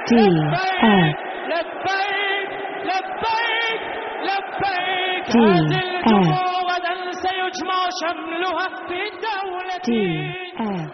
D F لبيك لبيك لبيك D هذه F الجموع غدا سيجمع شملها في D دولتي F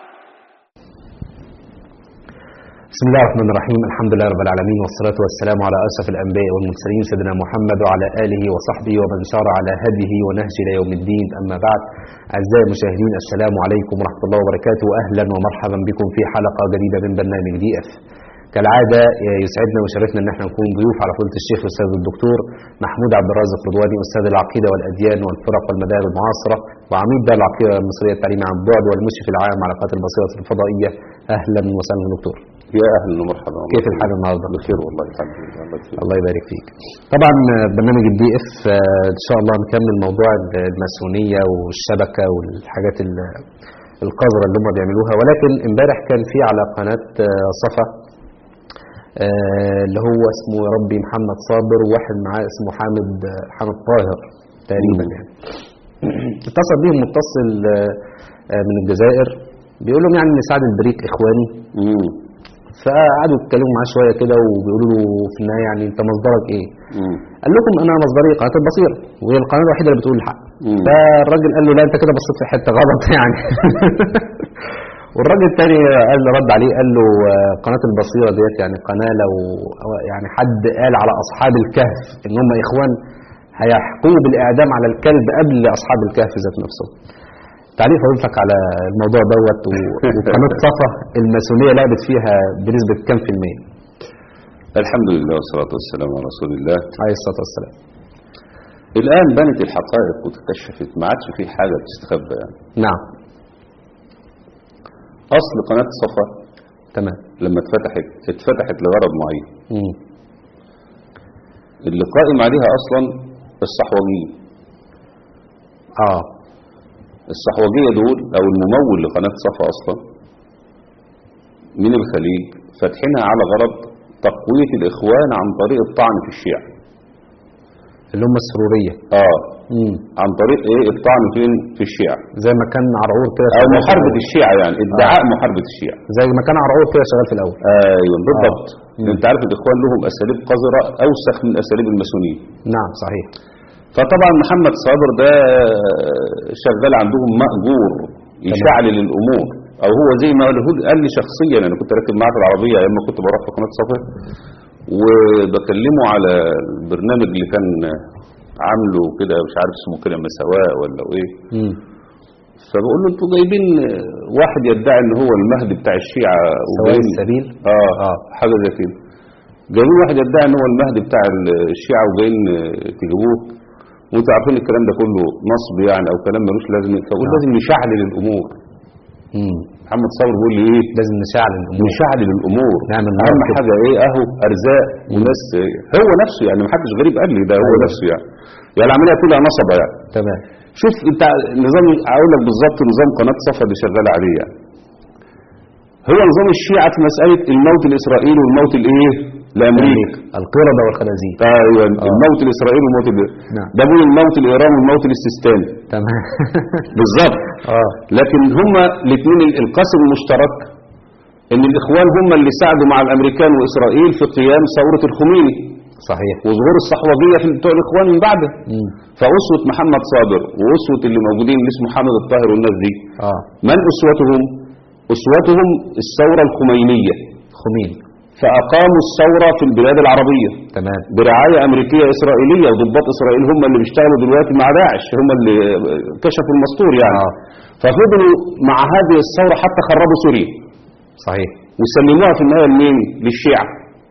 بسم الله الرحمن الرحيم الحمد لله رب العالمين والصلاة والسلام على أشرف الأنبياء والمرسلين سيدنا محمد وعلى آله وصحبه ومن سار على هديه ونهج إلى يوم الدين أما بعد أعزائي المشاهدين السلام عليكم ورحمة الله وبركاته أهلا ومرحبا بكم في حلقة جديدة من برنامج دي اف كالعادة يسعدنا ويشرفنا ان احنا نكون ضيوف على فضيلة الشيخ الاستاذ الدكتور محمود عبد الرازق رضواني استاذ العقيدة والاديان والفرق والمذاهب المعاصرة وعميد دار العقيدة المصرية التعليمي عن بعد والمشرف العام على قناة البصيرة الفضائية اهلا وسهلا دكتور يا اهلا ومرحبا كيف الحال النهارده؟ بخير والله الحمد لله الله بخير الله يبارك فيك. طبعا برنامج الدي اف ان شاء الله نكمل موضوع الماسونيه والشبكه والحاجات ال- القذره اللي هم بيعملوها ولكن امبارح كان في على قناه آه، صفا آه، اللي هو اسمه يا ربي محمد صابر وواحد معاه اسمه حامد آه، حامد طاهر تقريبا مم. يعني اتصل بيهم متصل آه، آه، من الجزائر بيقول لهم يعني ان سعد البريك اخواني مم. فقعدوا يتكلموا معاه شويه كده وبيقولوا له في النهايه يعني انت مصدرك ايه؟ مم. قال لكم انا مصدري قناه البصيره وهي القناه الوحيده اللي بتقول الحق مم. فالراجل قال له لا انت كده بصيت في حته غلط يعني والراجل الثاني قال له رد عليه قال له آه، قناه البصيره ديت يعني قناه لو أو يعني حد قال على اصحاب الكهف ان هم اخوان هيحكموا بالاعدام على الكلب قبل اصحاب الكهف ذات نفسهم تعليق حضرتك على الموضوع دوت و- وقناه صفا الماسونيه لعبت فيها بنسبه كام في الميه؟ الحمد لله والصلاة والسلام على رسول الله عليه الصلاه والسلام الآن بنت الحقائق وتكشفت ما عادش في حاجة بتستخبى يعني نعم أصل قناة صفا تمام لما اتفتحت اتفتحت لغرض معين مم. اللي قائم عليها أصلا الصحوجية اه الصحوجية دول أو الممول لقناة صفا أصلا من الخليج فاتحينها على غرض تقوية الإخوان عن طريق الطعن في الشيعة اللي هم السروريه آه مم. عن طريق إيه الطعن فين في الشيعة زي ما كان عرعور كده أو شغال في محاربة الأول. الشيعة يعني ادعاء محاربة الشيعة زي ما كان عرعور كده شغال في الاول ايوه بالضبط مم. انت عارف الاخوان لهم اساليب قذره اوسخ من اساليب الماسونيه نعم صحيح فطبعا محمد صابر ده شغال عندهم مأجور يشعلل الامور او هو زي ما قاله قال لي شخصيا انا كنت راكب معاه في العربيه ايام ما كنت بروح في قناه صفا وبكلمه على البرنامج اللي كان عامله كده مش عارف اسمه كده مساواة ولا ايه مم. فبقول له انتوا جايبين واحد يدعي ان هو المهدي بتاع الشيعة سواء وجايين- السبيل اه اه حاجه زي كده جايبين واحد يدعي ان هو المهدي بتاع الشيعة وجايين آه، تجيبوه وانتوا عارفين الكلام ده كله نصب يعني او كلام ملوش لازمه فقول نعم. لازم نشعلل الامور مم. محمد صابر بيقول لي ايه لازم نشعل الامور نشعلل الامور نعمل نار اهم كده. حاجه ايه اهو ارزاق وناس هو نفسه يعني ما حدش غريب قال لي ده هو أيوة. نفسه يعني يعني العمليه كلها نصبه يعني تمام شوف انت نظام اقول لك بالظبط نظام قناه صفا اللي شغال عليه يعني هو نظام الشيعة في مسألة الموت الإسرائيلي والموت الإيه؟ لأمريكا القردة والخنازير أيوة آه. الموت الإسرائيلي والموت ال- نعم. ده بيقول الموت الإيراني والموت الاستستاني تمام بالظبط اه لكن هما الاثنين القاسم المشترك إن الإخوان هم اللي ساعدوا مع الأمريكان وإسرائيل في قيام ثورة الخميني صحيح وظهور الصحوجية في بتوع الإخوان من بعده مم. فأسوة محمد صابر وأسوة اللي موجودين اللي اسمه حامد الطاهر والناس دي اه من أسوتهم؟ أسوتهم الثورة الخمينية خمين فأقاموا الثورة في البلاد العربية تمام برعاية أمريكية إسرائيلية وضباط إسرائيل هم اللي بيشتغلوا دلوقتي مع داعش هم اللي كشفوا المستور يعني آه. ففضلوا مع هذه الثورة حتى خربوا سوريا صحيح وسلموها في النهاية لمين؟ للشيعة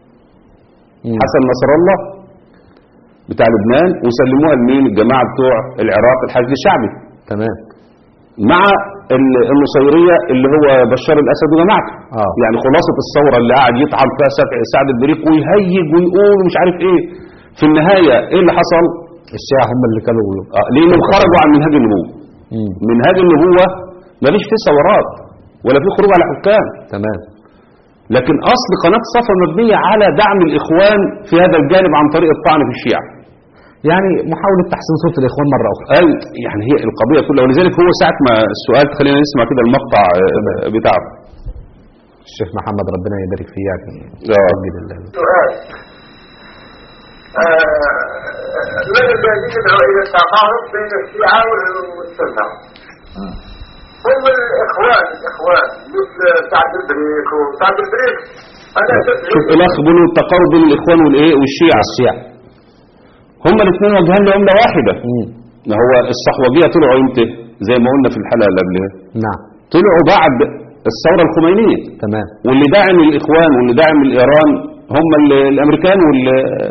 مم. حسن نصر الله بتاع لبنان وسلموها لمين؟ الجماعة بتوع العراق الحشد الشعبي تمام مع ال- النصيرية اللي هو بشار الأسد وجماعته آه. يعني خلاصة الثورة اللي قاعد يطعن فيها سعد- سعد البريق ويهيج ويقول ومش عارف ايه في النهاية ايه اللي حصل الشيعة هم اللي كانوا آه، لانهم خرجوا عن منهاج النبوة مم. منهاج النبوة ماليش فيه ثورات ولا فيه خروج على حكام تمام لكن اصل قناة صفا مبنية على دعم الاخوان في هذا الجانب عن طريق الطعن في الشيعة يعني محاولة تحسين صوت الإخوان مرة أخرى قال يعني هي القضية كلها ولذلك هو ساعة ما السؤال خلينا نسمع كده المقطع آه، بتاعه الشيخ محمد ربنا يبارك فيه يعني آه. يسجل ال- سؤال آه، من الذي يدعو الى التقارب بين الشيعه والسنه؟ هم الاخوان الاخوان مثل سعد البريك وسعد البريك انا شوف الاخ بيقولوا التقارب بين الاخوان والايه والشيعة الشيعة هما الاثنين وجهان لعملة واحدة مم. ما هو الصحوبية طلعوا امتى زي ما قلنا في الحلقة اللي قبلها نعم طلعوا بعد الثورة الخمينية تمام واللي داعم الاخوان واللي داعم الايران هم ال- الامريكان وال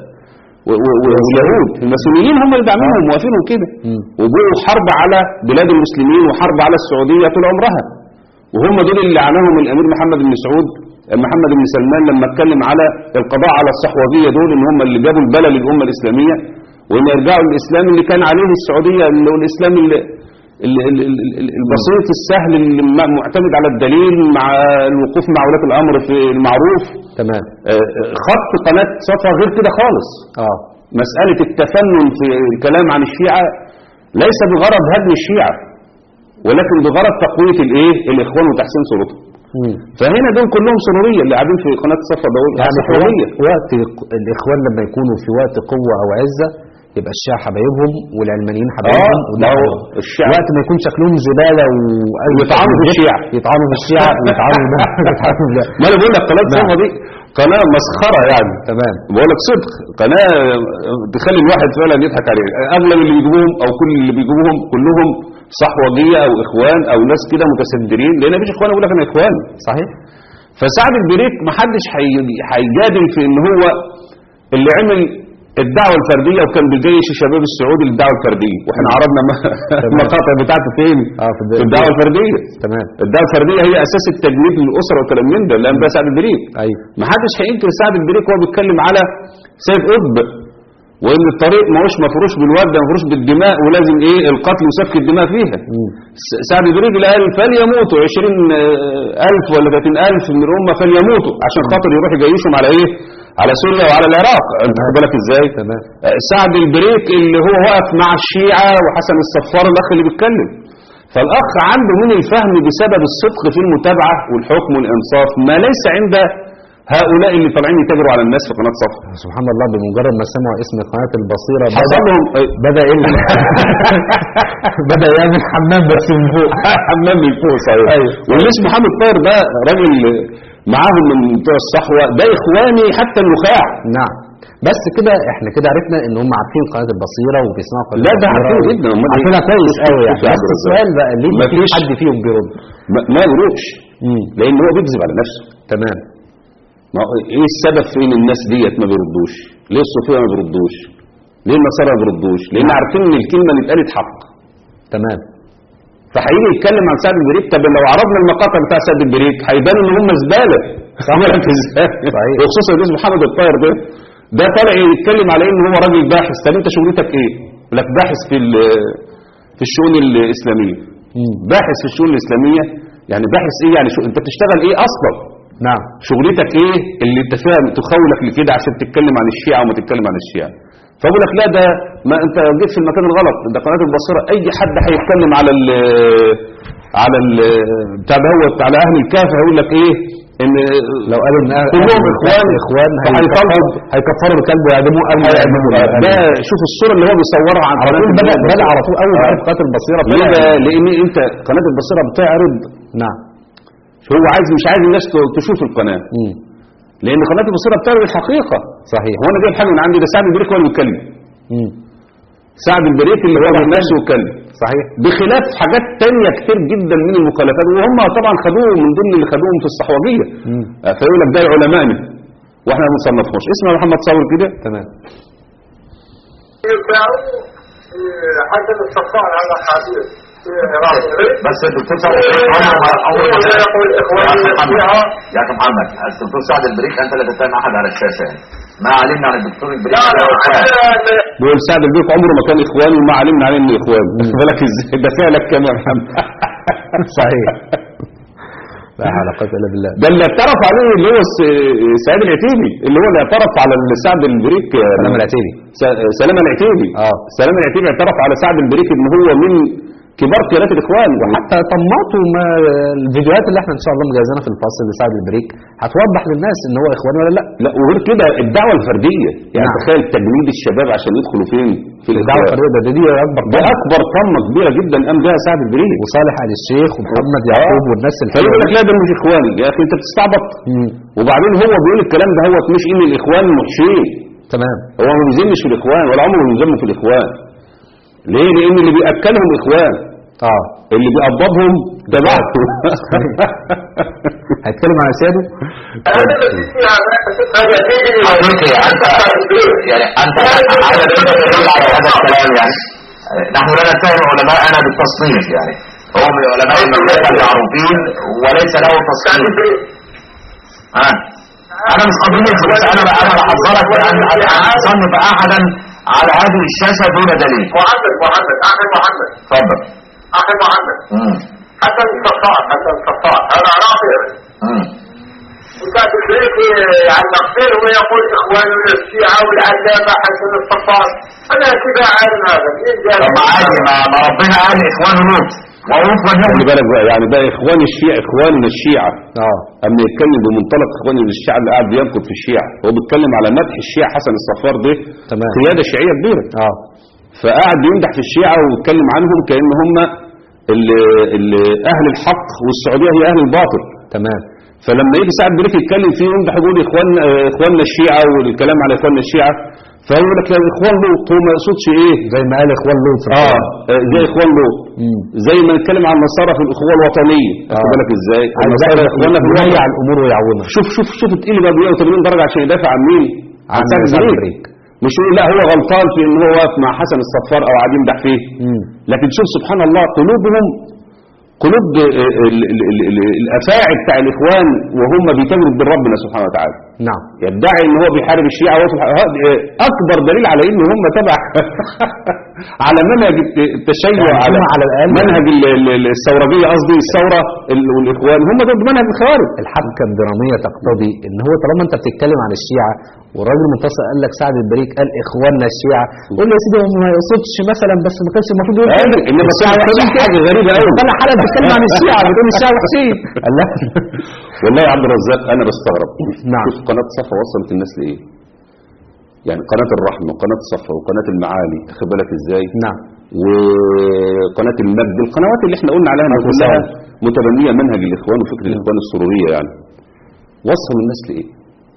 و- و- و- واليهود الماسونيين هم اللي داعمينهم موافقينهم كده مم. وبقوا حرب على بلاد المسلمين وحرب على السعودية طول عمرها وهم دول اللي عناهم الامير محمد بن سعود محمد بن سلمان لما اتكلم على القضاء على الصحوبية دول ان هم اللي جابوا البلد للأمة الإسلامية وان يرجعوا الإسلام اللي كان عليه السعودية اللي هو الإسلام اللي ال- ال- ال- ال- البسيط السهل اللي م- معتمد على الدليل مع الوقوف مع ولاة الأمر في المعروف تمام آه، آه، خط قناة صفا غير كده خالص اه مسألة التفنن في الكلام عن الشيعة ليس بغرض هدم الشيعة ولكن بغرض تقوية الايه الإخوان وتحسين صورتهم مم. فهنا دول كلهم سرورية اللي قاعدين في قناة صفا دول يعني في سرورية وقت- وقت ق- الاخوان لما يكونوا في وقت قوه او عزه يبقى الشيعة حبايبهم والعلمانيين حبايبهم آه، وده ما هو حبايبهم. الشيعة- وقت ما يكون شكلهم زباله و ويطعنوا في الشيعة. يطعنوا في الشيعة ويطعنوا ده ويطعنوا ده ما انا بقول لك قناة نعم. صفا دي قناة مسخرة يعني تمام بقول لك صدق قناة تخلي الواحد فعلا يضحك عليه اغلب اللي بيجيبوهم او كل اللي بيجيبوهم كلهم صحوجية او اخوان او ناس كده متسدرين لان مفيش اخوان يقول لك انا اخوان صحيح فسعد البريك محدش هي- هيجادل في ان هو اللي عمل الدعوة الفردية وكان بجيش الشباب السعودي للدعوة الفردية واحنا عرضنا م- المقاطع بتاعته فين اه في في الدعوة الفردية تمام الدعوة الفردية هي اساس التجنيد للاسرة والكلام من ده اللي قام بها سعد البريك ايوه محدش هينكر سعد البريك وهو بيتكلم على سيد قطب وان الطريق ما هوش مفروش بالورد مفروش بالدماء ولازم ايه القتل وسفك الدماء فيها مم. س- سعد البريك اللي قال فليموتوا 20000 ولا 30000 من الامه فليموتوا عشان خاطر يروح يجيشهم على ايه على سوريا وعلى العراق انت خد بالك ازاي تمام آه، سعد البريك اللي هو واقف مع الشيعة وحسن الصفار الأخ اللي بيتكلم فالأخ عنده من الفهم بسبب الصدق في المتابعة والحكم والإنصاف ما ليس عند هؤلاء اللي طالعين يتاجروا على الناس في قناة صفا سبحان الله بمجرد ما سمعوا اسم قناة البصيرة حصل بدأ لهم بدأ ايه بدأ يعمل حمام بس من فوق حمام من فوق صحيح أيوة. واللي اسمه محمد طاهر ده راجل معاهم من بتوع الصحوة ده إخواني حتى النخاع نعم بس كده احنا كده عرفنا ان هم عارفين قناة البصيرة وبيسمعوا قناة لا، ده البصيرة عارفين و- جدا، أمال إيه؟ عارفينها كويس قوي يعني شوف يا بس عبد الرزاق. السؤال بقى ليه ما فيش مفيش- حد فيهم بيرد ما ما يروحش مم. لأن هو بيكذب على نفسه تمام ما هو ايه السبب في ان الناس ديت ما بيردوش ليه الصوفيه ما بيردوش ليه النصارى ما بيردوش لان عارفين ان الكلمه اللي اتقالت حق تمام فهيجي يتكلم عن سعد البريك طب لو عرضنا المقاطع بتاع سعد البريك هيبان ان هم زباله صحيح ازاي صحيح. وخصوصا الرئيس محمد الطاهر ده ده طالع يتكلم على ان هو راجل باحث طب انت شغلتك ايه؟ يقول لك باحث في ال- في الشؤون الاسلاميه مم. باحث في الشؤون الاسلاميه يعني باحث ايه يعني شو انت بتشتغل ايه اصلا؟ نعم شغلتك ايه اللي انت فاهم تخولك لكده عشان تتكلم عن الشيعة وما تتكلم عن الشيعة فاقول لك لا ده ما انت جيت في المكان الغلط ده قناة البصيرة اي حد هيتكلم على ال على ال بتاع دوت على اهل الكهف هيقول لك ايه ان لو قالوا ان أهل- كلهم أهل اخوان اخوان فهيطلعوا هيكفروا الكلب ويعدموه قبل ما يعدموا الأهل. ده شوف الصورة اللي هو بيصورها عن على طول قناة بدأ البصيرة. بدأ على طول اول ما آه. عرف قناة البصيرة ليه بدأ ده؟ لان انت قناة البصيرة بتعرض نعم هو عايز مش عايز الناس تشوف القناة مم. لان قناة البصيرة بتعرض الحقيقة صحيح هو انا جايب حاجه من عندي ده سعد البريك هو اللي بيتكلم مم. سعد البريك اللي هو من نفسه يتكلم صحيح بخلاف حاجات تانية كتير جدا من المخالفات وهم طبعا خدوه من ضمن اللي خدوهم في الصحوجية مم. آه، فيقول لك ده علمائنا واحنا ما بنصنفهمش اسمه محمد صابر كده تمام يدعوا آه، حسن الصفار على حديث في عراق بس الدكتور سعد البريك عمره ما عمره ما ولا يقول إخوان يا أخي محمد الشيعة يا اخي محمد الدكتور سعد البريك انت لا تتهم احد على الشاشه يعني. ما علمنا عن الدكتور البريك لا لا هو إخوان. أنا- بيقول سعد البريك عمره ما كان اخوان وما علمنا عليه انه اخوان خد بالك ازاي ده فعلك كام يا محمد صحيح لا حول ولا قوة الا بالله ده اللي اعترف عليه اللي هو س- سعيد العتيبي اللي هو اللي اعترف على سعد البريك آه، سلام العتيبي س- سلام العتيبي اه سلام العتيبي اعترف على سعد البريك ان هو من كبار قيادات الاخوان حتى طماطوا ما الفيديوهات اللي احنا ان شاء الله مجهزينها في الفاصل لسعد البريك هتوضح للناس ان هو اخواني ولا لا لا وغير كده الدعوه الفرديه يعني نعم. تخيل تجنيد الشباب عشان يدخلوا فين في الدعوه الاخوان الفرديه ده دي اكبر ده طمع. اكبر طمه كبيره جدا قام بها سعد البريك وصالح ال الشيخ ومحمد يعقوب والناس فيقول الحلوه لك لا ده مش اخواني يا اخي انت بتستعبط مم. وبعدين هو بيقول الكلام ده هو مش ان الاخوان وحشين تمام هو ما بيذمش في الاخوان ولا عمره بيذم في الاخوان ليه لان اللي بياكلهم اخوان اه اللي بيقبضهم ده بعته هيتكلم عن سياده هذا مسيسي هذا يجري حضرتك انت يعني انت هذا انت تدل على هذا الكلام يعني نحن لا نتهم علماءنا بالتصنيف يعني هو من علماء المملكه المعروفين وليس له تصنيف ها انا مش قضيه بس انا انا بحذرك من ان أن تصنف احدا على هذه الشاشه دون دليل محمد محمد اخي محمد اتفضل اخي محمد مم. حسن صفار حسن صفار هذا رافع مم. وكان تدريك عن تقصير ويقول اخواننا الشيعه والعلامه حسن الصفار انا كذا عالم هذا منين جاء طب ما عادي ما ما ربنا قال اخوان لوط ولوط خلي ونوح بالك بقى يعني بقى اخوان الشيعة اخواننا الشيعة اه اما يتكلم بمنطلق اخواننا الشيعة اللي قاعد بينقد في الشيعة هو بيتكلم على مدح الشيعة حسن الصفار ده تمام. قيادة شيعية كبيرة اه فقاعد يمدح في الشيعة ويتكلم عنهم كأن هم اللي اللي اهل الحق والسعودية هي اهل الباطل تمام فلما يجي سعد بريك يتكلم فيه يمدح يقول اخوان آه، اخواننا الشيعة والكلام على اخواننا الشيعة فهو يقول لك لا اخوان لوط هو ما يقصدش ايه زي ما قال اخوان لوط في اه القرآن. آه، زي اخوان لوط مم. زي ما نتكلم عن النصارى في الاخوه الوطنيه آه. خد بالك ازاي عايز النصارى اخواننا في الوطن يضيع الامور ويعومها شوف شوف شوف تقيل بقى 180 درجه عشان يدافع عن مين عن سعد سعد البريك بريك. مش يقول لا هو غلطان في ان هو واقف مع حسن الصفار او قاعد يمدح فيه مم. لكن شوف سبحان الله قلوبهم قلوب ال- ال- ال- ال- الافاعي بتاع الاخوان وهم بيتاجروا بين ربنا سبحانه وتعالى نعم يدعي ان هو بيحارب الشيعة وهو في الحقيقة- هذا اكبر دليل على ان هم تبع على منهج الت- التشيع يعني على هم على الأقل- منهج ال- ال- ال- الثورجية قصدي الثورة ال- والاخوان هم ضد منهج الخوارج الحبكه الدراميه تقتضي ان هو طالما انت بتتكلم عن الشيعه والراجل المنتصر قال لك سعد البريك قال اخواننا الشيعه قول له يا سيدي هو ما يقصدش مثلا بس ما كانش المفروض يقول آه، كده. إنما الشيعة كان وحشين كده. حاجة غريبة أوي. انا حلقه بتتكلم عن الشيعه بتقول الشيعه وحشين قال لا والله يا عبد الرزاق انا بستغرب نعم. شوف قناة صفا وصلت الناس لايه يعني قناة الرحمة وقناة صفا وقناة المعالي خد بالك ازاي نعم وقناة المجد القنوات اللي احنا قلنا عليها ان قناة كلها الصواب. متبنية منهج الاخوان وفكر الاخوان السرورية يعني وصلوا الناس لايه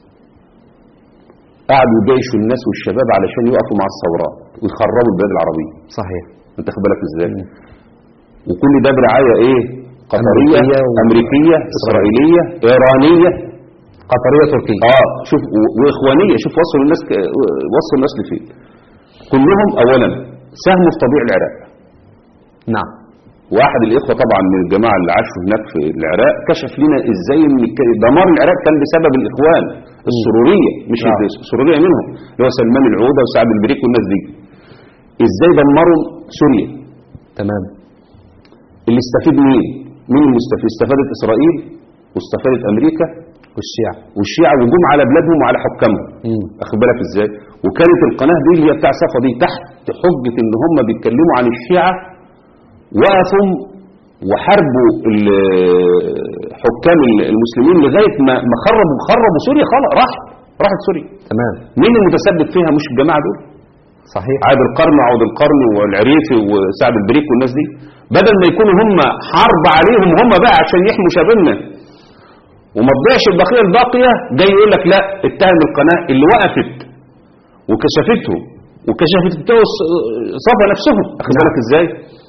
قعدوا يجيشوا الناس والشباب علشان يقفوا مع الثورات ويخربوا البلاد العربية صحيح انت خد بالك ازاي وكل ده برعاية ايه قطرية أمريكية و- امريكية اسرائيلية ايرانية قطريه تركيه اه شوف و- واخوانيه شوف وصلوا الناس ك- وصلوا الناس لفين كلهم اولا ساهموا في تضييع العراق نعم واحد الاخوه طبعا من الجماعه اللي عاشوا هناك في العراق كشف لنا ازاي ان ك- دمار العراق كان بسبب الاخوان السروريه مش نعم. السروريه منهم اللي هو سلمان العوده وسعد البريك والناس دي ازاي دمروا سوريا تمام اللي استفيد مين مين المستفيد استفادت اسرائيل واستفادت امريكا والشيعه والشيعة وجم على بلادهم وعلى حكامهم مم. اخد بالك ازاي وكانت القناة دي اللي هي بتاع صفا دي تحت حجة ان هم بيتكلموا عن الشيعة وقفوا وحاربوا ال- حكام المسلمين لغاية ما ما خربوا خربوا سوريا خلاص راح راحت سوريا تمام مين المتسبب فيها مش الجماعة دول صحيح عاد القرن وعود القرن والعريفي وسعد البريك والناس دي بدل ما يكونوا هم حرب عليهم هم بقى عشان يحموا شبابنا وما تضيعش البقيه الباقيه جاي يقول لك لا اتهم القناه اللي وقفت وكشفتهم وكشفت بتوع الص- صفا نفسهم اخد بالك ازاي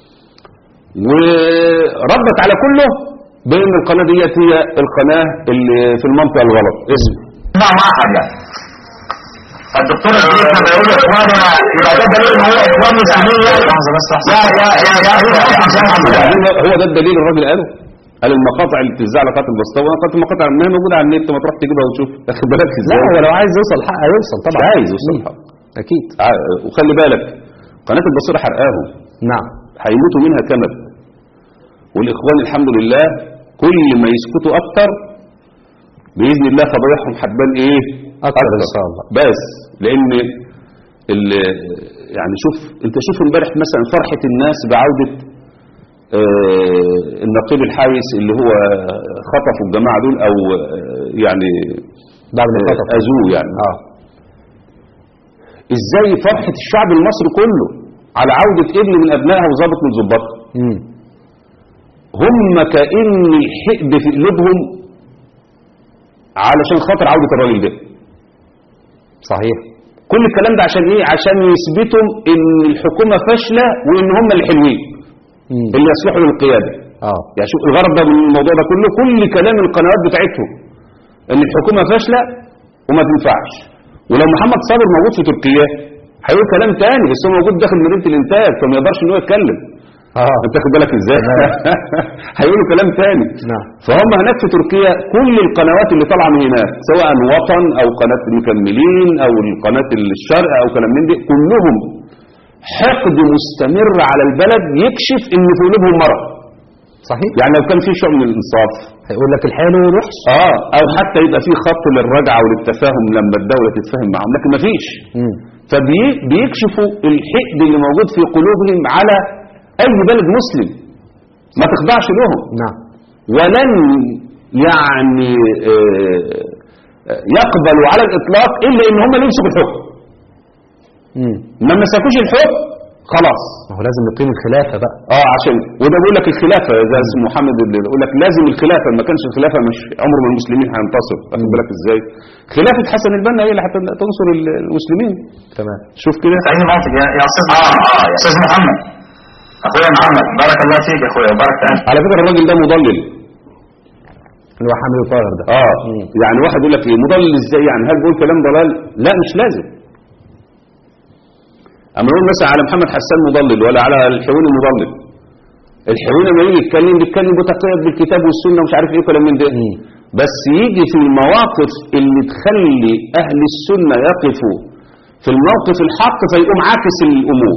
وردت على كله بان القناه ديت هي القناه اللي في المنطقه الغلط اسم مع واحد يعني الدكتور الجديد لما يقول اخواننا يبقى ده دليل ان هو اخوان مسلمين يعني لحظه بس يا يا يا يا وبعدين هو ده الدليل الراجل قاله قال المقاطع اللي بتذاع على قناه البسطاوي انا قناه المقاطع ما هي موجوده على النت ما تروح تجيبها وتشوف واخد بالك لا ازاي هو لو عايز يوصل حق هيوصل طبعا عايز يوصل مم. حق. اكيد ع- وخلي بالك قناه البصيره حرقاهم نعم هيموتوا منها كمد والاخوان الحمد لله كل ما يسكتوا اكتر باذن الله فضايحهم هتبان ايه أكتر إن شاء الله. بس لان ال- يعني شوف انت شوف امبارح مثلا فرحه الناس بعوده آه، النقيب الحايس اللي هو خطفوا الجماعة دول او آه، يعني بعد ما آه، خطف اذوه يعني اه ازاي فرحة الشعب المصري كله على عودة ابن من ابنائها وظابط من ظباطها امم هم كأن الحقد في قلوبهم علشان خاطر عودة الراجل ده صحيح كل الكلام ده عشان ايه عشان يثبتوا ان الحكومة فاشلة وان هم اللي حلوين امم اللي يصلحوا للقيادة اه يعني شوف الغرض ده من الموضوع ده كله كل كلام القنوات بتاعتهم ان الحكومة فاشلة وما تنفعش ولو محمد صابر موجود في تركيا هيقول كلام تاني بس هو موجود داخل مدينة الانتاج فما يقدرش ان هو يتكلم اه انت خد بالك ازاي هيقولوا كلام تاني نعم فهم هناك في تركيا كل القنوات اللي طالعه من هناك سواء وطن او قناه المكملين او القناه الشرق او كلام من دي كلهم حقد مستمر على البلد يكشف ان في قلوبهم مرض صحيح يعني لو كان في شيء من الانصاف هيقول لك الحلو والوحش اه او حتى يبقى في خط للرجعه وللتفاهم لما الدوله تتفاهم معهم لكن ما فيش امم فبيكشفوا الحقد اللي موجود في قلوبهم على اي بلد مسلم ما تخضعش لهم نعم ولن يعني آه، آه، يقبلوا على الإطلاق إلا إن هم اللي يمسكوا الحكم امم ما مسكوش الحكم خلاص ما هو لازم يقيم الخلافة بقى اه عشان وده بيقول لك الخلافة زي اسم محمد اللي يقول لك لازم الخلافة ما كانش الخلافة مش عمر ما المسلمين هينتصر واخد بالك ازاي خلافة حسن البنا هي اللي هتنصر المسلمين تمام شوف كده في اي موقف يا يا استاذ اه اه يا استاذ محمد اخويا محمد بارك الله فيك يا اخويا وبارك فيك على فكرة الراجل ده مضلل اللي هو حامل الطاهر ده اه مم. يعني واحد يقول لك ايه مضلل ازاي يعني هل بيقول كلام ضلال لا مش لازم اما نقول مثلا على محمد حسان مضلل ولا على الحيواني مضلل الحيواني لما يجي يتكلم بيتكلم متقيد بالكتاب والسنه ومش عارف ايه كلام من ده مم. بس يجي في المواقف اللي تخلي اهل السنه يقفوا في الموقف الحق فيقوم عاكس الامور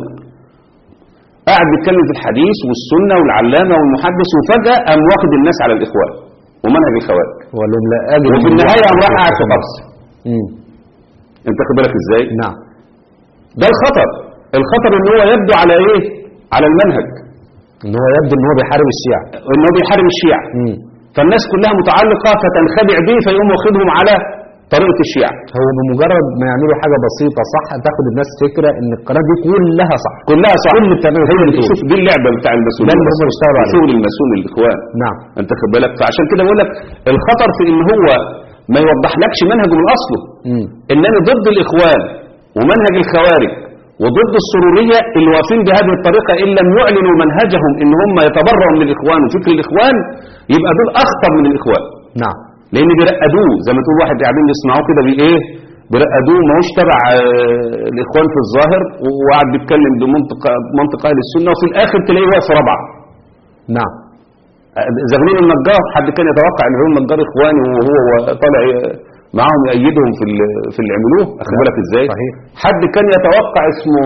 قاعد بيتكلم في الحديث والسنه والعلامه والمحدث وفجاه قام واخد الناس على الاخوان ومنهج الخوارج وقال لهم لا اجد وفي النهاية قام راح قاعد في قبر امم انت خد بالك ازاي نعم ده الخطر الخطر ان هو يبدو على ايه على المنهج ان هو يبدو ان هو بيحارب الشيعة ان هو بيحارب الشيعة امم فالناس كلها متعلقة فتنخدع به فيقوم واخدهم على طريقة الشيعة هو بمجرد ما يعملوا حاجة بسيطة صح تاخد الناس فكرة ان القناة دي كلها صح كلها صح كل اللي بتعمله هي كل دي اللي شوف دي اللعبة بتاع المسؤول ده اللي هم بيشتغلوا عليه. شغل المسؤول الاخوان نعم انت خد بالك فعشان كده بقول لك الخطر في ان هو ما يوضحلكش منهجه من اصله امم انني ضد الاخوان ومنهج الخوارج وضد السرورية اللي واقفين بهذه الطريقة إن لم يعلنوا منهجهم إن هم يتبرعوا من الإخوان وفكر الإخوان يبقى دول أخطر من الإخوان نعم لأن بيرقدوه زي ما تقول واحد قاعدين يسمعوه كده بإيه بيرقدوه ما هوش تبع آه، الإخوان في الظاهر وقاعد بيتكلم بمنطق منطق أهل السنة وفي الآخر تلاقيه واقف في رابعة نعم زغلول النجار حد كان يتوقع ان زغلول النجار اخواني وهو طالع معاهم يأيدهم في ال- في اللي عملوه اخد نعم. بالك ازاي صحيح. حد كان يتوقع اسمه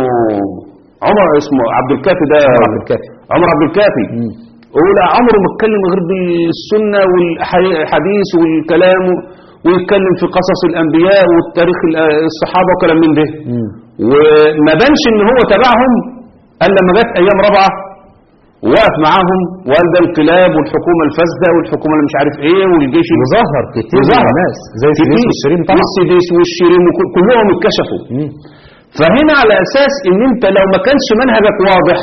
عمر اسمه عبد الكافي ده عمر عبد الكافي. عمر عبد الكافي مم. ولا عمره ما اتكلم غير بالسنه والحديث والكلام ويتكلم في قصص الانبياء والتاريخ ال- الصحابه وكلام من ده مم. وما بانش ان هو تبعهم الا لما جت ايام رابعه وقف معاهم وقال ده انقلاب والحكومه الفاسده والحكومه اللي مش عارف ايه والجيش وظهر كتير من وظهر. الناس زي كتير. السديس والشيرين طبعا والسديس والشيرين وكل- كلهم اتكشفوا مم. فهنا على اساس ان انت لو ما كانش منهجك واضح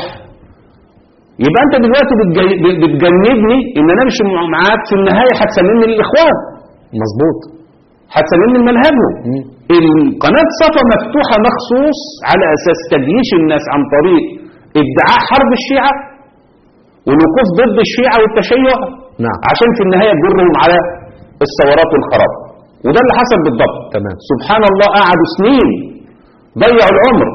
يبقى انت دلوقتي بتجي- بتجنبني ان انا امشي معاك في النهايه هتسلمني للاخوان مظبوط هتسلمني لمنهجهم مم. القناة صفا مفتوحة مخصوص على أساس تجيش الناس عن طريق ادعاء حرب الشيعة والوقوف ضد الشيعة والتشيع نعم. عشان في النهاية تجرهم على الثورات والخراب وده اللي حصل بالضبط تمام سبحان الله قعدوا سنين ضيعوا العمر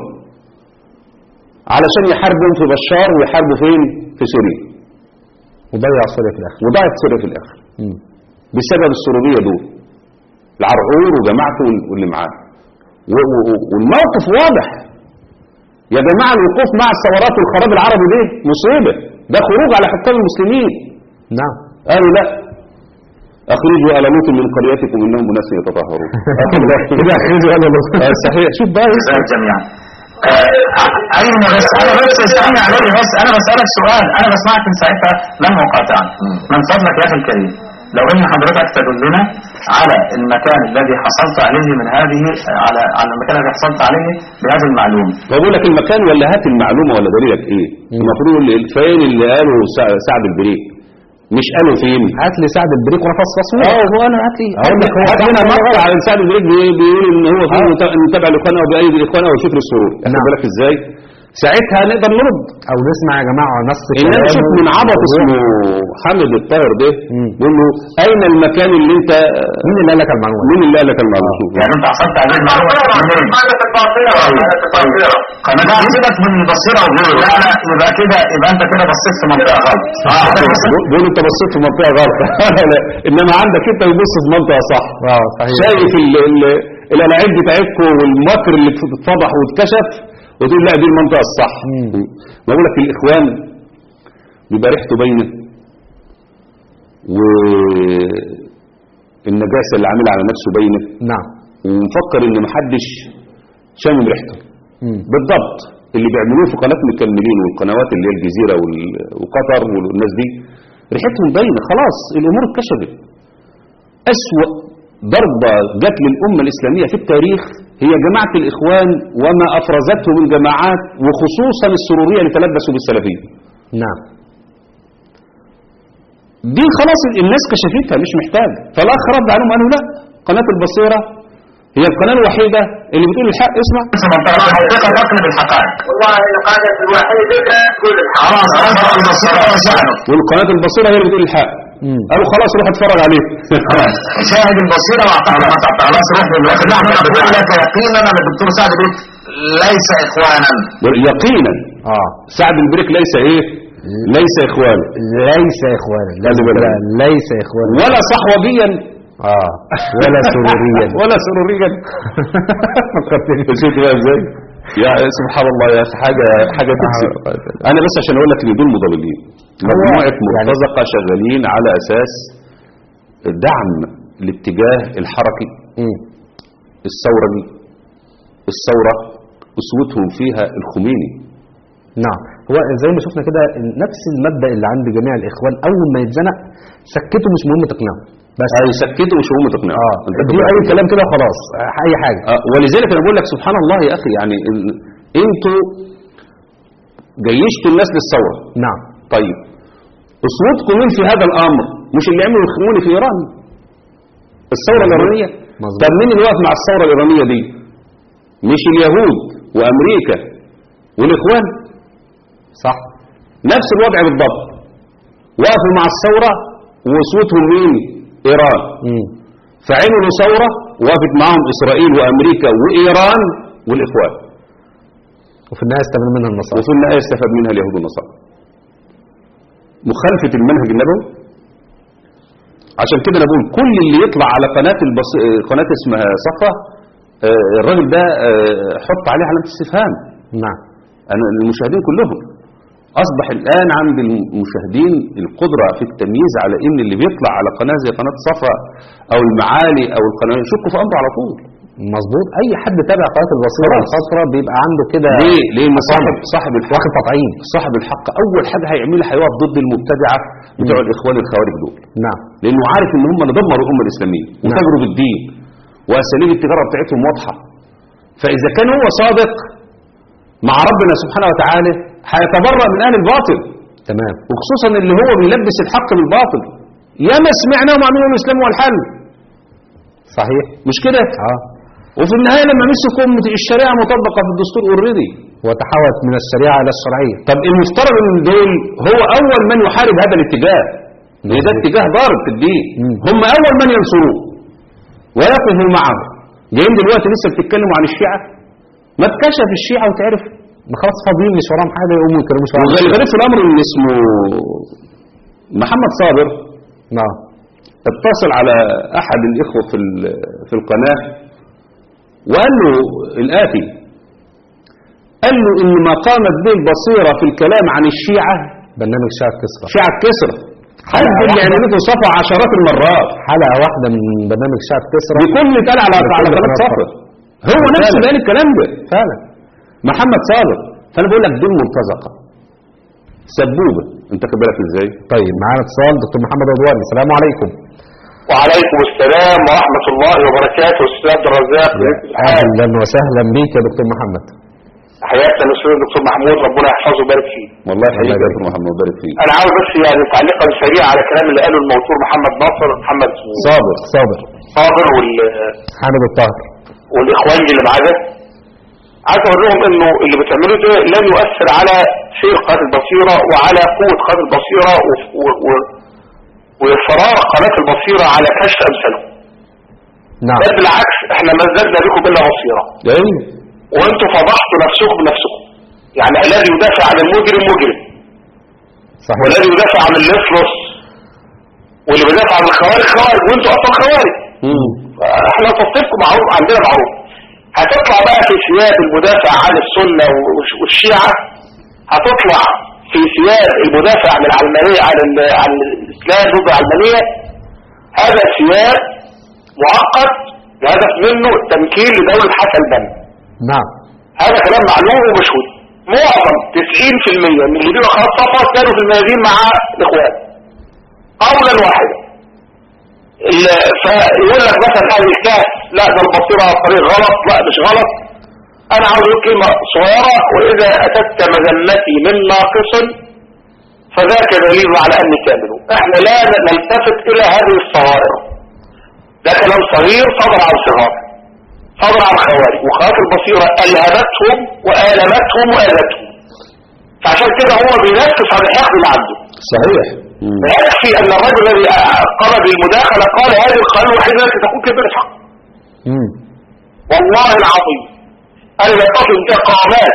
علشان يحاربوا في بشار ويحاربوا فين في سوريا وضيع سوريا في الاخر وضاعت سوريا في الآخر مم. بسبب السرورية دول العرعور وجماعته وال- واللي معاه و- و- و- والموقف واضح يا جماعة الوقوف مع الثورات والخراب العربي دي مصيبة ده خروج على حكام المسلمين نعم قالوا لا أخرجوا آل لوط من قريتكم إنهم أناس يتطهرون كده اخرجوا قال له آه، صحيح شوف بقى جزاك جميعا ايوه بس انا بس اسالني عليه بس انا بسالك سؤال انا بسمعك من ساعتها لم مقاطعا من فضلك يا اخي الكريم لو ان حضرتك تدلنا على المكان الذي حصلت عليه من هذه على على المكان الذي حصلت عليه بهذه المعلومه بقول لك المكان ولا هات المعلومة ولا دليلك ايه المفروض يقول لي فين اللي قاله سع- سعد البريك مش قالوا فين هات لي سعد البريك وانا فصصه اه هو انا هات لي أقول لك هو هات صح لنا ولا مقطع غلط؟ على سعد البريك بي- بيقول ان هو في آه. مت- متابع لاخوانه وبأيد اخوانه وشكر السرور نعم. واخد بالك ازاي ساعتها نقدر نرد او نسمع يا جماعه نص انما كلامه شوف من عبط وهو- اسمه حامد الطاهر ده مم. بيقول له اين المكان اللي انت مين اللي قال لك المعلومه دي؟ مين اللي قال لك المعلومه شوف يعني انت حصلت عليه المعلومه منين؟ قناة الباطلة قناة الباطلة قناه سيبك من البصيره وغيره لا لا يبقى كده يبقى انت كده بصيت في منطقه غلط بيقول انت بصيت في منطقه غلط لا انما عندك انت بتبص في منطقه صح اه صحيح شايف ال ال الالعاب بتاعتكم والمكر اللي اتفضح واتكشف وتقول لا دي المنطقه الصح مم. بقول لك الاخوان بيبقى ريحته باينه والنجاسه اللي عاملها على نفسه باينه نعم ومفكر ان محدش شامم ريحته مم. بالضبط اللي بيعملوه في قناه مكملين والقنوات اللي هي الجزيره وال- وقطر والناس دي ريحتهم باينه خلاص الامور اتكشفت اسوا ضربه جت للامه الاسلاميه في التاريخ هي جماعه الاخوان وما افرزته من جماعات وخصوصا السروريه اللي تلبسوا بالسلفيه نعم دي خلاص الناس كشفتها مش محتاج فالاخ رد عليهم قالوا لا قناه البصيره هي القناه الوحيده اللي بتقول الحق اسمع في منطقه منطقه تقلب الحقائق والله القناة الوحيدة تقول الحق خلاص اصبح البصيره وشأنه والقناه البصيره هي اللي بتقول الحق مم. قالوا خلاص روح اتفرج عليه شاهد البصيره واعتقد ما تعطى خلاص روح للواحد نحن نقول لك يقينا ان الدكتور سعد بيت ليس اخوانا يقينا اه سعد البريك ليس ايه ليس اخوانا ليس اخوانا لازم بالك. كده، ليس اخوانا ولا صحوبيا اه ولا سروريا ولا سروريا فكرتني شفت بقى ازاي يا سبحان الله يا اخي حاجه حاجه تكسب انا بس عشان اقول لك ان دول مضللين مجموعه يعني- مرتزقه شغالين على اساس دعم الاتجاه الحركي مم. الثوري الثوره اسوتهم فيها الخميني نعم هو زي ما شفنا كده نفس المبدأ اللي عند جميع الإخوان أول ما يتزنق سكته مش مهم تقنعه بس هيسكتوا مش هم تقنعوا اه أنت دي تقنع. أي كلام كده خلاص آه، أي حاجة آه، ولذلك انا بقول لك سبحان الله يا اخي يعني ال- انتوا جيشتوا الناس للثوره نعم طيب اصواتكم مين في هذا الامر مش اللي عملوا الخموني في ايران الثوره مظبوط. الايرانيه مظبوط. طب مين اللي واقف مع الثوره الايرانيه دي مش اليهود وامريكا والاخوان صح نفس الوضع بالضبط وقفوا مع الثوره واصواتهم مين ايران مم. فعملوا ثورة وقفت معهم إسرائيل وأمريكا وإيران والإخوان وفي النهاية استفاد منها النصارى وفي النهاية استفاد منها اليهود والنصارى مخالفة المنهج النبوي عشان كده أنا بقول كل اللي يطلع على قناة البص... قناة اسمها صفا آه، الراجل ده آه، حط عليه علامة استفهام نعم أنا المشاهدين كلهم أصبح الآن عند المشاهدين القدرة في التمييز على إن اللي بيطلع على قناة زي قناة صفا أو المعالي أو القناة يشكوا في أمره على طول مظبوط أي حد تابع قناة البصيرة خلاص. الفترة بيبقى عنده كده ليه؟ لأن مصالح. صاحب صاحب الحق واخد تطعيم صاحب الحق أول حاجة هيعملها هيقف ضد المبتدعة بتوع الإخوان الخوارج دول نعم لأنه عارف إن هم اللي دمروا الأمة الإسلامية وتجروا بالدين وأساليب التجارة بتاعتهم واضحة فإذا كان هو صادق مع ربنا سبحانه وتعالى هيتبرأ من أهل الباطل تمام وخصوصا اللي هو بيلبس الحق بالباطل ياما سمعناهم عن يوم الإسلام والحل صحيح مش كده؟ اه وفي النهاية لما مسكوا الشريعة مطبقة في الدستور اوريدي وتحولت من الشريعة إلى الشرعية طب المفترض ان دول هو اول من يحارب هذا الاتجاه لان ده اتجاه ضارب في الدين مم. هم اول من ينصروه ويقفوا معه جايين دلوقتي لسه بتتكلموا عن الشيعة ما اتكشف الشيعة وتعرف ما خلاص فاضيين مش وراهم حاجة يقوموا يتكلموا شوية عن والغريب في الامر ان اسمه محمد صابر نعم اتصل على احد الاخوة في ال- في القناة وقال له الاتي قال له ان ما قامت به البصيرة في الكلام عن الشيعة برنامج شاعر كسرى شيعة كسرى حد حلقة اللي واحدة. عملته صفا عشرات المرات حلقة واحدة من برنامج شاعر كسرى بكل اتقال على على بكل قناة قناة صفا صفا. هو نفسه فعلا. اللي قال الكلام ده فعلا محمد صادق فانا بقول لك دول مرتزقه سبوبه انت خد بالك ازاي طيب معانا اتصال دكتور محمد رضوان السلام عليكم وعليكم السلام ورحمة الله وبركاته أستاذ عبد الرزاق اهلا وسهلا بيك يا دكتور محمد حياتنا الأستاذ الدكتور محمود ربنا يحفظه ويبارك فيه والله يحييك يا يبارك دكتور محمد ويبارك فيك أنا عاوز بس يعني تعليقا سريعا على كلام اللي قاله الموتور محمد ناصر محمد صابر صابر صابر وال... حامد الطاهر والإخوان اللي معاه ده عايز أقول لهم إنه اللي بتعملوه ده لن يؤثر على سير قناة البصيرة وعلى قوة قناة البصيرة و... و... و... وفراغ قناة البصيرة على كشف أمثالهم نعم بل بالعكس احنا ما زدنا بكم إلا بصيرة ايوه وانتوا فضحتوا نفسكم بنفسكم يعني الذي يدافع عن المجرم مجرم صحيح والذي يدافع عن اللصلص واللي بيدافع عن الخوارج خوارج وانتوا اصلا خوارج احنا تصنيفكم معروف عندنا معروف هتطلع بقى في ثياب المدافع عن السنة والش- والشيعة هتطلع في ثياب المدافع عن العلمانية عن, ال- عن الإسلام ضد العلمانية هذا ثياب مؤقت الهدف منه التمكين لدولة حسن بن نعم هذا كلام معلوم ومشهود معظم 90% من اللي بيبقى خلاص صفا كانوا في الميادين مع الاخوان قولا واحدا ال- فيقول لك مثلا هذه الكاس لا ده البصيره طريق غلط لا مش غلط انا عاوز اقول كلمه صغيره واذا اتت مذمتي من ناقص فذاك دليل على اني كامل احنا لا نلتفت الى هذه الصغائر ده كلام صغير صدر عن صغار صدر عن خوارج وخوارج البصيرة ألهبتهم وآلمتهم وآلتهم فعشان كده هو بينفس عن الحقد اللي عنده صحيح ويكفي أن الرجل الذي قام بالمداخلة قال هذه القانون الوحيدة التي تكون كبيرة الحق مم. والله العظيم أنا بتصل بقامات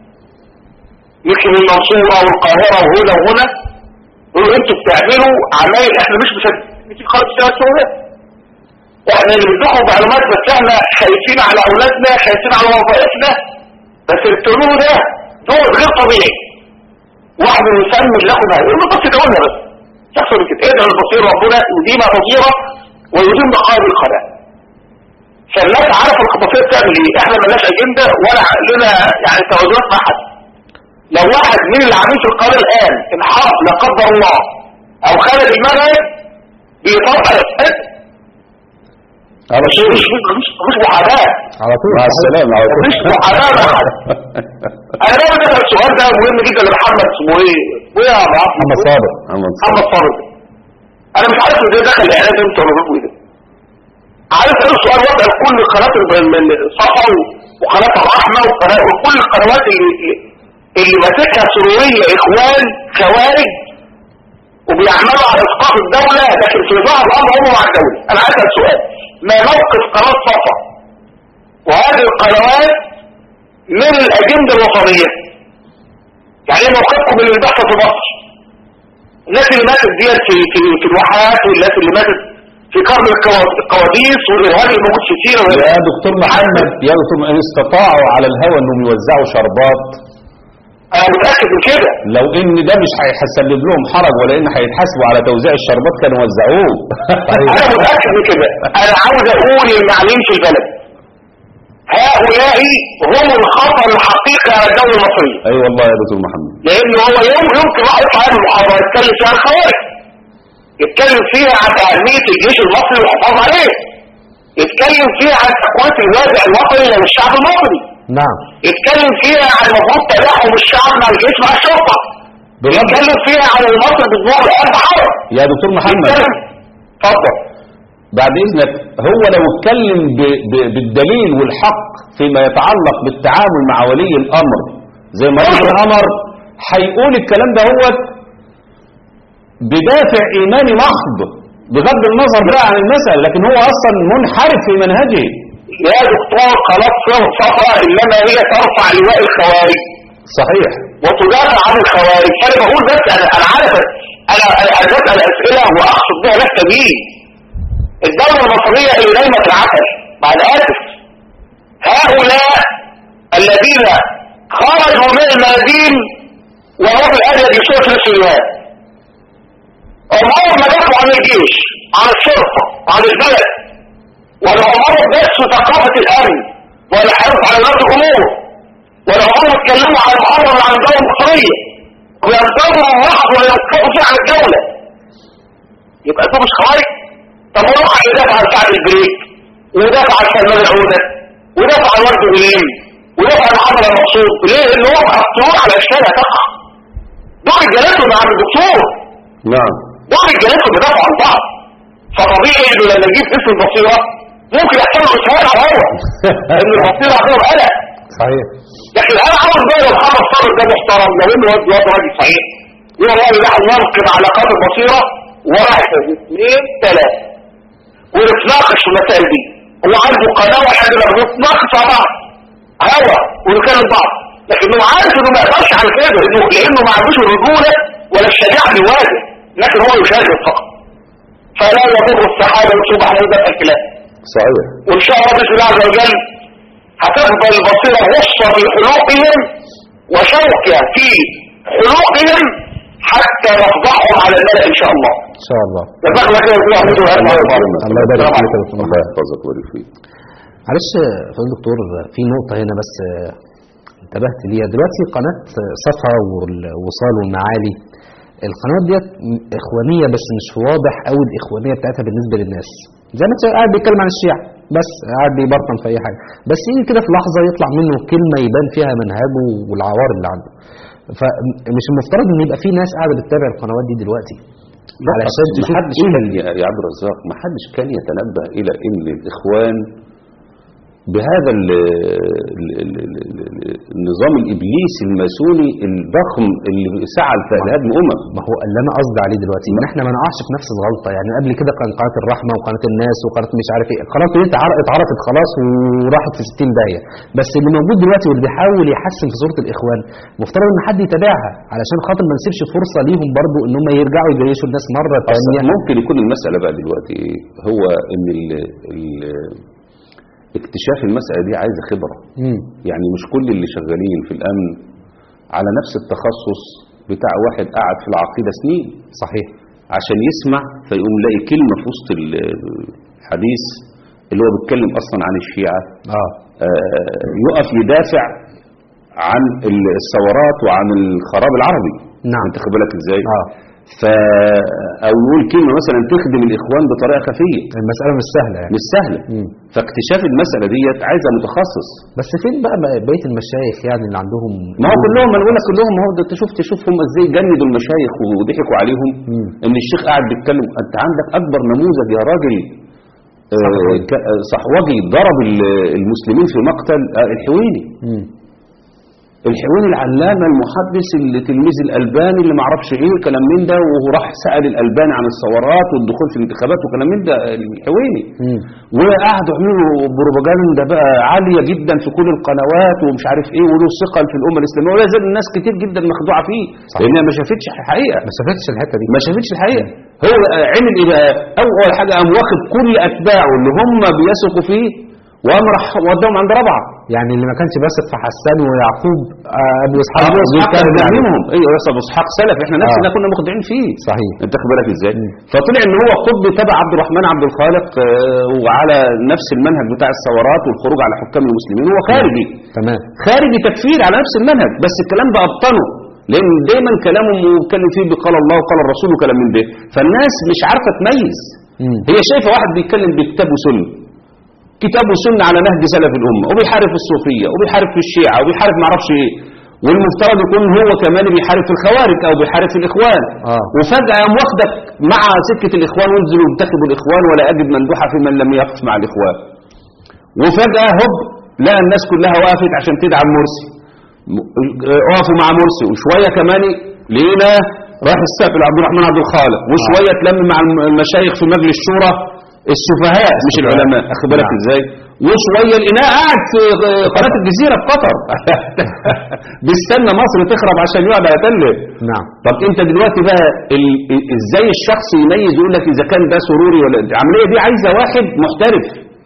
مثل المنصورة والقاهرة وهنا وهنا يقولوا انتوا بتعملوا عمايل احنا مش مصدقين في خالص سنة سوريا واحنا اللي بندخل معلومات بس احنا خايفين على اولادنا خايفين على وظائفنا بس اللي بتقولوه ده دول غير طبيعي واحد يسمي لكم هذا يقول له بس ده قلنا بس يحصل كده ايه ده البصير ربنا يديم بصيرة ويديم بقائم القناة فالناس عارفه الخطافيه بتعمل ايه احنا مالناش اجنده ولا لنا يعني توازنات مع حد لو واحد من اللي عاملين في القناه الان انحرف لا قدر الله او خالد المنهج بيطبق على مش طول مش مش مش محاباه على طول مع السلامة على طول مش محاباه مع حد انا دايما اسال السؤال ده مهم جدا لمحمد اسمه ايه؟ اسمه ايه يا عم محمد صابر محمد محمد صابر انا مش عارف ازاي دخل الاعلان امتى ولا بيقول ايه ده عارف ايه السؤال وضع كل القنوات الصفا وقناه الرحمه وقناه وكل القنوات اللي اللي ماسكها سوريه اخوان خوارج وبيعملوا على اسقاط الدوله لكن في ظهر الامر هم مع الدوله انا عايز اسال سؤال ما موقف قناه صفا وهذه القنوات من الاجنده الوطنيه يعني ايه موقفكم من اللي بيحصل في مصر الناس اللي ماتت ديت في في في الواحات والناس اللي ماتت في قرن الكوا- القواديس والارهاب اللي موجود في سينا يا دكتور محمد يا دكتور ان استطاعوا على الهوى انهم يوزعوا شربات انا متاكد من كده لو ان ده مش هيسبب لهم حرج ولا ان هيتحاسبوا على توزيع الشربات كانوا وزعوه انا متاكد من كده انا عاوز اقول للمعلمين في البلد هؤلاء هم الخطر الحقيقي على الدوله المصريه اي والله يا دكتور محمد لان هو يوم يمكن واحد يطلع يعمل محاضره يتكلم فيها عن الخوارج يتكلم فيها عن اهميه الجيش المصري والحفاظ عليه يتكلم فيها عن تقويه الوازع الوطني للشعب المصري نعم يتكلم فيها عن المفروض تلاحم الشعب مع الجيش مع الشرطه بالرغم يتكلم فيها عن المصري بالظهر الان حرب يا دكتور محمد يتكلم اتفضل بعد اذنك هو لو اتكلم ب- ب- بالدليل والحق فيما يتعلق بالتعامل مع ولي الامر زي ما رجل الامر هيقول الكلام ده هو بدافع ايماني محض بغض النظر بقى عن المسألة لكن هو اصلا منحرف في منهجه يا دكتور خلاص صفا انما هي ترفع لواء الخوارج صحيح وتدافع عن الخوارج فانا بقول بس انا انا عارف انا انا أنا بسال اسئله واقصد بها ناس تانيين الدوله المصريه اللي نايمه في العسل مع الاسف هؤلاء الذين خرجوا من المدين وهم الان يجلسون في السجنات عمرهم ما دافعوا عن الجيش عن الشرطه عن البلد ولا عمرهم بس ثقافه الامن ولا حرص على ولاد الامور ولا هم اتكلموا عن محرم عن الدولة المصرية وينتظروا الوقت وينفقوا فيها عن الدولة يبقى ده مش خوارج طب هو واحد يدافع عن سعد البريك ويدافع عن سلمان العودة ويدافع عن ورد بليل ويدافع عن محمد المقصود ليه؟ لان هو محطوط على اشكال تقع دول رجالته مع الدكتور نعم دول رجالته بيدافعوا عن بعض فطبيعي انه لما يجيب اسم البصيرة ممكن يحصل له اسهال هو ان البصيرة هتبقى قلق صحيح لكن انا عاوز بقى لو محمد صابر ده محترم لو انه واد واد راجل صحيح يقول والله ده هننقذ علاقات البصيره واحد اثنين ثلاثه ونتناقش في المسائل دي هو عنده قناه واحد بنتناقش مع بعض هوا ونكلم بعض لكن هو عارف انه ما يقدرش على كده انه لانه ما عندوش الرجوله ولا الشجاعه اللي يواجه لكن هو يشاهد فقط فلا يضر السحابه وتصبح هيبقى الكلام صحيح وان شاء الله باذن الله عز وجل هتفضل البصيرة غصة في حلوقهم وشوكة في حلوقهم حتى نفضحهم على الملأ ان شاء الله ان شاء الله جزاك الله خير يا دكتور الله يبارك فيك يا دكتور الله يحفظك ويبارك فيك معلش فضل دكتور في نقطة هنا بس آه، انتبهت ليها دلوقتي قناة صفا والوصال والمعالي القنوات ديت م- إخوانية بس مش واضح قوي الإخوانية بتاعتها بالنسبة للناس زي ما انت قاعد بيتكلم عن الشيعة بس قاعد بيبرطم في أي حاجة بس يجي كده في لحظة يطلع منه كلمة يبان فيها منهجه والعوار اللي عنده فمش المفترض ان يبقى في ناس قاعده بتتابع القنوات دي دلوقتي علشان ما تشوف حدش ايه كان يا يا عبد الرزاق ما حدش كان يتنبه الى ان الاخوان بهذا ال ال ال ال ال النظام الابليسي الماسوني الضخم اللي سعى لهدم امم ما هو اللي انا قصدي عليه دلوقتي ان احنا ما نقعش في نفس الغلطه يعني قبل كده كان قناه الرحمه وقناه الناس وقناه مش عارف ايه القناه دي اتعر- اتعرفت خلاص وراحت في 60 داهيه بس اللي موجود دلوقتي واللي بيحاول يحسن في صوره الاخوان مفترض ان حد يتابعها علشان خاطر ما نسيبش فرصه ليهم برضو ان هم يرجعوا يجيشوا الناس مره أصلاً ثانيه ممكن يكون المسألة بقى دلوقتي إيه؟ هو ان ال ال اكتشاف المسألة دي عايزة خبرة مم. يعني مش كل اللي شغالين في الامن على نفس التخصص بتاع واحد قاعد في العقيدة سنين صحيح عشان يسمع فيقوم لاقي كلمة في وسط ال- الحديث اللي هو بيتكلم اصلا عن الشيعة اه آه، يقف يدافع عن ال- الثورات وعن الخراب العربي نعم. انت خد بالك ازاي اه ف او يقول كلمه مثلا تخدم الاخوان بطريقه خفيه المساله مش سهله يعني مش سهله مم. فاكتشاف المساله ديت عايزه متخصص بس فين بقى بقيه المشايخ يعني اللي عندهم ما هو كلهم انا بقول لك كلهم هو ده انت شفت شوف هم ازاي جندوا المشايخ وضحكوا عليهم مم. ان الشيخ قاعد بيتكلم انت عندك اكبر نموذج يا راجل آه، صحوجي. ك- آه، صحوجي ضرب ال- المسلمين في مقتل آه، الحويني مم. الحويني العلامة المحدث اللي تلميذ الألباني اللي معرفش ايه وكلام من ده وراح سأل الألباني عن الثورات والدخول في الانتخابات وكلام من ده الحويني مم. وقعدوا يعملوا بروباجندا بقى عالية جدا في كل القنوات ومش عارف ايه وله ثقل في الأمة الإسلامية ولا زال الناس كتير جدا مخدوعة فيه صحيح. لأنها ما شافتش الحقيقة ما شافتش الحته دي ما شافتش الحقيقة هو عمل ايه بقى أول حاجة قام واخد كل أتباعه اللي هم بيثقوا فيه وقام راح وداهم عند رابعة يعني اللي ما كانش بيثق في حسان ويعقوب آه، ابو اسحاق ابو اسحاق كان كان يعني- بيعلمهم ايوه يا ابو اسحاق سلف احنا نفسنا آه. كنا مخدعين فيه صحيح انت خد بالك ازاي مم. فطلع ان هو قطب تبع عبد الرحمن عبد الخالق آه، وعلى نفس المنهج بتاع الثورات والخروج على حكام المسلمين هو خارجي تمام خارجي تكفير على نفس المنهج بس الكلام ده ابطنه لان دايما كلامه بيتكلم فيه بقال الله وقال الرسول وكلام من ده فالناس مش عارفه تميز مم. هي شايفه واحد بيتكلم بكتاب وسنه كتاب وسنه على نهج سلف الامه وبيحارب في الصوفيه وبيحارب في الشيعه وبيحارب ما اعرفش ايه والمفترض يكون هو كمان بيحارب في الخوارج او بيحارب في الاخوان آه. وفجاه يوم واخدك مع سكه الاخوان وانزلوا انتخبوا الاخوان ولا اجد مندوحه في من لم يقف مع الاخوان وفجاه هوب لقى الناس كلها وقفت عشان تدعم مرسي م- آه، وقفوا مع مرسي وشويه كمان لقينا راح السافل عبد الرحمن عبد الخالق وشويه تلم مع الم- المشايخ في مجلس الشورى السفهاء مش العلماء اخد بالك نعم. ازاي وشويه لقيناه قاعد في آه، قناه الجزيره في قطر بيستنى مصر تخرب عشان يقعد يتلف نعم طب انت دلوقتي بقى ال- ال- ازاي الشخص يميز يقول لك اذا كان ده سروري ولا العمليه دي عايزه واحد محترف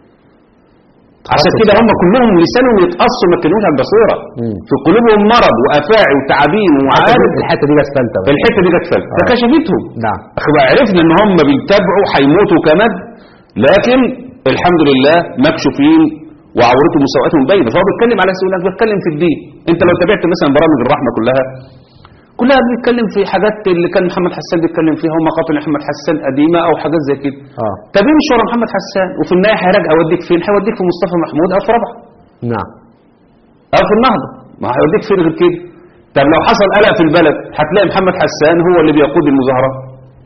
عشان كده هم كلهم لسانهم يتقصوا ما كانوش على البصيره مم. في قلوبهم مرض وافاعي وتعابين وعارف الحته دي بس ثالثه بقى. الحته دي جت فلت آه. فكشفتهم نعم أخي عرفنا ان هم بيتبعوا هيموتوا كمد لكن الحمد لله مكشوفين وعورتهم وسوءاتهم باينه فهو بيتكلم على سؤالك بيتكلم في الدين انت لو تابعت مثلا برامج الرحمه كلها كلها بنتكلم في حاجات اللي كان محمد حسان بيتكلم فيها ومقاطع محمد حسان قديمه او حاجات زي كده اه طب امشي ورا محمد حسان وفي النهايه هيراجع هيوديك فين؟ هيوديك في مصطفى محمود او في ربح نعم او في النهضه ما هيوديك فين غير كده طب لو حصل قلق في البلد هتلاقي محمد حسان هو اللي بيقود المظاهرات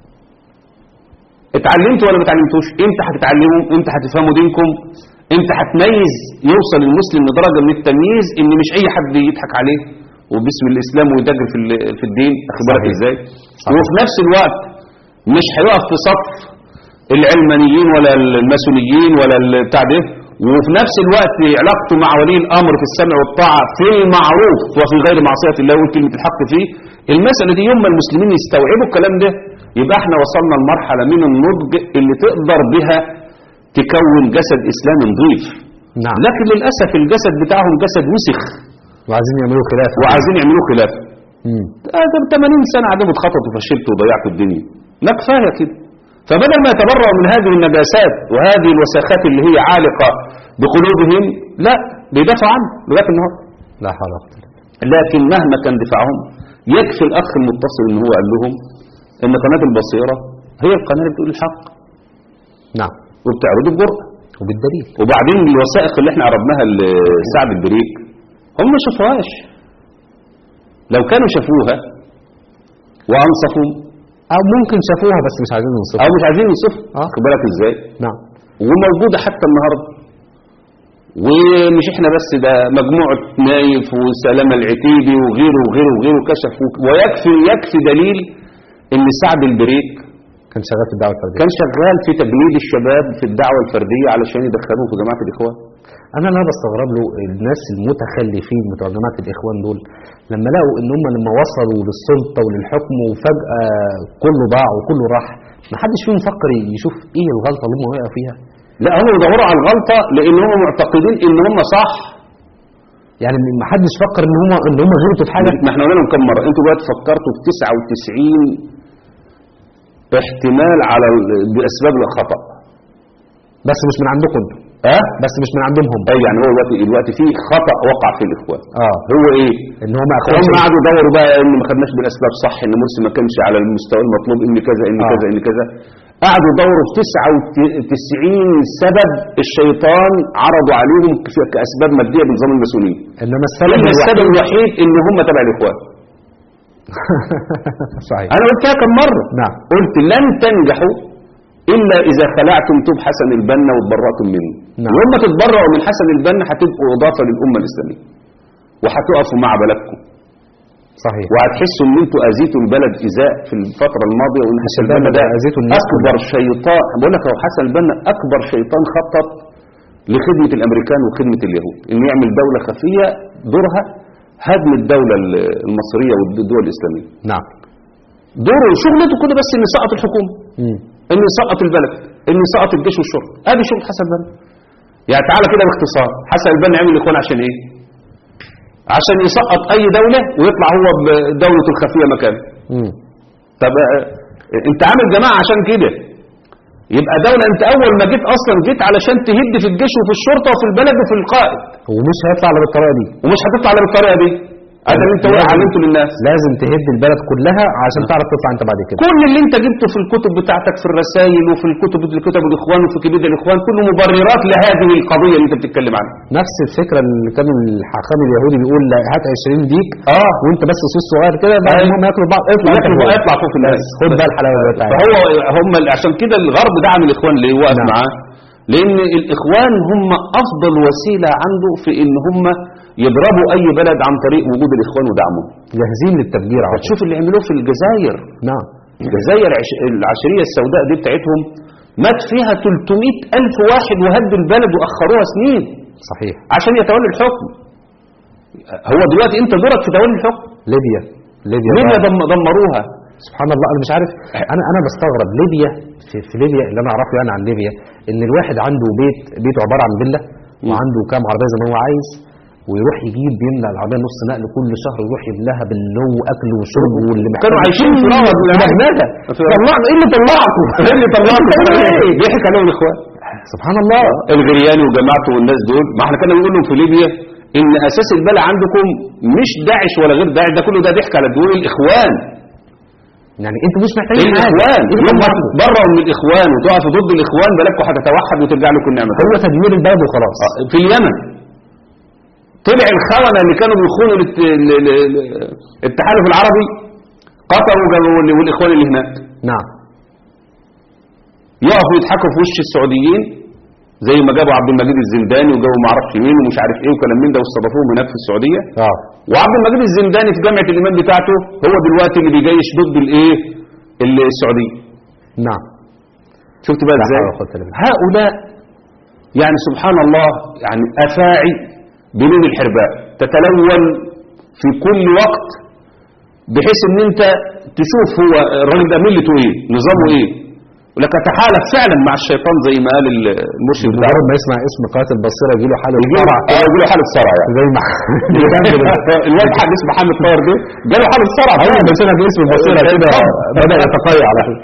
اتعلمتوا ولا ما اتعلمتوش امتى هتتعلموا امتى هتفهموا دينكم امتى هتميز يوصل المسلم لدرجه من التمييز ان مش اي حد يضحك عليه وباسم الاسلام ويدجل في ال- في الدين اخد بالك صحيح. ازاي صحيح. وفي نفس الوقت مش هيقف في صف العلمانيين ولا الماسونيين ولا ال- بتاع ده وفي نفس الوقت علاقته مع ولي الامر في السمع والطاعه في المعروف وفي غير معصيه الله وكلمه الحق فيه المساله دي يوم ما المسلمين يستوعبوا الكلام ده يبقى احنا وصلنا لمرحله من النضج اللي تقدر بها تكون جسد اسلامي نظيف نعم لكن للاسف الجسد بتاعهم جسد وسخ وعايزين يعملوا خلاف وعايزين يعملوا خلاف مم. ده 80 سنة قعدوا بتخططوا وفشلتوا وضيعتوا الدنيا لا كفاية كده فبدل ما يتبرأوا من هذه النجاسات وهذه الوساخات اللي هي عالقة بقلوبهم لا بيدافعوا عنه لغاية النهارده لا حول ولا قوة لكن مهما كان دفاعهم يكفي الأخ المتصل إن هو قال لهم إن قناة البصيرة هي القناة اللي بتقول الحق نعم وبتعرض الجرأة وبالدليل وبعدين الوثائق اللي احنا عرضناها لسعد البريك هم ما شافوهاش لو كانوا شافوها وانصفوا او ممكن شافوها بس مش عايزين يوصفوا او مش عايزين يوصفوا آه. خد بالك ازاي نعم وموجوده حتى النهارده ومش احنا بس ده مجموعه نايف وسلامه العتيبي وغيره وغيره وغيره كشفوا ويكفي يكفي دليل ان سعد البريك كان شغال في الدعوه الفرديه كان شغال في تجنيد الشباب في الدعوه الفرديه علشان يدخلوه في جماعه الاخوان انا اللي انا بستغرب له الناس المتخلفين بتوع جماعه الاخوان دول لما لقوا ان هم لما وصلوا للسلطه وللحكم وفجاه كله ضاع وكله راح ما حدش فيهم فكر يشوف ايه الغلطه اللي هم وقعوا فيها لا هم بيدوروا على الغلطه لان هم معتقدين ان هم صح يعني ما حدش فكر ان هم ان هم غلطوا في حاجه ما احنا قلنا لهم كم مره انتوا دلوقتي فكرتوا في 99 احتمال على ال- باسباب الخطا بس مش من عندكم انتوا اه بس مش من عندهم هم اي يعني هو دلوقتي دلوقتي في خطا وقع في الاخوان اه هو ايه ان هم هم اخوان قعدوا يدوروا بقى ان ما خدناش بالاسباب صح ان مرسي ما كانش على المستوى المطلوب ان كذا ان آه. كذا ان كذا قعدوا يدوروا في 99 سبب الشيطان عرضوا عليهم ك- كاسباب ماديه بنظام الماسونيه انما السبب الا السبب الوحيد الوحيد ان هم تبع الاخوان صحيح انا قلتها كم مره نعم. قلت لن تنجحوا الا اذا خلعتم توب حسن البنا وتبرأتم منه نعم. ولما تتبرأوا من حسن البنا هتبقوا اضافه للامه الاسلاميه وهتقفوا مع بلدكم صحيح وهتحسوا ان انتوا اذيتوا البلد ايذاء في الفتره الماضيه وان حسن البنا البنا ده ده أذيتوا الناس اكبر شيطان بقول لك هو حسن البنا اكبر شيطان خطط لخدمه الامريكان وخدمه اليهود ان يعمل دوله خفيه دورها هدم الدوله المصريه والدول الاسلاميه نعم دوره شغلته كده بس ان يسقط الحكومه مم. ان يسقط البلد ان يسقط الجيش والشرطه ادي شغل حسن البنا يعني تعالى كده باختصار حسن البنا عمل الاخوان عشان ايه عشان يسقط اي دوله ويطلع هو بدولته الخفيه مكانه مم. طب آه، انت عامل جماعه عشان كده يبقى دولة انت اول ما جيت اصلا جيت علشان تهد في الجيش وفي الشرطة وفي البلد وفي القائد ومش هيطلع الا بالطريقه دي ومش هتطلع على بالطريقة دي هذا اللي انت لازم- علمته للناس لازم تهد البلد كلها عشان تعرف تطلع انت بعد كده كل اللي انت جبته في الكتب بتاعتك في الرسائل وفي الكتب اللي كتب الاخوان وفي كبير الاخوان كله مبررات لهذه القضية اللي انت بتتكلم عنها نفس الفكره اللي كان الحاخام اليهودي بيقول لا هات 20 ديك اه وانت بس سوس صغير كده بعد أيوة. ما ياكلوا بعض اطلع انت لكن هو فوق. يطلع فوق الناس خد بقى الحلاوه بتاعتك فهو هم عشان كده الغرب دعم الاخوان ليه واقف نعم. معاه لان الاخوان هم افضل وسيله عنده في ان هم يضربوا اي بلد عن طريق وجود الاخوان ودعمهم جاهزين للتفجير على طول هتشوف اللي عملوه في الجزائر نعم الجزائر عش... العشريه السوداء دي بتاعتهم مات فيها 300 الف واحد وهدوا البلد واخروها سنين صحيح عشان يتولي الحكم هو دلوقتي انت دورك في تولي الحكم ليبيا ليبيا ليبيا بقى. دم... دمروها سبحان الله انا مش عارف انا انا بستغرب ليبيا في, في ليبيا اللي انا اعرفه يعني عن ليبيا ان الواحد عنده بيت بيته عباره عن فيلا وعنده كام عربيه زي ما هو عايز ويروح يجيب يملى العربيه نص نقل كل شهر يروح يملاها بالنو واكل وشرب واللي محتاج كانوا عايشين في رغد مهنده طلعنا ايه اللي طلعكم؟ ايه اللي طلعكم إيه؟ بيحكي عليهم الاخوان سبحان الله الغرياني وجماعته والناس دول ما احنا كنا بنقول لهم في ليبيا ان اساس البلاء عندكم مش داعش ولا غير داعش ده كله ده ضحك على الدول الاخوان يعني انتوا مش محتاجين حاجه الاخوان إيه يوم ما اللي تبرئوا من الاخوان وتقفوا ضد الاخوان بلدكم هتتوحد وترجع لكم نعمه هو تدمير البلد وخلاص في اليمن طلع الخونة اللي كانوا بيخونوا الات- ال- ال- ال- التحالف العربي قطروا وجابوا- والاخوان اللي هناك نعم يقفوا يضحكوا في وش السعوديين زي ما جابوا عبد المجيد الزنداني وجابوا ما اعرفش مين ومش عارف ايه وكلام من ده واستضافوهم هناك في السعوديه اه وعبد المجيد الزنداني في جامعه الامام بتاعته هو دلوقتي اللي بيجيش ضد الايه ال- السعوديه نعم شفت بقى لا ازاي حول ولا قوة إلا بالله. هؤلاء يعني سبحان الله يعني افاعي بلون الحرباء تتلون في كل وقت بحيث ان انت تشوف هو الراجل ده ملته ايه نظامه ايه ولك تحالف فعلا مع الشيطان زي ما قال المرشد بتاعه مجرد ما يسمع اسم قاتل بصيره يجي له حاله يجي له اه يجي له حاله صرع يعني زي ما الواد حد اسمه محمد طاهر ده جاله حاله صرع ايوه بس انا باسم البصيره كده بدا يتقيع على طول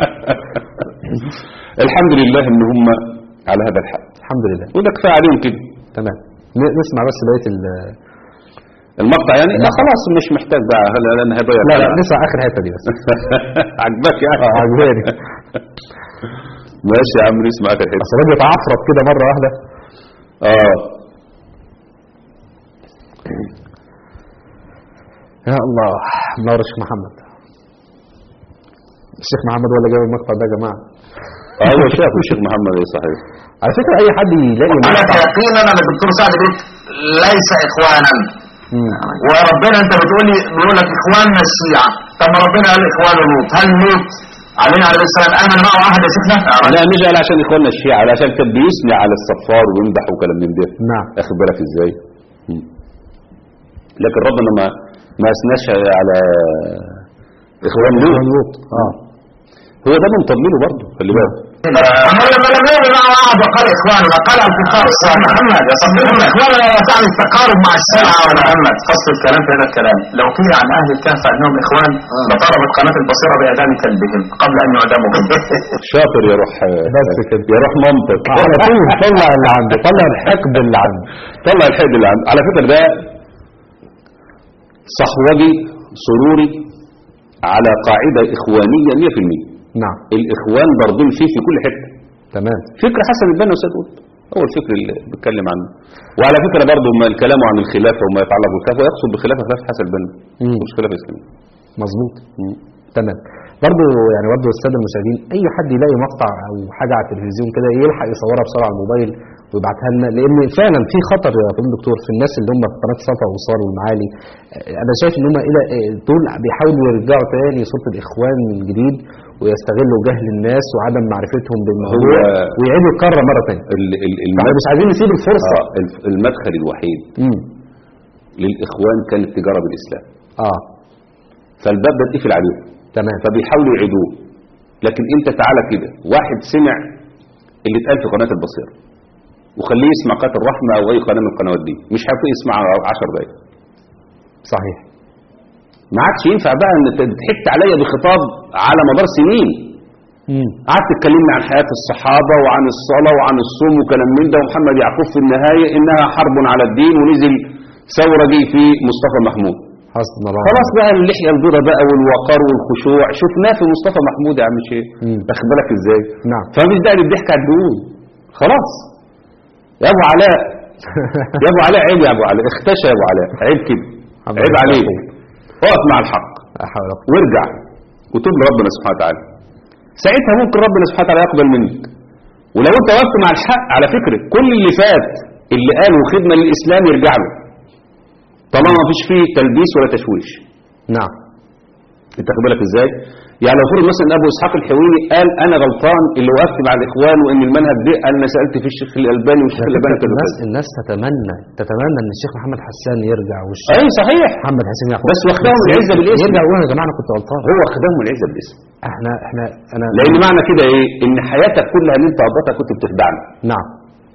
الحمد لله ان هم على هذا الحال الحمد لله وده كفايه عليهم كده تمام ن- نسمع بس بقيه ال المقطع يعني لا خلاص مش محتاج بقى هلا لان هيضيع لا لا الكلام. نسمع اخر حته دي بس عجبك يعني اه عجباني ماشي يا عم نسمع اخر حته بس الراجل اتعفرت كده مره واحده اه يا الله نور الشيخ محمد الشيخ محمد ولا جاب المقطع ده يا جماعه اه هو شاف الشيخ محمد ايه صحيح على فكره اي حد يلاقي انا مقطع يقينا ان الدكتور سعد بيت ليس اخوانا مم. وربنا انت بتقولي بيقول لك اخواننا الشيعة طب ما ربنا قال اخوان لوط هل لوط علينا عليه السلام امن معه احد يا شيخنا؟ لا مش قال عشان اخواننا الشيعة قال عشان كان بيثني على الصفار ويمدح وكلام من ده نعم اخد بالك ازاي مم. لكن ربنا ما ما اثناش على اخوان لوط لوط اه هو ده من تضليله برضه خلي بالك اما لما لم يكن معه احد وقال اخواننا قال الكفار الصالح محمد يا صديقي محمد اخواننا لا تعني التقارب مع الشيعة ولا محمد فصل الكلام في هذا الكلام لو قيل عن اهل الكهف انهم اخوان لطلبت قناه البصيره باعدام كلبهم قبل ان يعدموا شاطر يا روح بس كده. يا روح مامتك على طول طلع اللي عنده طلع الحقد اللي عنده طلع الحقد اللي عنده على فكرة ده صحوجي سروري على قاعدة إخوانية 100% نعم الإخوان ضاربين فيه في كل حتة تمام فكر حسن البنا وسيد قطب هو الفكر اللي بيتكلم عنه وعلى فكرة برضه ما الكلام عن الخلافة وما يتعلق بالخلافة يقصد بخلافة خلافة حسن البنا مم. مش خلافة إسلامية مظبوط تمام برضو يعني برضو الساده المشاهدين اي حد يلاقي مقطع او حاجه على التلفزيون كده يلحق يصورها بسرعه على الموبايل ويبعتها لنا لان فعلا في خطر يا فندم دكتور في الناس اللي هم في قناه صفا وصار والمعالي آه، انا شايف ان هم الى آه، دول بيحاولوا يرجعوا تاني صوره الاخوان من جديد ويستغلوا جهل الناس وعدم معرفتهم بالموضوع هو- ويعيدوا الكره مره ثانيه ال- ال- فاحنا المد- مش عايزين نسيب الفرصه آه، الف- المدخل الوحيد امم للإخوان كان التجارة بالإسلام اه فالباب ده اتقفل عليهم تمام فبيحاولوا يعيدوه لكن انت تعالى كده واحد سمع اللي اتقال في قناة البصيرة وخليه يسمع قناة الرحمة او اي قناة من القنوات دي مش هيكون يسمع 10 دقايق صحيح ما عادش ينفع بقى ان ت- تحت عليا بخطاب على مدار سنين امم قعدت تكلمني عن حياة الصحابة وعن الصلاة وعن الصوم وكلام من ده ومحمد يعقوب في النهاية انها حرب على الدين ونزل ثورة جه في مصطفى محمود حسبنا الله خلاص بقى اللحية البيضاء بقى والوقار والخشوع شفناه في مصطفى محمود يا عم شيخ مم. واخد بالك ازاي نعم فمش داعي للضحك على الدهون خلاص يا ابو علاء يا ابو علاء عيب يا ابو علاء اختشى يا ابو علاء عيب كده الحمد عيب لله. عليك اقف مع الحق لا حول ولا قوة. وارجع وتوب لربنا سبحانه وتعالى ساعتها ممكن ربنا سبحانه وتعالى يقبل منك ولو انت وقفت مع الحق على فكرة كل اللي فات اللي قاله خدمة للإسلام يرجع له طالما ما فيش فيه تلبيس ولا تشويش نعم انت خد بالك ازاي يعني لو فرض مثلا ان ابو اسحاق الحويني قال انا غلطان اللي وقفت مع الاخوان وان المنهج ده انا سالت في الشيخ الالباني والشيخ الالباني كذا الناس كذا الناس تتمنى تتمنى ان الشيخ محمد حسان يرجع والشيخ اي صحيح محمد حسين يعقوب بس واخدهم العزه بالاسم يرجع يقول يا جماعه انا كنت غلطان هو واخدهم العزه بالاسم احنا احنا انا لان معنى كده ايه ان حياتك كلها اللي انت قضيتها كنت بتخدعني نعم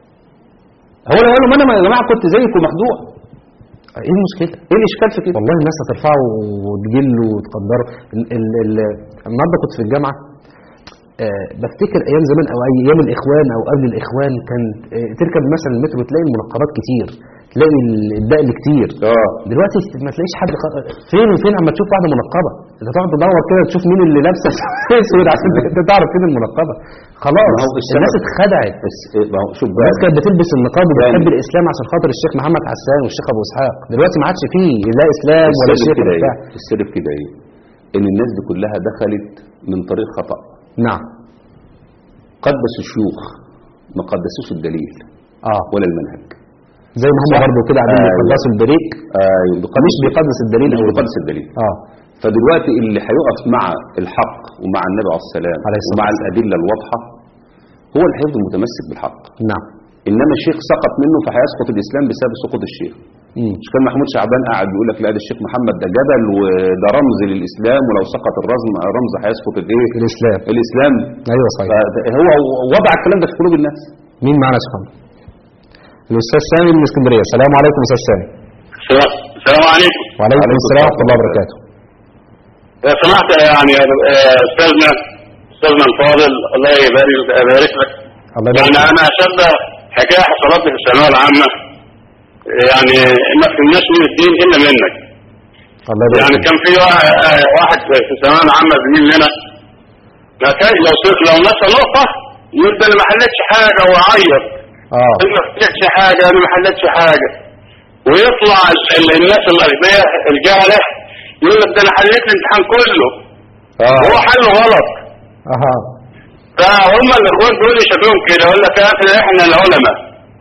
هو لو قال له ما انا يا جماعه كنت زيكم مخدوع ايه المشكله ايه الاشكال في كده والله الناس هترفعه وتجله وتقدره ال ال ال النهارده كنت في الجامعه آه، بفتكر ايام زمان او ايام الاخوان او قبل الاخوان كان آه، تركب مثلا المترو تلاقي المنقبات كتير تلاقي ال- الدقل كتير اه دلوقتي ما تلاقيش حد خ... فين وفين اما تشوف واحده منقبه انت تقعد تدور كده تشوف مين اللي لابسه اسود عشان انت تعرف فين المنقبه خلاص ما هو السبب- الناس اتخدعت بس إيه، ما هو شوف بقى الناس كانت بتلبس النقاب وبتحب يعني- الاسلام عشان خاطر الشيخ محمد حسان والشيخ ابو اسحاق دلوقتي ما عادش فيه لا اسلام ولا السر شيخ في كده ولا بتاع ايه السر في كده ايه ان الناس دي كلها دخلت من طريق خطأ نعم قدسوا الشيوخ ما قدسوش الدليل اه ولا المنهج زي ما هم صح. برضه كده قاعدين أيوة. يقدسوا البريك آه مش بيقدس الدليل مش او بيقدس الدليل اه فدلوقتي اللي هيقف مع الحق ومع النبي عليه السلام عليه الصلاة ومع والسلام. الأدلة الواضحة هو اللي هيفضل متمسك بالحق نعم إنما الشيخ سقط منه فهيسقط الإسلام بسبب سقوط الشيخ مم. مش كان محمود شعبان قاعد بيقول لك لا ده الشيخ محمد ده جبل وده رمز للإسلام ولو سقط الرمز الرمز هيسقط الإيه؟ الاسلام الإسلام ايوه صحيح فهو وضع الكلام ده في قلوب الناس مين معنا يا شيخ محمد؟ الاستاذ سامي من اسكندريه السلام عليكم استاذ سامي السلام عليكم وعليكم السلام ورحمه الله وبركاته يا سمحت يعني آه، استاذنا استاذنا الفاضل الله يبارك يبارك لك الله يعني يبارك انا اشبه حكايه حصلت لي في الثانويه العامه يعني ما فهمناش من الدين الا منك الله يبارك يعني فيك. كان في واحد آه، واحد في الثانويه العامه زميل لنا ما كان لو صرت لو نسى نقطه يبدا انا ما حلتش حاجه ويعيط اه انا ما حلتش حاجه انا ما حلتش حاجه ويطلع ال- ال- الناس الاغبياء الجهله يقول لك ده انا حليت الامتحان كله وهو اه حله غلط اها فهم الاخوان دول يشبههم كده يقول لك احنا احنا العلماء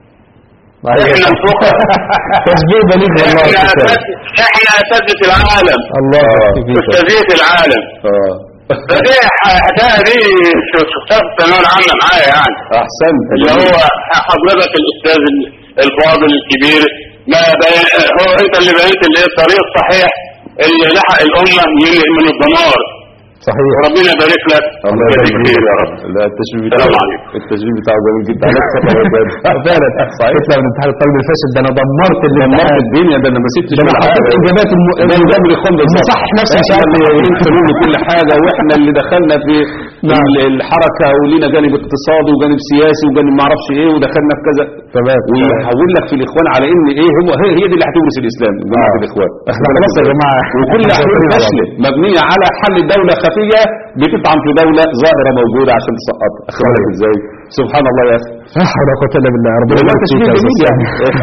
احنا الفقهاء تشبيه بليغ والله احنا يا أستاذ. أساتذة- احنا اساتذه العالم الله آه. يبارك فيك. استاذيه العالم اه فدي حكايه دي شفتها في الثانويه العامه معايا يعني احسنت اللي هو حضرتك الاستاذ الفاضل الكبير ما بين هو انت اللي بينت اللي هي الطريق الصحيح اللي لحق الامه من من الدمار صحيح وربنا يبارك لك الله ويبارك يبارك فيك فيك يا رب لا التشبيه السلام بتاعه عليكم. التشبيه بتاعه جميل جدا عليك خطأ يا جاد. فعلا صحيح تطلع من امتحان الطالب الفاشل ده انا دمرت دمرت الامتحان الدنيا ده انا ما سبتش ده انا ولا حطيت حاجة. اجابات الم... ده جاب لي خمس المصحح نفسه مش احنا عارف اللي ايه عاملين حلول لكل حاجه واحنا اللي دخلنا في نعم. ال- الحركه ولينا جانب اقتصادي وجانب سياسي وجانب ما اعرفش ايه ودخلنا في كذا تمام ويحول لك في الاخوان على ان ايه هو هي, هي دي اللي هتورث الاسلام جماعه آه. الاخوان احنا خلاص يا جماعه وكل حلول فاشله مبنيه على حل دوله خفيه بتطعن في دوله ظاهره موجوده عشان تسقطها اخد بالك صحيح. ازاي سبحان الله يا اخي لا حول ولا قوه الا بالله ربنا والله يبارك فيك تشبيه يا جميل أستاذ يعني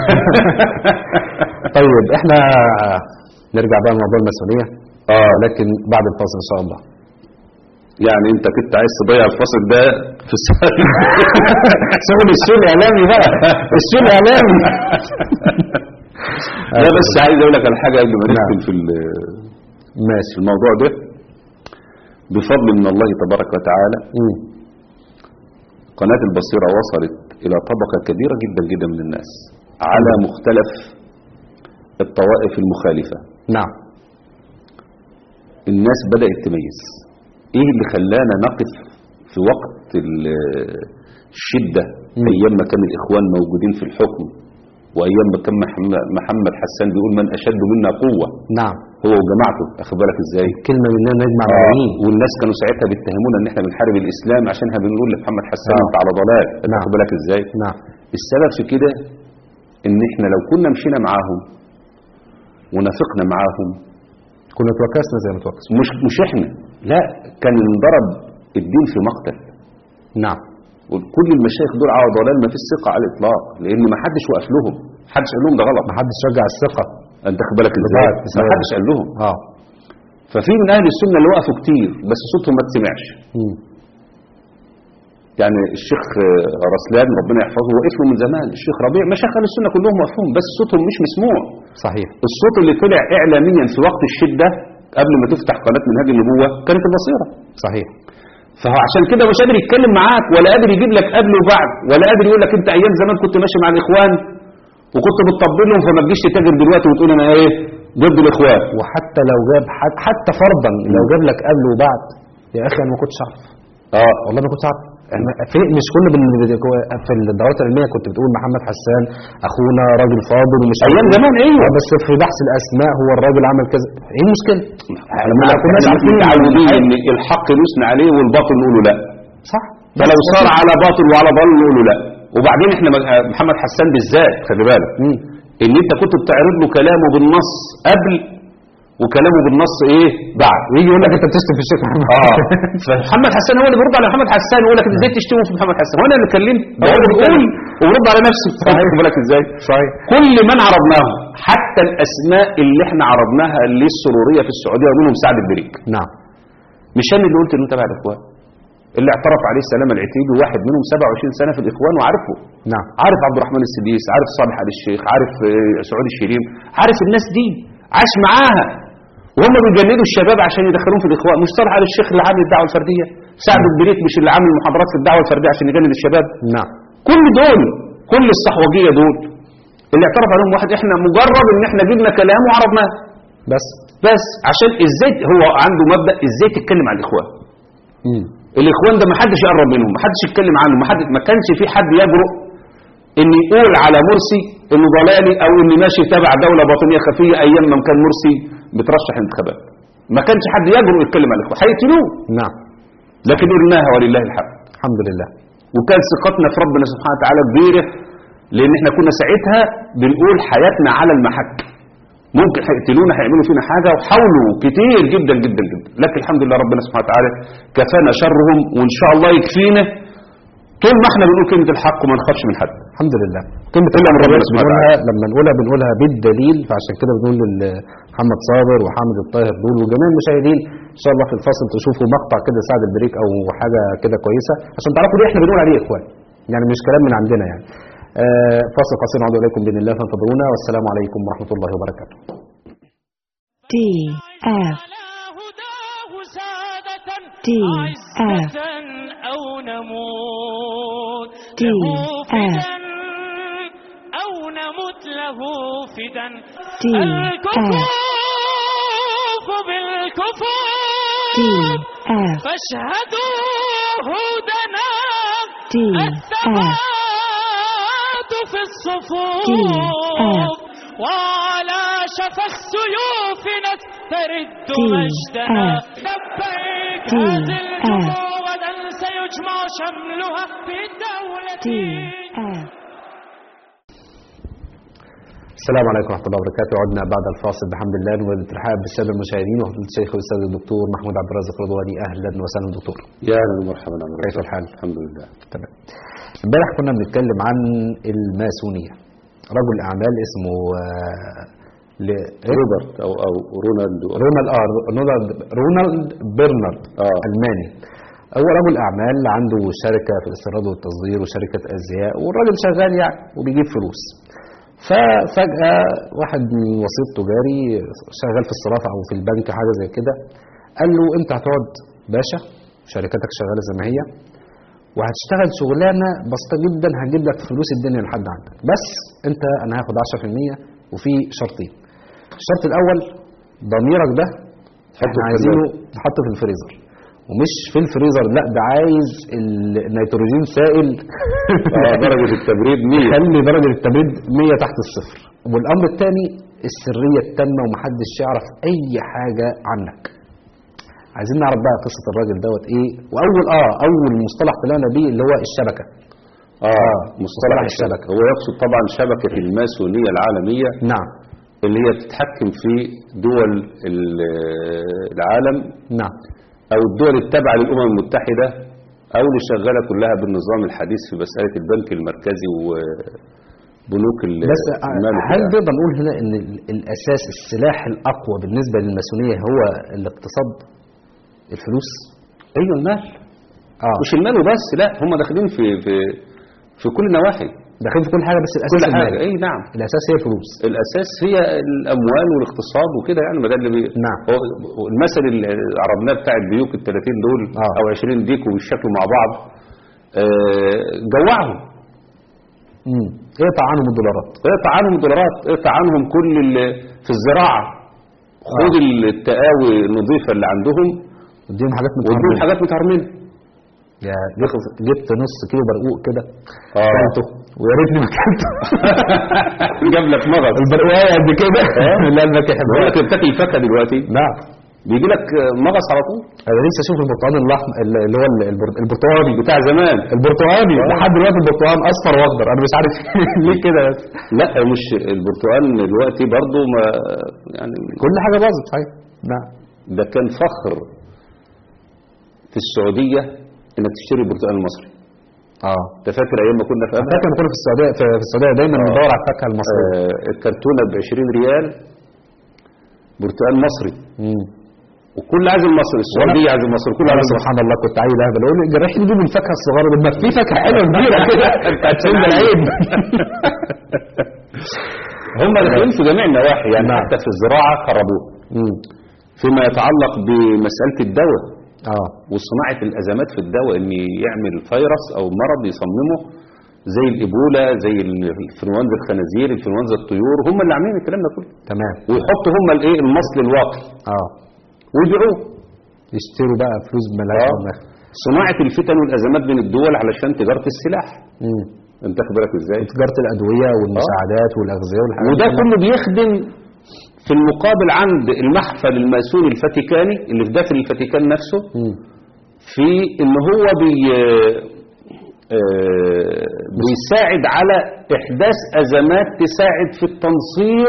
سامي. طيب احنا نرجع بقى لموضوع المسؤوليه اه لكن بعد الفاصل ان شاء الله يعني انت كنت عايز تضيع الفصل ده في السنه شغل السوق الاعلامي بقى السوق الاعلامي لا بس عايز اقول لك على حاجه قبل ما نعم. ندخل في ال- ماشي في الموضوع ده بفضل من الله تبارك وتعالى مم. قناة البصيرة وصلت إلى طبقة كبيرة جدا جدا من الناس على مختلف الطوائف المخالفة نعم الناس بدأت تميز إيه اللي خلانا نقف في وقت ال- الشدة مم. أيام ما كان الإخوان موجودين في الحكم وأيام ما كان محمد- محمد حسان بيقول من أشد منا قوة نعم هو وجماعته أخد بالك إزاي كلمه مننا نجمع آه، ملايين والناس كانوا ساعتها بيتهمونا ان احنا بنحارب الاسلام عشانها بنقول لمحمد حسان آه. انت على ضلال نعم. واخد بالك ازاي نعم السبب في كده ان احنا لو كنا مشينا معاهم ونافقنا معاهم كنا توكسنا زي ما توكسنا مش مش احنا لا كان انضرب الدين في مقتل نعم وكل المشايخ دول على ضلال ما فيش ثقه على الاطلاق لان ما حدش وقف لهم ما حدش قال لهم ده غلط ما حدش شجع الثقه انت خد بالك ازاي بالظبط. ما حدش قال لهم اه ففي من اهل السنه اللي وقفوا كتير بس صوتهم ما تسمعش مم. يعني الشيخ آه، رسلان ربنا يحفظه وقف له من زمان الشيخ ربيع مشايخ اهل السنه كلهم واقفين بس صوتهم مش مسموع صحيح الصوت اللي طلع اعلاميا في وقت الشده قبل ما تفتح قناه منهاج النبوه كانت البصيره صحيح فهو عشان كده مش قادر يتكلم معاك ولا قادر يجيب لك قبل وبعد ولا قادر يقول لك انت ايام زمان كنت ماشي مع الاخوان وكنت بتطبل لهم فما تجيش تتاجر دلوقتي وتقول انا ايه ضد الاخوان وحتى لو جاب حت- حتى فرضا لو جاب لك قبل وبعد يا اخي انا ما كنتش اعرف اه والله ما كنتش اعرف احنا في مش كل بال... في الدورات العلميه كنت بتقول محمد حسان اخونا راجل فاضل ومش عارف ايام إيه. زمان ايوه آه، بس في بحث الاسماء هو الراجل عمل كذا ايه المشكله؟ احنا ما كناش عارفين متعودين الحقيقة. ان الحق نثني عليه والباطل نقوله لا صح فلو صار على باطل وعلى ضل نقول له لا وبعدين احنا مج- محمد حسان بالذات خلي بالك مم. ان انت كنت بتعرض له كلامه بالنص قبل وكلامه بالنص ايه بعد ويجي يقول لك انت بتشتم في الشيخ محمد اه فمحمد حسان هو اللي بيرد على محمد حسان يقول لك انت ازاي تشتمه في محمد حسان وانا اللي كلمت هو اللي بقول بيتكلم. وبرد على نفسي صحيح. خد بالك ازاي صحيح كل من عرضناه حتى الاسماء اللي احنا عرضناها للسروريه في السعوديه ومنهم سعد البريك نعم مش انا اللي قلت انه تبع الاخوان اللي اعترف عليه سلامه العتيبي واحد منهم 27 سنه في الاخوان وعارفه نعم عارف عبد الرحمن السديس عارف صالح علي الشيخ عارف آه، سعود الشريم عارف الناس دي عاش معاها وهم بيجندوا الشباب عشان يدخلوهم في الاخوان مش صالح علي الشيخ اللي عامل الدعوه الفرديه سعد البريك مش اللي عامل محاضرات في الدعوه الفرديه عشان يجند الشباب نعم كل دول كل الصحوجيه دول اللي اعترف عليهم واحد احنا مجرد ان احنا جبنا كلامه وعرضناه بس بس عشان ازاي هو عنده مبدا ازاي تتكلم عن الاخوان مم. الاخوان ده ما حدش يقرب منهم ما حدش يتكلم عنه ما حد ما كانش في حد يجرؤ ان يقول على مرسي انه ضلالي او انه ماشي تبع دوله باطنيه خفيه ايام ما كان مرسي بترشح الانتخابات ما كانش حد يجرؤ يتكلم عن الاخوان هيقتلوه نعم لكن قلناها ولله الحمد الحمد لله وكان ثقتنا في ربنا سبحانه وتعالى كبيره لان احنا كنا ساعتها بنقول حياتنا على المحك ممكن هيقتلونا هيعملوا فينا حاجه وحاولوا كتير جدا جدا جدا لكن الحمد لله ربنا سبحانه وتعالى كفانا شرهم وان شاء الله يكفينا طول ما احنا بنقول كلمه الحق وما نخافش من حد الحمد لله كلمة إلا من الحق ربنا ديت سبحانه بنقولها لما نقولها بنقولها بالدليل فعشان كده بنقول لمحمد صابر وحامد الطاهر دول وجميع المشاهدين ان شاء الله في الفصل تشوفوا مقطع كده سعد البريك او حاجه كده كويسه عشان تعرفوا ليه احنا بنقول عليه اخوان يعني مش كلام من عندنا يعني آه فاصل قصير نعود اليكم باذن الله فانتظرونا والسلام عليكم ورحمه الله وبركاته D F على هداه سادة D عزة F أو نموت D له F فدا أو نمت له فدا D الكفوف D بالكفوف F فاشهدوا هدنا D F الثبات في الصفوف وعلى شفا السيوف نسترد D مجدنا F لبيك D هذه F الجموع غدا سيجمع شملها في D دولتي F السلام عليكم ورحمه الله وبركاته عدنا بعد الفاصل بحمد الله والترحاب بالساده المشاهدين وفضيله الشيخ والاستاذ الدكتور محمود عبد الرازق رضواني اهلا وسهلا دكتور يا اهلا ومرحبا عمرو كيف الحال؟ الحمد لله تمام امبارح كنا بنتكلم عن الماسونيه رجل اعمال اسمه آه، ل- إيه؟ روبرت او او رونالد رونالد اه رونالد رونالد برنارد آه. الماني هو رجل اعمال عنده شركه في الاستيراد والتصدير وشركه ازياء والراجل شغال يعني وبيجيب فلوس ففجاه واحد من وسيط تجاري شغال في الصرافه او في البنك حاجه زي كده قال له انت هتقعد باشا شركتك شغاله زي ما هي وهتشتغل شغلانه بسيطه جدا هتجيب لك فلوس الدنيا لحد عندك بس انت انا هاخد 10% وفي شرطين الشرط الاول ضميرك ده حطه احنا في عايزينه نحطه في الفريزر ومش في الفريزر لا ده عايز ال- النيتروجين سائل اه درجه التبريد 100 خلي درجه التبريد 100 تحت الصفر والامر الثاني السريه التامه ومحدش يعرف اي حاجه عنك عايزين نعرف بقى قصه الراجل دوت ايه واول اه اول مصطلح طلعنا بيه اللي هو الشبكه اه مصطلح مصطلح الشبكه الشبكة. هو يقصد طبعا شبكه الماسونيه العالميه نعم اللي هي بتتحكم في دول ال- العالم نعم او الدول التابعه للامم المتحده او اللي شغاله كلها بالنظام الحديث في مساله البنك المركزي وبنوك ال- بس المال هل وكده. نقدر نقول هنا ان ال- الاساس السلاح الاقوى بالنسبه للماسونيه هو الاقتصاد الفلوس ايوه المال اه مش المال وبس لا هم داخلين في في في كل النواحي داخلين في كل حاجه بس الاساس كل حاجه المال. اي نعم الاساس هي الفلوس الاساس هي الاموال والاقتصاد وكده يعني ما ده اللي بي... نعم. هو هو المثل اللي عرضناه بتاع الديوك ال 30 دول آه. او 20 ديك وبيشكلوا مع بعض آه، جوعهم امم اقطع عنهم الدولارات اقطع عنهم الدولارات اقطع عنهم كل اللي في الزراعه خد التقاوي النظيفه اللي عندهم اديهم حاجات واديهم متهرمنه حاجات متهرمنه يا جبت, جبت نص كيلو برقوق كده آه. كلته ويا ريتني ما كلته جاب لك مغص البرقوقه قد كده لا الباقي بقول يحبها لك بتاكل فاكهه دلوقتي نعم بيجي لك مغص على طول انا لسه اشوف البرتقال الاحمر اللي هو البر- البرتقالي بتاع زمان البرتقالي لحد دلوقتي البرتقال اصفر واخضر انا مش عارف ليه كده بس لا مش البرتقال دلوقتي برضو ما يعني كل حاجه باظت صحيح نعم ده كان فخر في السعودية انك تشتري البرتقال المصري اه انت فاكر ايام ما كنا في انا أمريكا فاكر لما كنا في السعوديه في في السعوديه دايما بندور على الفاكهه المصريه آه الكرتونة ب 20 ريال برتقال مصري مم. وكل عازم مصري السعودية عازم مصري كل انا عازم مصري سبحان الله كنت عايل اهبل اقول رايحين يجيبوا الفاكهه الصغيره دي ما في فاكهه حلوه كبيره كده بتاعت سند العيد هم داخلين في جميع النواحي يعني نعم. حتى في الزراعة خربوه مم. فيما يتعلق بمسألة الدواء اه وصناعة الأزمات في الدواء إن يعمل فيروس أو مرض يصممه زي الإيبولا زي الإنفلونزا الخنازير إنفلونزا الطيور هم اللي عاملين الكلام ده كله تمام ويحطوا هم الإيه المصل الواقي اه ويبيعوه يشتروا بقى فلوس بملايين آه. صناعة الفتن والأزمات بين الدول علشان تجارة السلاح امم أنت خد بالك إزاي تجاره الادويه والمساعدات والاغذيه والحاجات وده دي. كله بيخدم في المقابل عند المحفل الماسوني الفاتيكاني اللي في داخل الفاتيكان نفسه مم. في ان هو بي آه، بيساعد على احداث ازمات تساعد في التنصير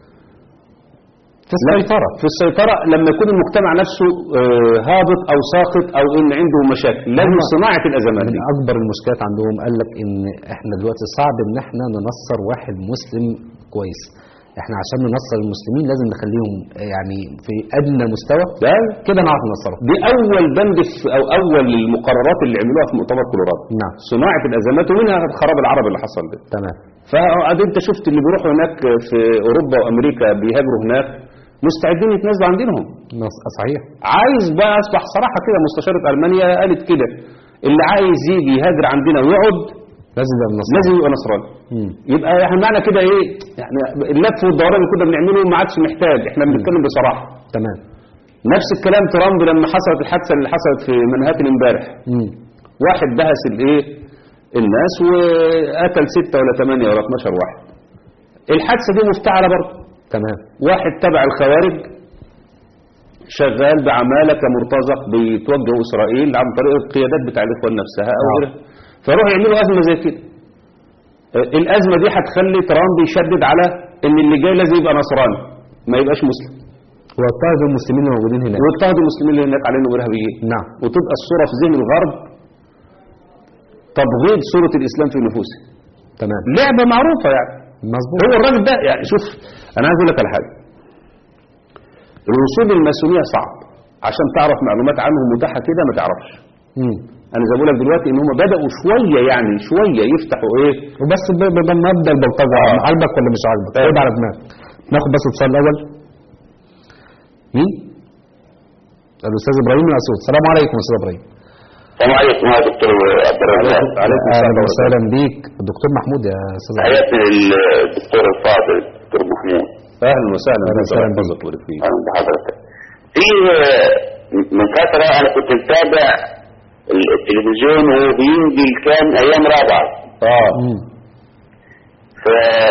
في السيطره في السيطرة لما يكون المجتمع نفسه آه، هابط او ساقط او ان عنده مشاكل لازم هم- صناعة الازمات من دي اكبر المشكلات عندهم قال لك ان احنا دلوقتي صعب ان احنا ننصر واحد مسلم كويس احنا عشان ننصر المسلمين لازم نخليهم يعني في ادنى مستوى ده كده نعرف ننصرهم دي اول بند في او اول المقررات اللي عملوها في مؤتمر كولورادو نعم صناعة الازمات ومنها الخراب العربي اللي حصل ده تمام فقعد انت شفت اللي بيروحوا هناك في اوروبا وامريكا بيهاجروا هناك مستعدين يتنازلوا عن دينهم نص- صحيح عايز بقى اصبح صراحه كده مستشاره المانيا قالت كده اللي عايز يجي يهاجر عندنا ويقعد لازم يبقى من لازم يبقى نصراني مم. يبقى احنا معنى كده ايه يعني اللف والدوران اللي كنا بنعمله ما عادش محتاج احنا بنتكلم بصراحه تمام نفس الكلام ترامب لما حصلت الحادثه اللي حصلت في منهاتن امبارح مم. واحد دهس الايه الناس وقتل ستة ولا ثمانية ولا 12 واحد الحادثة دي مفتعلة برضه تمام واحد تبع الخوارج شغال بعمالة كمرتزق بيتوجه إسرائيل عن طريق القيادات بتاع الإخوان نفسها أو آه. غيرها فيروح يعملوا أزمة زي كده آه، الأزمة دي هتخلي ترامب يشدد على إن اللي جاي لازم يبقى نصراني ما يبقاش مسلم واضطهدوا المسلمين الموجودين هناك ويضطهدوا المسلمين اللي هناك على إنهم إرهابيين نعم وتبقى الصورة في ذهن الغرب تبغيض صورة الإسلام في نفوسه تمام لعبة معروفة يعني مظبوط هو الراجل ده يعني شوف انا عايز اقول لك على حاجه الوصول للماسونيه صعب عشان تعرف معلومات عنهم متاحه كده ما تعرفش مم. انا زي ما بقول لك دلوقتي ان هم بداوا شويه يعني شويه يفتحوا ايه وبس ب- ب- بمبدا البلطجه آه. عاجبك ولا مش عاجبك آه. خد على دماغك ناخد بس الاتصال الاول مين الاستاذ ابراهيم من اسيوط السلام عليكم استاذ ابراهيم السلام عليكم يا دكتور عبد الرزاق عليكم السلام اهلا ورحمة وسهلا بيك الدكتور محمود يا استاذ ابراهيم حياتي للدكتور الفاضل الدكتور محمود اهلا وسهلا أهلا بك وسهلا الله بك. يحفظك ويبارك فيك اهلا بحضرتك في من فترة انا كنت متابع التلفزيون وهو بينزل كان ايام رابعة اه مم. ف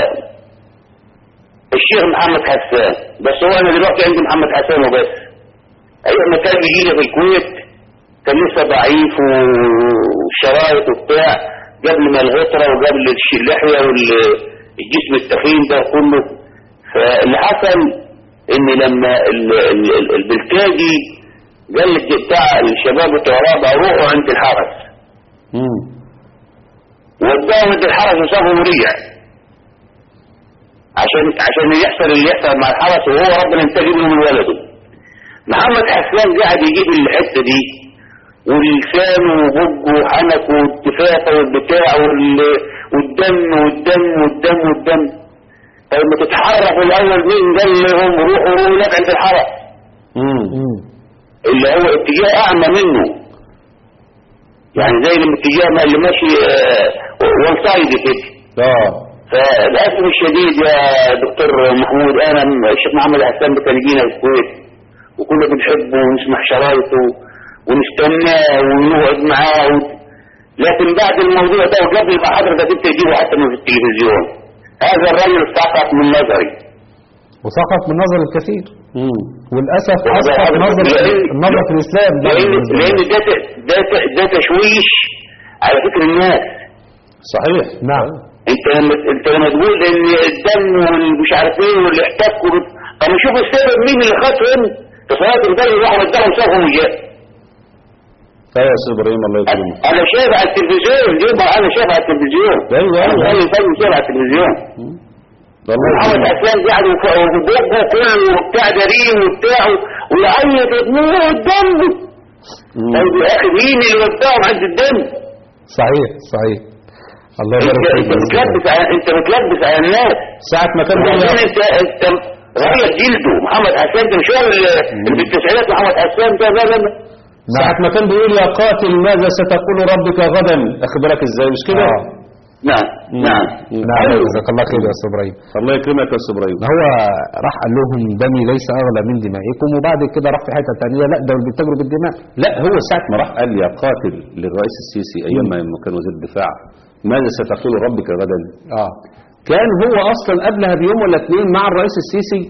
الشيخ محمد حسان بس هو انا دلوقتي عندي محمد حسان وبس ايام ما كان بيجي لي في الكويت كان لسه ضعيف والشرايط وبتاع قبل ما الغطرة وقبل الش- اللحية والجسم التخين ده كله فاللي حصل ان لما ال- ال- ال- البلتاجي قال لك بتاع الشباب بتوع رابعة روحوا عند الحرس امم وداهم عند الحرس وسابهم ورجع عشان عشان يحصل اللي يحصل مع الحرس وهو ربنا ينتقم له من ولده محمد حسان قاعد يجيب الحته دي ولسانه وبقه وحنكه والتفافه والبتاع وال- والدم والدم والدم والدم طيب ما تتحركوا الاول مين قال لهم روحوا روحوا هناك عند الحرس امم مم. اللي هو اتجاه اعمى منه يعني زي الاتجاه ما اللي ماشي وان سايد كده اه فللاسف الشديد يا دكتور محمود انا الشيخ محمد حسان ده كان يجينا في الكويت وكنا بنحبه ونسمع شرايطه ونستناه ونقعد معاه و... لكن بعد الموضوع ده وقبل ما حضرتك انت تجيبه حتى من في التلفزيون هذا الرجل سقط من نظري وسقط من نظر الكثير مم. وللاسف والله اسقط حضرتك نظر لأن- النظر في الاسلام ده لان بالنسبة لان لنا. ده ت- ده ت- ده تشويش على فكر الناس صحيح نعم انت لما انت لما تقول ان الدم والمش عارف ايه واللي احتكوا بت- طب شوف السبب مين اللي خاطرهم في صلاه الفجر راحوا وداهم شافهم وجاء ايوه يا استاذ ابراهيم الله يكرمك انا شايف على التلفزيون يبقى انا شايف على التلفزيون أيوة، انا أيوة. صلي الفجر شايف على التلفزيون الله محمد يكرمك حسان قاعد وبوجه كله وبتاع دارين وبتاع ويعيط ودموع الدم مم. طيب يا اخي مين اللي وداهم عند الدم؟ صحيح صحيح الله انت يبارك انت فيك بتلبس على انت بتلبس على الناس ساعة ما كان وبعدين بيقول انت انت غير جلده محمد حسان ده مش هو اللي اللي في التسعينات محمد حسان ده لا لا لا ساعة ما كان بيقول يا قاتل ماذا ستقول ربك غدا اخد بالك ازاي مش كده آه. نعم نعم نعم جزاك الله خير يا استاذ ابراهيم الله يكرمك يا استاذ ابراهيم هو راح قال لهم دمي ليس اغلى من دمائكم وبعد كده راح في حته ثانيه لا ده بيتاجروا بالدماء لا هو ساعة ما راح قال يا قاتل للرئيس السيسي ايام ما كان وزير الدفاع ماذا ستقول ربك غدا اه كان هو اصلا قبلها بيوم ولا اتنين مع الرئيس السيسي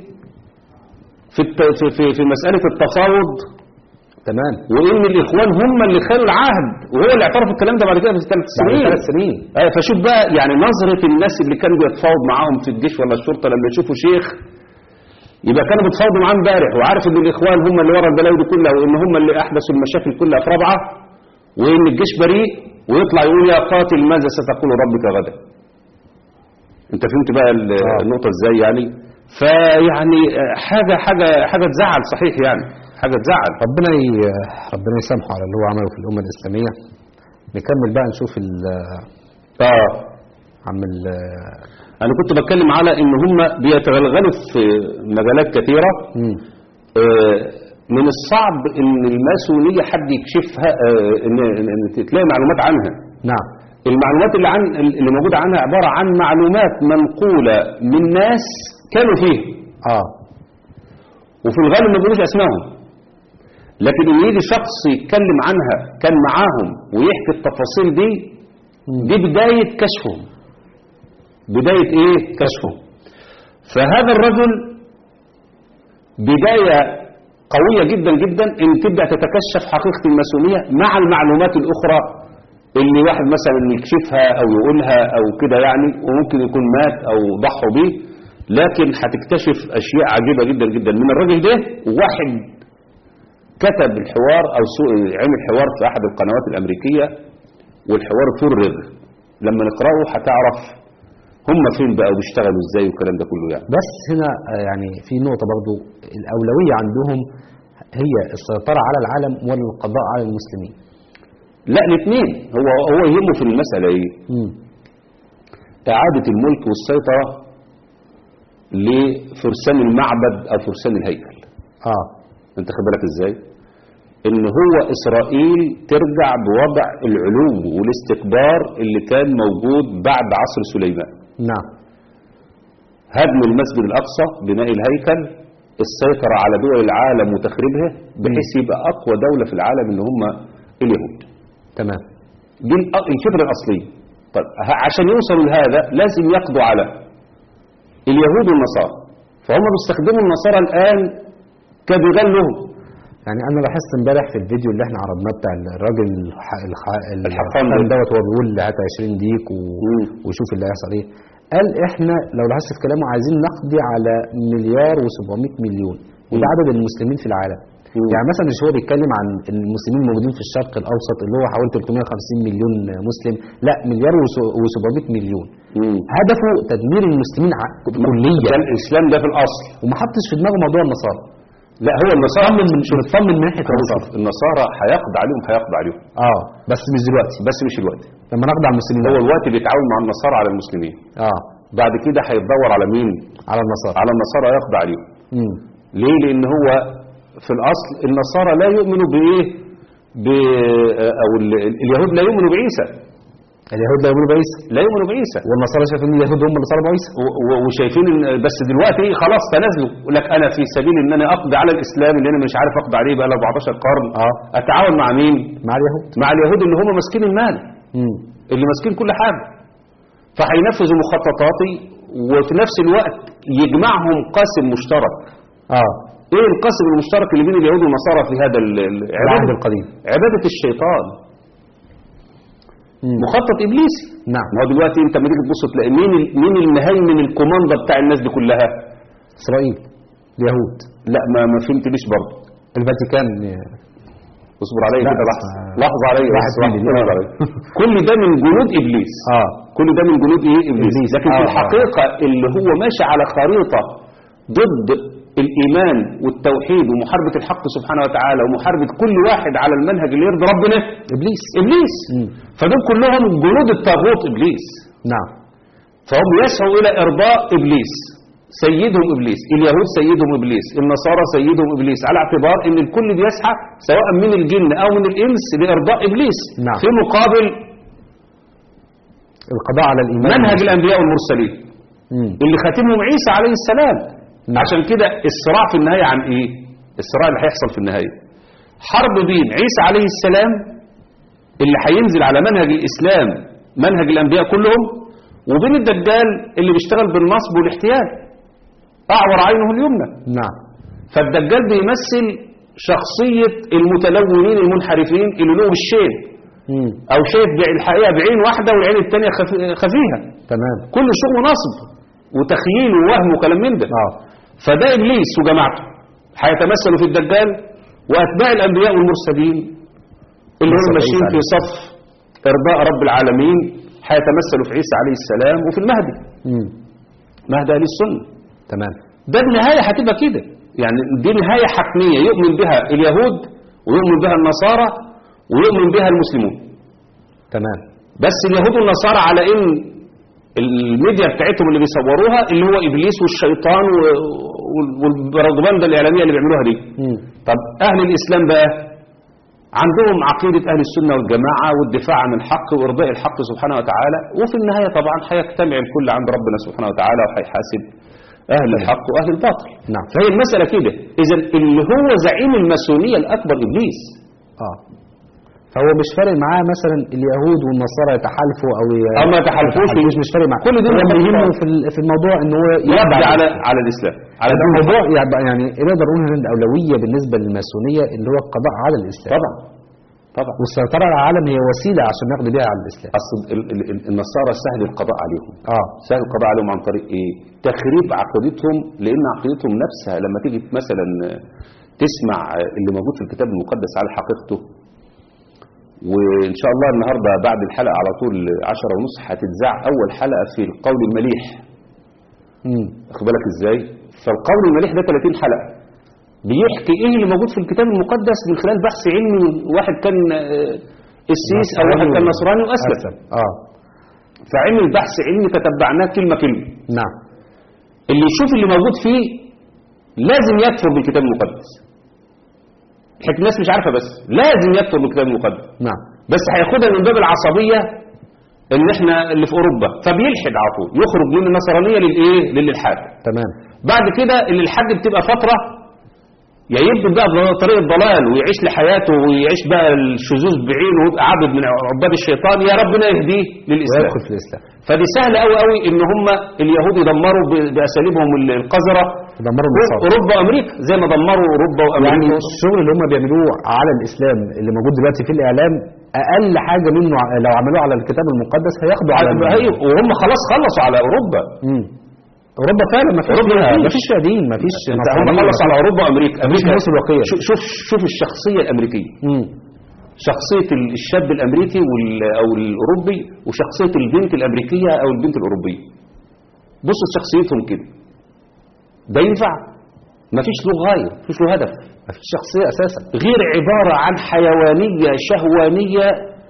في الت... في في, في مسألة التفاوض تمام وان الاخوان هم اللي خلوا العهد وهو اللي اعترف الكلام ده بعد كده في ثلاث بعد سنين ثلاث سنين آه فشوف بقى يعني نظرة الناس اللي كانوا بيتفاوض معاهم في الجيش ولا الشرطة لما يشوفوا شيخ يبقى كانوا بيتفاوضوا معاه امبارح وعارف ان الاخوان هم اللي ورا البلاوي دي كلها وان هم اللي احدثوا المشاكل كلها في رابعه وان الجيش بريء ويطلع يقول يا قاتل ماذا ستقول ربك غدا انت فهمت بقى ال- آه. النقطه ازاي يعني فيعني آه، حاجه حاجه حاجه تزعل صحيح يعني حاجه تزعل ربنا ي... ربنا يسامحه على اللي هو عمله في الامه الاسلاميه نكمل بقى نشوف ال اه عم ال انا كنت بتكلم على ان هم بيتغلغلوا في مجالات كثيره مم. آه، من الصعب ان الماسونيه حد يكشفها آه، ان إن- إن تلاقي معلومات عنها نعم المعلومات اللي عن اللي موجوده عنها عباره عن معلومات منقوله من ناس كانوا فيه اه وفي الغالب ما بيقولوش اسمائهم لكن ان يجي شخص يتكلم عنها كان معاهم ويحكي التفاصيل دي دي بدايه كشفهم بدايه ايه كشفهم فهذا الرجل بدايه قويه جدا جدا ان تبدا تتكشف حقيقه الماسونيه مع المعلومات الاخرى اللي واحد مثلا يكشفها او يقولها او كده يعني وممكن يكون مات او ضحوا به لكن هتكتشف اشياء عجيبه جدا جدا من الراجل ده واحد كتب الحوار او سو- عمل حوار في احد القنوات الامريكيه والحوار فرغ لما نقراه هتعرف هم فين بقى وبيشتغلوا ازاي والكلام ده كله يعني بس هنا آه، يعني في نقطة برضو الأولوية عندهم هي السيطرة على العالم ولا القضاء على المسلمين لا الاثنين هو هو يهمه في المساله ايه مم. اعاده الملك والسيطره لفرسان المعبد او فرسان الهيكل اه انت خد بالك ازاي ان هو اسرائيل ترجع بوضع العلو والاستكبار اللي كان موجود بعد عصر سليمان نعم هدم المسجد الاقصى بناء الهيكل السيطرة على دول العالم وتخريبها بحيث يبقى اقوى دولة في العالم اللي هم اليهود تمام دي الأ- الفكرة الاصلية طيب ه- عشان يوصلوا لهذا لازم يقضوا على اليهود والنصارى فهم بيستخدموا النصارى الان كبغال لهم يعني انا لاحظت امبارح في الفيديو اللي احنا عرضناه بتاع الراجل الح... الح... الحقان الحقان ده. دوت هو بيقول هات 20 ديك و... مم. وشوف اللي هيحصل ايه قال احنا لو لاحظت في كلامه عايزين نقضي على مليار و700 مليون وده عدد المسلمين في العالم مم. يعني مثلا مش هو بيتكلم عن المسلمين الموجودين في الشرق الاوسط اللي هو حوالي 350 مليون مسلم لا مليار و700 مليون مم. هدفه تدمير المسلمين ع- ده كليا الاسلام ده في الاصل وما حطش في دماغه موضوع النصارى لا هو النصارى مطمن من مطمن من ناحيه النصارى شوف النصارى هيقضي عليهم هيقضي عليهم اه بس مش دلوقتي بس مش الوقت لما نقضي على المسلمين هو الوقت بيتعاون مع النصارى على المسلمين اه بعد كده هيتدور على مين على النصارى على النصارى يقضي عليهم امم ليه لان هو في الاصل النصارى لا يؤمنوا بايه ب او ال- اليهود لا يؤمنوا بعيسى اليهود لا يؤمنوا بعيسى لا يؤمنوا بعيسى والنصارى شايفين ان اليهود هم اللي طلبوا عيسى و- و- وشايفين ان بس دلوقتي إيه خلاص تنازلوا يقول لك انا في سبيل ان انا اقضي على الاسلام اللي انا مش عارف اقضي عليه بقى له 14 قرن اه اتعاون مع مين مع اليهود مع اليهود اللي هم ماسكين المال امم اللي ماسكين كل حاجه فهينفذوا مخططاتي وفي نفس الوقت يجمعهم قاسم مشترك اه ايه القاسم المشترك اللي بين اليهود والنصارى في هذا ال- ال- العهد عبادة القديم عبادة الشيطان مم. مخطط ابليسي نعم ما هو دلوقتي انت لما تيجي تبص تلاقي مين ال- مين المهيمن الكوماندا بتاع الناس دي كلها اسرائيل اليهود لا ما ما فهمتنيش برضه الفاتيكان اصبر عليا لا، كده لحظه آه، لحظه عليا واحد بس، مني. لحظة عليا. كل ده من جنود ابليس اه كل ده من جنود ايه ابليس إبليس. لكن في آه، آه. الحقيقه اللي هو ماشي على خريطه ضد الايمان والتوحيد ومحاربه الحق سبحانه وتعالى ومحاربه كل واحد على المنهج اللي يرضي ربنا ابليس ابليس مم. فدول كلهم جنود الطاغوت ابليس نعم فهم يسعوا الى ارضاء ابليس سيدهم ابليس اليهود سيدهم ابليس النصارى سيدهم ابليس على اعتبار ان الكل بيسعى سواء من الجن او من الانس لارضاء ابليس نعم. في مقابل القضاء على الايمان منهج الانبياء والمرسلين مم. اللي خاتمهم عيسى عليه السلام عشان كده الصراع في النهايه عن ايه الصراع اللي هيحصل في النهايه حرب بين عيسى عليه السلام اللي هينزل على منهج الاسلام منهج الانبياء كلهم وبين الدجال اللي بيشتغل بالنصب والاحتيال اعور عينه اليمنى نعم فالدجال بيمثل شخصية المتلونين المنحرفين اللي له الشيء مم. او شايف بع- الحقيقة بعين واحدة والعين التانية خف- خفيها تمام كل شغل نصب وتخييل ووهم وكلام من ده اه فده ابليس وجماعته هيتمثلوا في الدجال واتباع الانبياء والمرسلين اللي هم نسأل ماشيين عيسى في عليه. صف ارضاء رب العالمين هيتمثلوا في عيسى عليه السلام وفي المهدي مم. مهدي اهل السنه تمام ده النهايه هتبقى كده يعني دي نهايه حتميه يؤمن بها اليهود ويؤمن بها النصارى ويؤمن بها المسلمون تمام بس اليهود والنصارى على ان الميديا بتاعتهم اللي بيصوروها اللي هو ابليس والشيطان و- وال- والبروباغندا الاعلاميه اللي بيعملوها دي مم. طب اهل الاسلام بقى عندهم عقيده اهل السنه والجماعه والدفاع عن الحق وارضاء الحق سبحانه وتعالى وفي النهايه طبعا هيجتمع الكل عند ربنا سبحانه وتعالى وهيحاسب اهل الحق واهل الباطل نعم. فهي المساله كده اذا اللي هو زعيم الماسونيه الاكبر ابليس اه فهو مش فارق معاه مثلا اليهود والنصارى يتحالفوا او ي... أو ما يتحالفوش. مش مش فارق معاه كل دول هو يخلي بيهمه بالك. في ال- في الموضوع ان هو يقضي على على الاسلام على على دين الموضوع يبقى يعني نقدر نقول ان الاولويه بالنسبه للماسونيه اللي هو القضاء على الاسلام طبعا طبعا والسيطره على العالم هي وسيله عشان نقضي بيها على الاسلام اصل ال- ال- ال- النصارى سهل القضاء عليهم اه سهل القضاء عليهم عن طريق ايه تخريب عقيدتهم لان عقيدتهم نفسها لما تيجي مثلا تسمع اللي موجود في الكتاب المقدس على حقيقته وان شاء الله النهارده بعد الحلقه على طول عشرة ونص هتتذاع اول حلقه في القول المليح امم واخد بالك ازاي فالقول المليح ده 30 حلقه بيحكي ايه اللي موجود في الكتاب المقدس من خلال بحث علمي واحد كان آه، قسيس او واحد كان نصراني واسلم اه فعمل بحث علمي تتبعناه كلمه كلمه نعم اللي يشوف اللي موجود فيه لازم يكفر بالكتاب المقدس حكي الناس مش عارفه بس لازم يكفر بالكتاب المقدس نعم بس هياخدها من باب العصبيه ان احنا اللي في اوروبا فبيلحد على طول يخرج من النصرانيه للايه للالحاد تمام بعد كده الالحاد بتبقى فتره يا يبدو بقى بطريق الضلال ويعيش لحياته ويعيش بقى الشذوذ بعينه ويبقى عبد من عباد الشيطان يا ربنا يهديه للاسلام ويدخل في الاسلام فدي سهله قوي قوي ان هم اليهود يدمروا ب- باساليبهم القذره يدمروا النصارى اوروبا وامريكا زي ما دمروا اوروبا يعني وامريكا الشغل اللي هم بيعملوه على الاسلام اللي موجود دلوقتي في الاعلام اقل حاجه منه ع- لو عملوه على الكتاب المقدس هياخدوا على على هي وهم خلاص خلصوا على اوروبا مم. اوروبا فعلا ما فيش أوروبا فيها مفيش. ما فيش فيها دين ما فيش انت هم خلصوا على اوروبا وامريكا امريكا الناس الواقية. شوف شوف شوف الشخصيه الامريكيه مم. شخصيه ال- الشاب الامريكي وال- او الاوروبي وشخصيه البنت الامريكيه او البنت الاوروبيه بص شخصيتهم كده ده ينفع مفيش له غايه مفيش له هدف ما فيش شخصيه اساسا غير عبارة عن حيوانية شهوانية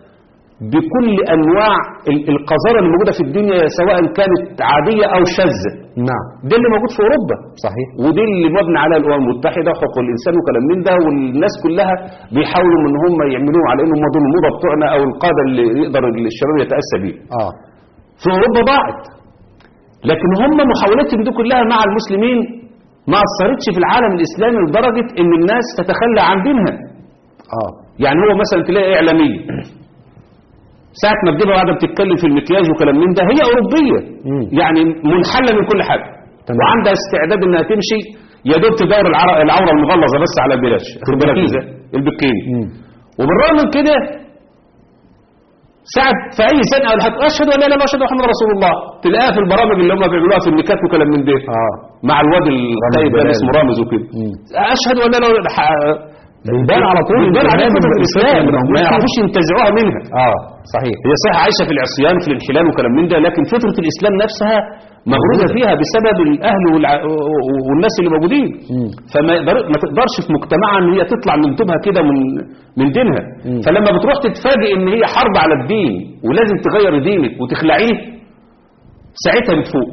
بكل أنواع ال- القذارة اللي موجودة في الدنيا سواء كانت عادية أو شاذة نعم ده اللي موجود في أوروبا صحيح ودي اللي مبني عليها الأمم المتحدة وحقوق الإنسان وكلام من ده والناس كلها بيحاولوا إن هم يعملوهم على إنهم دول الموضة بتوعنا أو القادة اللي يقدر الشباب يتأسى بيه اه في أوروبا ضاعت لكن هم محاولاتهم دي كلها مع المسلمين ما أثرتش في العالم الإسلامي لدرجة إن الناس تتخلى عن دينها اه يعني هو مثلا تلاقي إعلامية ساعة ما تجيبها قاعدة بتتكلم في المكياج وكلام من ده هي أوروبية مم. يعني منحلة من كل حاجة تمام. وعندها استعداد انها تمشي يا دوب تدور العر- العوره المغلظه بس على البلاش خد بالك البكيني. ازاي البكيني مم. وبالرغم من كده ساعة في أي سنة ولا حاجة أشهد أن لا إله إلا الله أشهد محمد رسول الله تلاقيها في البرامج اللي هم بيعملوها في النكات وكلام من ده اه مع الواد الطيب ده اللي جلال. اسمه رامز وكده مم. أشهد أن لا إله إلا الله بيبان على طول بيبان على الإيمان فكرة الإسلام بالإسلام. ما يعرفوش ينتزعوها منها اه صحيح هي صحيح عايشة في العصيان وفي الانحلال وكلام من ده لكن فطرة الإسلام نفسها مغروزة فيها بسبب الأهل والع- والناس اللي موجودين مم. فما يقدر- ما تقدرش في مجتمعها ان هي تطلع من تبها كده من من دينها مم. فلما بتروح تتفاجئ ان هي حرب على الدين ولازم تغير دينك وتخلعيه ساعتها بتفوق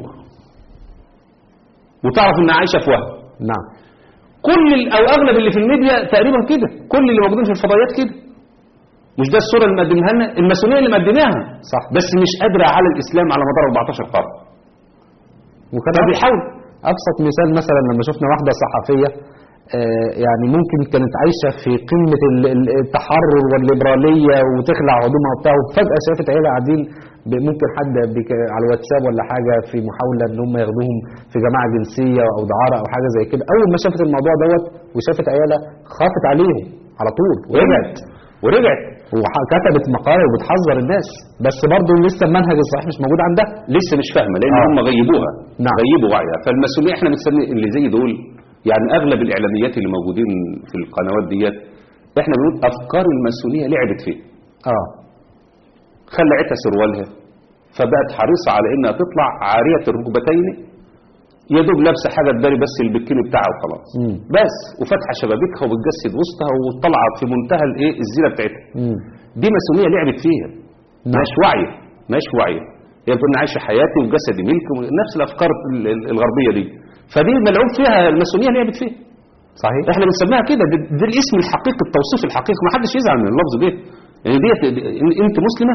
وتعرف انها عايشه في وهم نعم كل ال- او اغلب اللي في الميديا تقريبا كده كل اللي موجودين في الفضائيات كده مش ده الصوره اللي مقدمها لنا الماسونيه اللي مقدماها صح بس مش قادره على الاسلام على مدار 14 قرن وكان فبيحاول ابسط مثال مثلا لما شفنا واحده صحفيه آه، يعني ممكن كانت عايشه في قمه ال- ال- التحرر والليبراليه وتخلع هدومها وبتاع وفجاه شافت عيله قاعدين ب- ممكن حد بك- على الواتساب ولا حاجه في محاوله ان هم ياخدوهم في جماعه جنسيه او دعاره او حاجه زي كده اول ما شافت الموضوع دوت وشافت عيالها خافت عليهم على طول ورجعت ورجعت وكتبت مقاله وبتحذر الناس بس برضه لسه المنهج الصحيح مش موجود عندها لسه مش فاهمه لان آه. هم غيبوها نعم. غيبوا وعيها فالماسونيه احنا بنسمي اللي زي دول يعني اغلب الاعلاميات اللي موجودين في القنوات ديت احنا بنقول افكار الماسونيه لعبت فيه اه خلعتها سروالها فبقت حريصه على انها تطلع عاريه الركبتين يا دوب لابسه حاجه تداري بس البكيني بتاعها وخلاص مم. بس وفاتحه شبابيكها وبتجسد وسطها وطالعه في منتهى الايه الزينه بتاعتها مم. دي ماسونيه لعبت فيها نعم. مش واعيه مش واعيه هي بتقول أنا عايشه حياتي وجسدي ملك نفس الافكار ال- ال- الغربيه دي فدي ملعوب فيها الماسونيه لعبت فيها صحيح احنا بنسميها كده ده, ده الاسم الحقيقي التوصيف الحقيقي ما حدش يزعل من اللفظ ده يعني ديت إن- انت مسلمه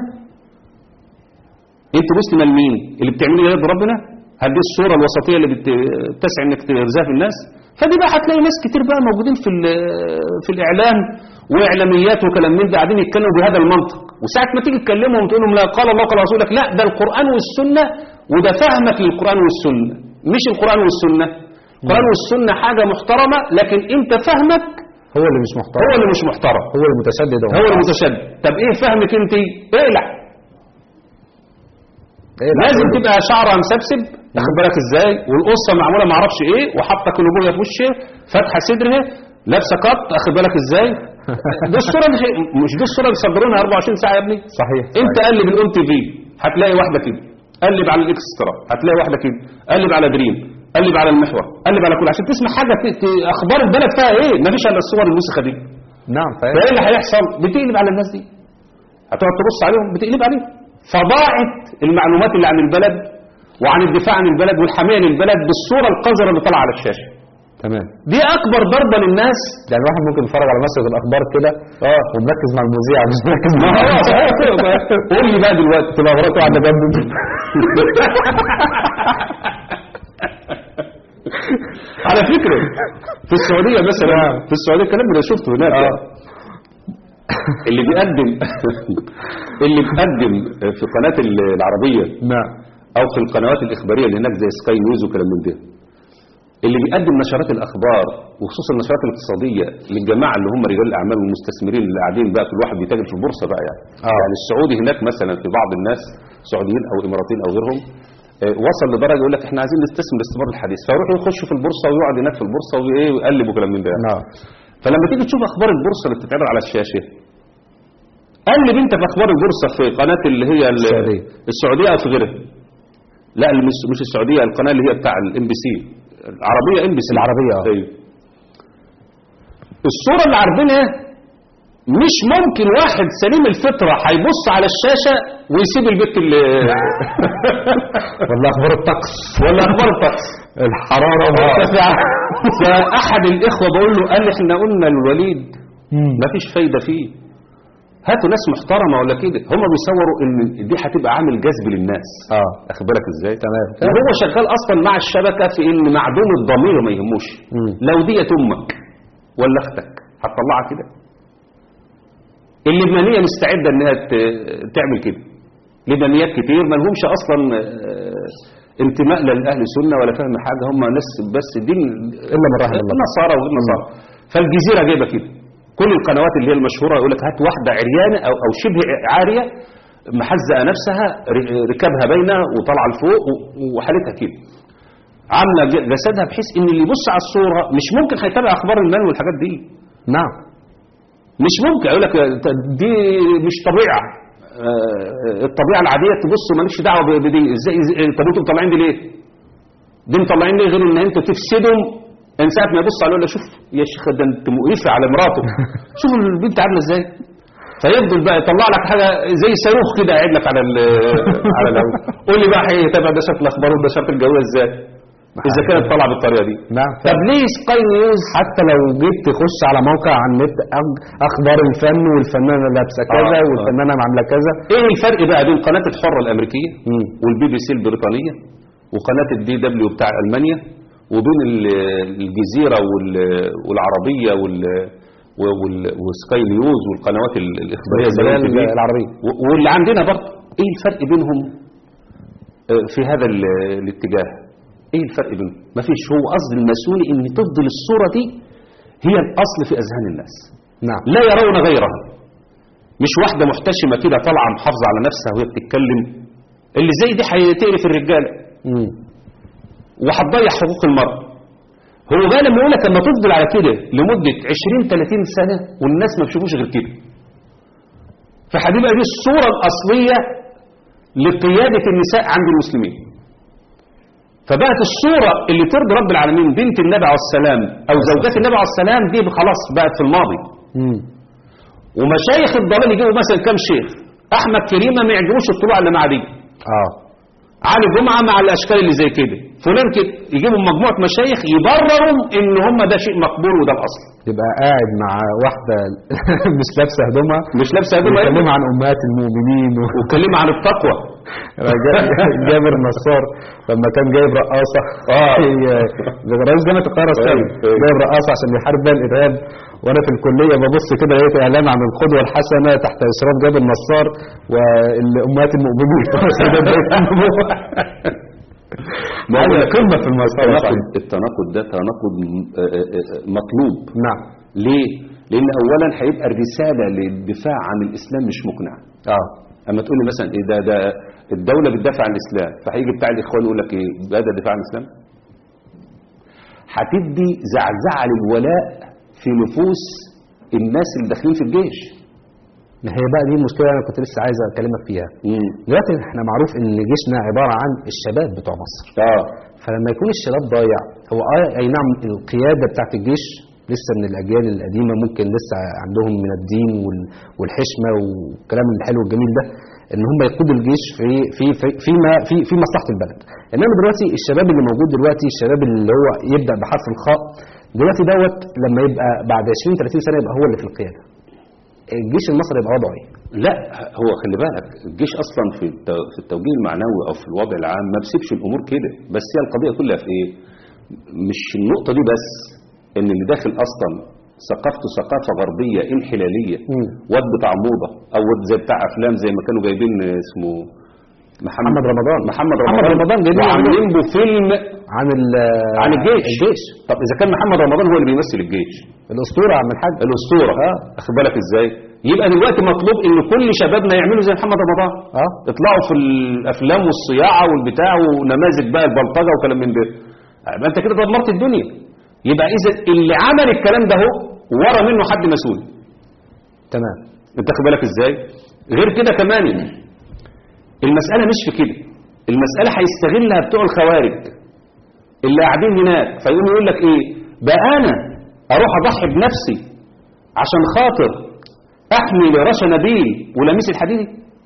انت مسلمه لمين اللي بتعملي ده ربنا هل دي الصوره الوسطيه اللي بت- بتسعى انك ترزاها في الناس فدي بقى هتلاقي ناس كتير بقى موجودين في ال- في الاعلام واعلاميات وكلام من ده قاعدين يتكلموا بهذا المنطق وساعه ما تيجي تكلمهم تقول لهم لا قال الله قال رسولك لا ده القران والسنه وده فهمك للقران والسنه مش القران والسنه القران والسنه حاجه محترمه لكن انت فهمك هو اللي مش محترم هو اللي مش محترم هو اللي متشدد هو المتشدد طب ايه فهمك انت اقلع إيه لا، لازم كله. تبقى شعرها مسبسب واخد بالك ازاي والقصه معموله ما اعرفش ايه وحاطه كلوبويه في وشها فاتحه صدرها لابسه قط واخد بالك ازاي دي الصوره مش مش دي الصوره بيصدرونها 24 ساعه يا ابني صحيح انت قلب الاون تي في هتلاقي واحده كده قلب على الاكسترا هتلاقي واحده كده قلب على دريم قلب على المحور قلب على كل عشان تسمع حاجه ت- ت- اخبار البلد فيها ايه مفيش الا الصور الوسخه دي نعم فاهم فايه اللي هيحصل بتقلب على الناس دي هتقعد تبص عليهم بتقلب عليهم فضاعت المعلومات اللي عن البلد وعن الدفاع عن البلد والحمايه للبلد بالصوره القذره اللي طالعه على الشاشه تمام دي اكبر ضربه للناس يعني الواحد ممكن يتفرج على مسرد الاخبار كده اه ومركز مع المذيع مش مركز ما مع هو صحيح كده بقى. قول لي بقى دلوقتي تبقى مراته قاعده جنبه على فكره في السعوديه مثلا في السعوديه الكلام ده شفته هناك آه. يعني. اللي بيقدم اللي بيقدم في قناه العربيه نعم او في القنوات الاخباريه اللي هناك زي سكاي نيوز وكلام من ده اللي بيقدم نشرات الاخبار وخصوصا النشرات الاقتصاديه للجماعه اللي هم رجال الاعمال والمستثمرين اللي قاعدين بقى كل واحد بيتاجر في البورصه بقى يعني آه. يعني السعودي هناك مثلا في بعض الناس سعوديين او اماراتيين او غيرهم آه، وصل لدرجه يقول لك احنا عايزين نستثمر استثمار الحديث فيروحوا يخشوا في البورصه ويقعد هناك في البورصه وايه ويقلب وكلام من ده يعني. نعم فلما تيجي تشوف اخبار البورصه اللي بتتعرض على الشاشه قلب انت في اخبار البورصه في قناه اللي هي ال- السعودية. السعوديه او في غيرها لا مش مش السعوديه القناه اللي هي بتاع الام بي سي العربيه ام بي سي العربية، آه. ايوه الصوره اللي عارضينها مش ممكن واحد سليم الفطره هيبص على الشاشه ويسيب البيت اللي ولا اخبار الطقس ولا اخبار الطقس الحراره مرتفعه فاحد الاخوه بقول له قال احنا قلنا الوليد مفيش فايده فيه هاتوا ناس محترمه ولا كده هم بيصوروا ان دي هتبقى عامل جذب للناس اه اخد بالك ازاي تمام وهو شغال اصلا مع الشبكه في ان معدوم الضمير ما يهموش مم. لو ديت امك ولا اختك هتطلعها كده اللبنانيه مستعده انها ت- تعمل كده لبنانيات كتير ما لهمش اصلا آه، انتماء للاهل السنه ولا فاهم حاجه هم ناس بس دين إلا من رحم الله. النصارى وغير النصارى فالجزيره جايبه كده كل القنوات اللي هي المشهوره يقول لك هات واحده عريانه او او شبه عاريه محزقه نفسها ر- ركابها باينه وطالعه لفوق و- وحالتها كده عامله ج- جسدها بحيث ان اللي يبص على الصوره مش ممكن هيتابع اخبار المال والحاجات دي نعم مش ممكن يقول لك دي مش طبيعه آه، الطبيعه العاديه تبص مالكش دعوه ب- بدي ازاي إزاي- طب انتوا مطلعين دي ليه؟ دي مطلعين ليه غير ان انتوا تفسدهم ان ساعه ما يبص عليه يقول له شوف يا شيخ ده انت مقرفه على مراته شوف البنت عامله ازاي فيفضل بقى يطلع لك حاجه زي صاروخ كده قاعد لك على ال على الهواء قول لي بقى هيتابع ده شكل الاخبار وده شكل الجويه ازاي اذا كانت طالعه بالطريقه دي نعم طب ليه سكاي نيوز حتى لو جيت تخش على موقع على النت أخ- اخبار الفن والفنانه لابسه كذا آه. والفنانه عامله كذا ايه الفرق بقى بين قناه الحره الامريكيه مم. والبي بي سي البريطانيه وقناه الدي دبليو بتاع المانيا وبين ال- الجزيره وال- والعربيه وال وال- وسكاي نيوز والقنوات ال- الاخباريه زي الإخبارية ال TV. العربية. و- واللي عندنا برضه ايه الفرق بينهم آه، في هذا ال- الاتجاه ايه الفرق بينهم مفيش هو قصد المسؤولي ان تفضل الصوره دي هي الاصل في اذهان الناس نعم لا يرون غيرها مش واحدة محتشمة كده طالعة محافظة على نفسها وهي بتتكلم اللي زي دي هتقرف الرجالة مم. وهتضيع حقوق المرأة هو بقى لما يقول لك لما تفضل على كده لمدة 20 30 سنة والناس ما بيشوفوش غير كده فهتبقى دي الصورة الأصلية لقيادة النساء عند المسلمين فبقت الصورة اللي ترضي رب العالمين بنت النبي عليه السلام أو زوجات النبي عليه السلام دي خلاص بقت في الماضي مم. ومشايخ الضلال يجيبوا مثلا كام شيخ احمد كريمه ما يعجبوش الطلوع اللي مع دي اه علي جمعه مع الاشكال اللي زي كده فلان كده يجيبوا مجموعه مشايخ يبرروا ان هم ده شيء مقبول وده الاصل يبقى قاعد مع واحده مش لابسه هدومها مش لابسه هدوم بيتكلم عن امهات المؤمنين و... واتكلم عن التقوى جا- جابر نصار لما كان جايب رقاصه آه. هي- ده رئيس جامعه القاهره الثاني أيوة. جايب رقاصه عشان يحارب بيها الارهاب وانا في الكليه ببص كده لقيت اعلان عن القدوه الحسنه تحت اشراف جابر نصار والامهات المؤمنين وسيدات بيت النبوة. ما هو هذا قمه في المسار التناقض التناقض ده تناقض م- آه، آه، آه، مطلوب نعم ليه؟ لان اولا هيبقى الرساله للدفاع عن الاسلام مش مقنعه اه اما تقول لي مثلا ايه ده ده الدوله بتدافع عن الاسلام فهيجي بتاع الاخوان يقول لك ايه ده ده دفاع عن الاسلام هتدي زعزعه للولاء في نفوس الناس اللي داخلين في الجيش ما هي بقى دي المشكله انا كنت لسه عايز اكلمك فيها امم دلوقتي احنا معروف ان جيشنا عباره عن الشباب بتوع مصر اه فلما يكون الشباب ضايع هو اه اي نعم القياده بتاعت الجيش لسه من الاجيال القديمه ممكن لسه عندهم من الدين وال- والحشمه والكلام الحلو الجميل ده ان هم يقودوا الجيش في في في فيما في في مصلحه البلد انما دلوقتي الشباب اللي موجود دلوقتي الشباب اللي هو يبدا بحرف الخاء دلوقتي دوت لما يبقى بعد 20 30 سنه يبقى هو اللي في القياده الجيش المصري يبقى وضعه ايه لا هو خلي بالك الجيش اصلا في الت- في التوجيه المعنوي او في الوضع العام ما بيسيبش الامور كده بس هي القضيه كلها في ايه مش النقطه دي بس ان اللي داخل اصلا ثقافته ثقافه غربيه انحلاليه مم. واد بتاع موضه او واد زي بتاع افلام زي ما كانوا جايبين اسمه محمد محمد رمضان. محمد محمد رمضان, رمضان جايبين وعاملين له فيلم عن ال- عن الجيش الجيش طب اذا كان محمد رمضان هو اللي بيمثل الجيش الاسطوره عم الحاج الاسطوره اه اخد بالك ازاي يبقى دلوقتي مطلوب ان كل شبابنا يعملوا زي محمد رمضان اه اطلعوا في الافلام والصياعه والبتاع ونماذج بقى البلطجه وكلام من ده يبقى انت كده دمرت الدنيا يبقى اذا اللي عمل الكلام ده هو ورا منه حد مسؤول تمام انت خد بالك ازاي غير كده كمان المساله مش في كده المساله هيستغلها بتوع الخوارج اللي قاعدين هناك فيقوم يقول لك ايه بقى انا اروح اضحي بنفسي عشان خاطر احمي لرشا نبيل ولميس الحديدي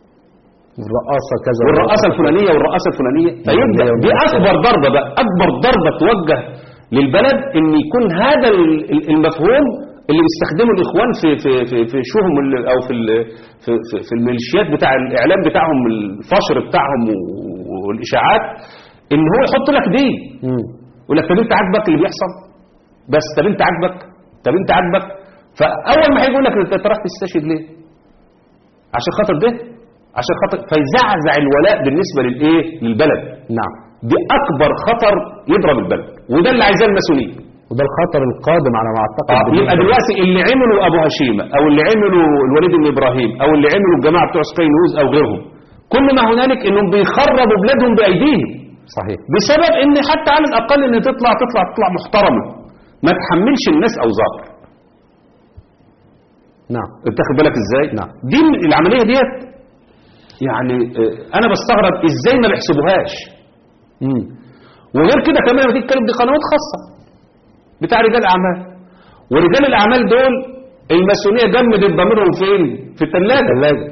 والرقاصه كذا والرئاسه الفلانيه والرئاسه الفلانيه فيبدا دي اكبر ضربه بقى اكبر ضربه توجه للبلد ان يكون هذا ال- ال- المفهوم اللي بيستخدمه الاخوان في في في في شوهم ال- او في ال- في في, في الميليشيات بتاع الاعلام بتاعهم الفشر بتاعهم و- والاشاعات ان هو يحط لك دي مم. يقول لك طب انت عاجبك اللي بيحصل بس طب انت عاجبك طب انت عاجبك فاول ما هيجي يقول لك انت أنت رايح تستشهد ليه عشان خاطر ده عشان خاطر فيزعزع الولاء بالنسبه للايه للبلد نعم دي اكبر خطر يضرب البلد وده اللي عايزاه الماسونيه وده الخطر القادم على ما اعتقد آه، بالنسبة يبقى دلوقتي اللي عملوا ابو هشيمه او اللي عملوا الوليد بن ابراهيم او اللي عملوا الجماعه بتوع سكاي نيوز او غيرهم كل ما هنالك انهم بيخربوا بلادهم بايديهم صحيح بسبب ان حتى على الاقل ان تطلع تطلع تطلع محترمه ما تحملش الناس اوزار نعم انت واخد بالك ازاي نعم. دي العمليه ديت يعني آه، انا بستغرب ازاي ما بيحسبوهاش مم. وغير كده كمان لما تيجي تتكلم دي قنوات خاصه بتاع رجال اعمال ورجال الاعمال دول الماسونيه جمدت ضميرهم فين في الثلاجه ثلاجة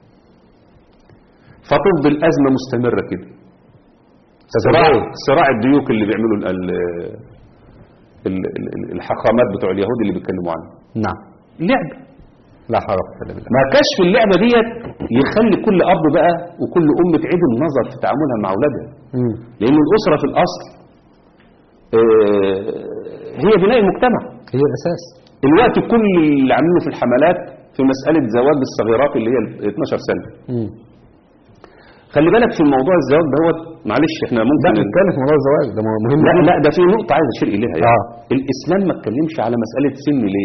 فتفضل ازمه مستمره كده صراع صراع الديوك اللي بيعملوا ال- ال- ال- ال- الحقامات بتوع اليهود اللي بيتكلموا عنها نعم لعبه لا حول ولا قوة الا بالله ما كشف اللعبه ديت يخلي كل اب بقى وكل ام تعيد النظر في تعاملها مع اولادها مم. لان الاسره في الاصل آه، هي بناء المجتمع هي الاساس الوقت كل اللي عاملينه في الحملات في مساله زواج الصغيرات اللي هي ال 12 سنه مم. خلي بالك في موضوع الزواج دوت معلش احنا لا ممكن نتكلم في موضوع الزواج ده مهم لا جداً. لا ده في نقطة عايز أشير إليها يعني. آه. الإسلام ما اتكلمش على مسألة سن ليه؟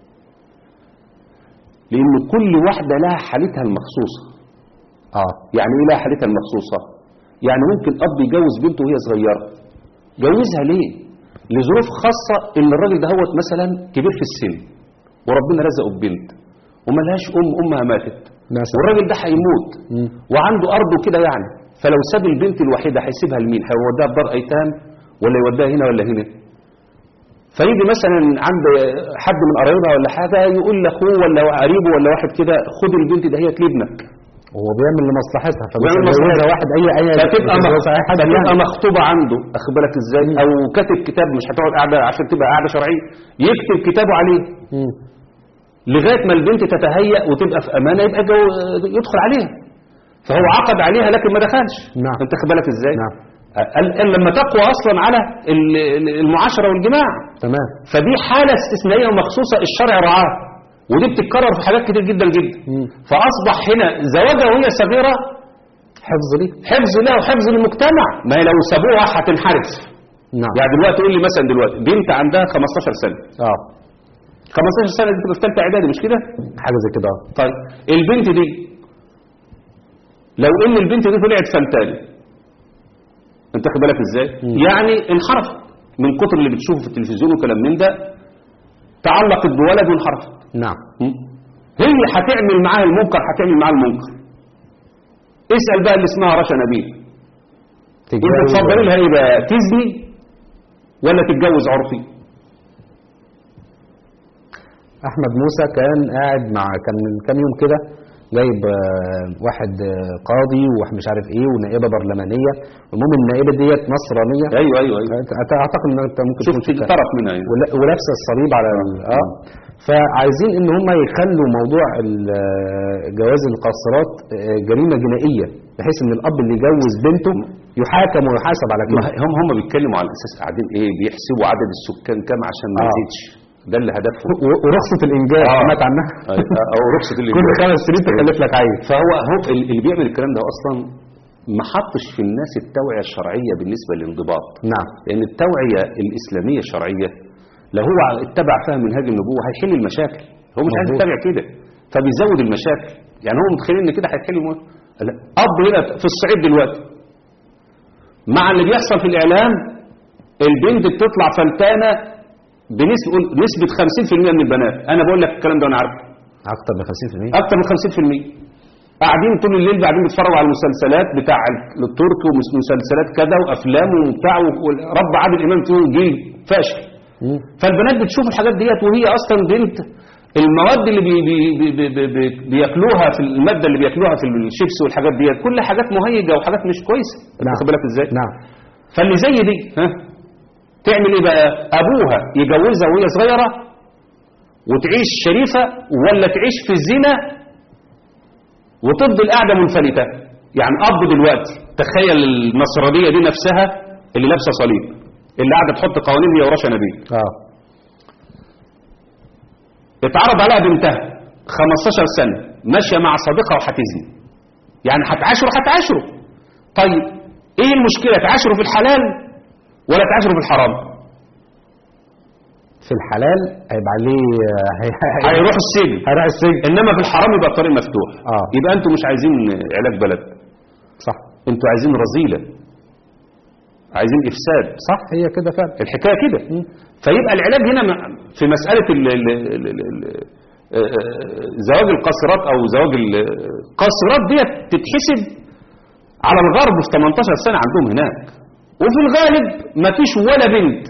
لأن كل واحدة لها حالتها المخصوصة. اه يعني إيه لها حالتها المخصوصة؟ يعني ممكن أب يجوز بنته وهي صغيرة. جوزها ليه؟ لظروف خاصة إن الراجل ده هوت مثلا كبير في السن وربنا رزقه ببنت وملهاش أم أمها ماتت مثلا والراجل ده هيموت مم. وعنده أرضه كده يعني فلو ساب البنت الوحيدة هيسيبها لمين؟ هيوديها في دار أيتام ولا يوديها هنا ولا هنا؟ فيجي مثلا عند حد من قرايبها ولا حاجة يقول لاخوه ولا قريبه ولا واحد كده خد البنت دهيت لابنك هو بيعمل لمصلحتها فمش بيعمل هيجوزها لمصلحتها. واحد اي اي فتبقى يتجوزها اي حد فتبقى يعني. مخطوبة عنده أخد بالك ازاي او كاتب كتاب مش هتقعد قاعدة عشان تبقى قاعدة شرعية يكتب كتابه عليه مم. لغاية ما البنت تتهيأ وتبقى في أمانة يبقى جو يدخل عليها فهو عقد عليها لكن ما دخلش نعم. انت خد بالك ازاي نعم. قال قال لما تقوى اصلا على ال- ال- المعاشره والجماع تمام فدي حاله استثنائيه ومخصوصه الشرع رعاها ودي بتتكرر في حاجات كتير جدا جدا مم. فاصبح هنا زواجها وهي صغيره حفظ ليه حفظ لها وحفظ للمجتمع ما هي لو سابوها هتنحرف نعم يعني دلوقتي قول لي مثلا دلوقتي بنت عندها 15 سنه اه 15 سنه دي بتبقى في ثالثه اعدادي مش كده حاجه زي كده اه طيب البنت دي لو ان البنت دي طلعت فلتانه انت خد بالك ازاي مم. يعني انحرفت من كتر اللي بتشوفه في التلفزيون وكلام من ده تعلقت بولد وانحرفت نعم مم. هي هتعمل معاها المنكر هتعمل معاها المنكر اسال بقى اللي اسمها رشا نبيل انت تتجوز تفضلي لها ايه بقى تزني ولا تتجوز عرفي احمد موسى كان قاعد مع كان من كام يوم كده جايب آه، واحد آه، قاضي ومش عارف ايه ونائبه برلمانيه المهم النائبه ديت نصرانيه ايوه ايوه ايوه أت- اعتقد ان انت ممكن شفت تكون شفتها. طرف منها يعني. ولا- ولابسه الصليب على ال- اه فعايزين ان هم يخلوا موضوع ال- آه، جواز القاصرات آه، جريمه جنائيه بحيث ان الاب اللي يجوز بنته يحاكم ويحاسب على ما كده هم هم بيتكلموا على اساس قاعدين ايه بيحسبوا عدد السكان كام عشان ما آه. يزيدش ده اللي هدفهم و- ورخصه الانجاب آه. سمعت عنها او رخصه اللي كل خمس سنين تخلف لك عيل فهو هو ال- اللي بيعمل الكلام ده اصلا ما حطش في الناس التوعيه الشرعيه بالنسبه للانضباط نعم لان التوعيه الاسلاميه الشرعيه لو هو اتبع فيها منهاج النبوه هيحل المشاكل هو مش عايز مظبوط. يتبع كده فبيزود المشاكل يعني هو متخيل ان كده هيحل الم- لا اب هنا في الصعيد دلوقتي مع اللي بيحصل في الاعلام البنت بتطلع فلتانه بنسبه نسبه 50% من البنات انا بقول لك الكلام ده وانا عارفه اكتر من 50% اكتر من 50% قاعدين طول الليل قاعدين بيتفرجوا على المسلسلات بتاع التركي ومسلسلات كذا وافلام وبتاع ورب عادل امام فيهم جيل فاشل مم. فالبنات بتشوف الحاجات ديت وهي اصلا بنت المواد اللي بي بي بي بي بي بي بياكلوها في الماده اللي بياكلوها في الشيبس والحاجات ديت كل حاجات مهيجه وحاجات مش كويسه نعم. واخد بالك ازاي نعم فاللي زي دي ها تعمل ايه بقى ابوها يجوزها وهي صغيره وتعيش شريفه ولا تعيش في الزنا وتفضل قاعده منفلته يعني اب دلوقتي تخيل النصرانيه دي نفسها اللي لابسه صليب اللي قاعده تحط قوانين هي ورشا نبيل اه اتعرض عليها بنتها 15 سنه ماشيه مع صديقها وهتزني يعني هتعاشره هتعاشره طيب ايه المشكلة تعاشروا في الحلال ولا تعاشروا في الحرام في الحلال هيبقى عليه هي- هي- هيروح السجن هيروح السجن انما في الحرام يبقى الطريق مفتوح آه. يبقى انتوا مش عايزين علاج بلد صح انتوا عايزين رذيلة عايزين افساد صح هي كده فعلا الحكاية كده فيبقى العلاج هنا م- في مسألة ال ال ال ال ال آه، آه، زواج القاصرات او زواج ال- القاصرات ديت تتحسب على الغرب في 18 سنة عندهم هناك وفي الغالب ما فيش ولا بنت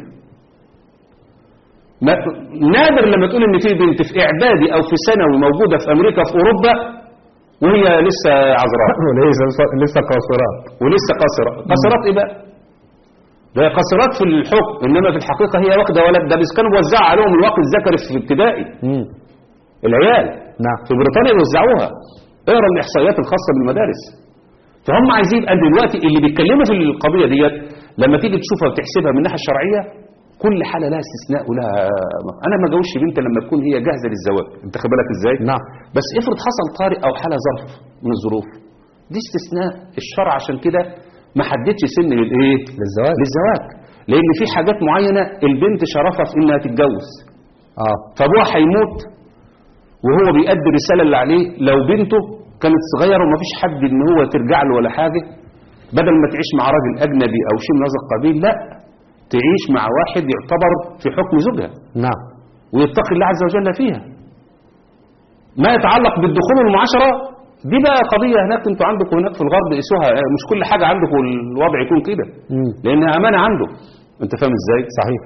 ما نادر لما تقول ان في بنت في اعدادي او في ثانوي موجودة في امريكا في اوروبا وهي لسه عذراء لسه لسه قاصرات ولسه قاصرة قاصرات ايه بقى ده هي قاصرات في الحكم انما في الحقيقة هي واخدة ولد ده بس كانوا بيوزعوا عليهم الوقت الذكري في ابتدائي امم العيال نعم في بريطانيا بيوزعوها اقرا الاحصائيات الخاصة بالمدارس فهم عايزين يبقى دلوقتي اللي بيتكلموا في القضية ديت لما تيجي تشوفها وتحسبها من الناحية الشرعية كل حالة لها استثناء ولها انا ما جوش بنت لما تكون هي جاهزة للزواج انت خد بالك ازاي نعم بس افرض حصل طارئ او حاله ظرف من الظروف دي استثناء الشرع عشان كده ما حددش سن للايه للزواج للزواج لان في حاجات معينه البنت شرفها في انها تتجوز اه فابوها هيموت وهو بيأدي الرساله اللي عليه لو بنته كانت صغيره ومفيش حد ان هو ترجع له ولا حاجه بدل ما تعيش مع راجل اجنبي او شيء من هذا القبيل لا تعيش مع واحد يعتبر في حكم زوجها نعم ويتقي الله عز وجل فيها ما يتعلق بالدخول والمعاشرة دي بقى قضية هناك انتوا عندكم هناك في الغرب قيسوها مش كل حاجة عندكم الوضع يكون كده مم. لأنها أمانة عنده انت فاهم ازاي صحيح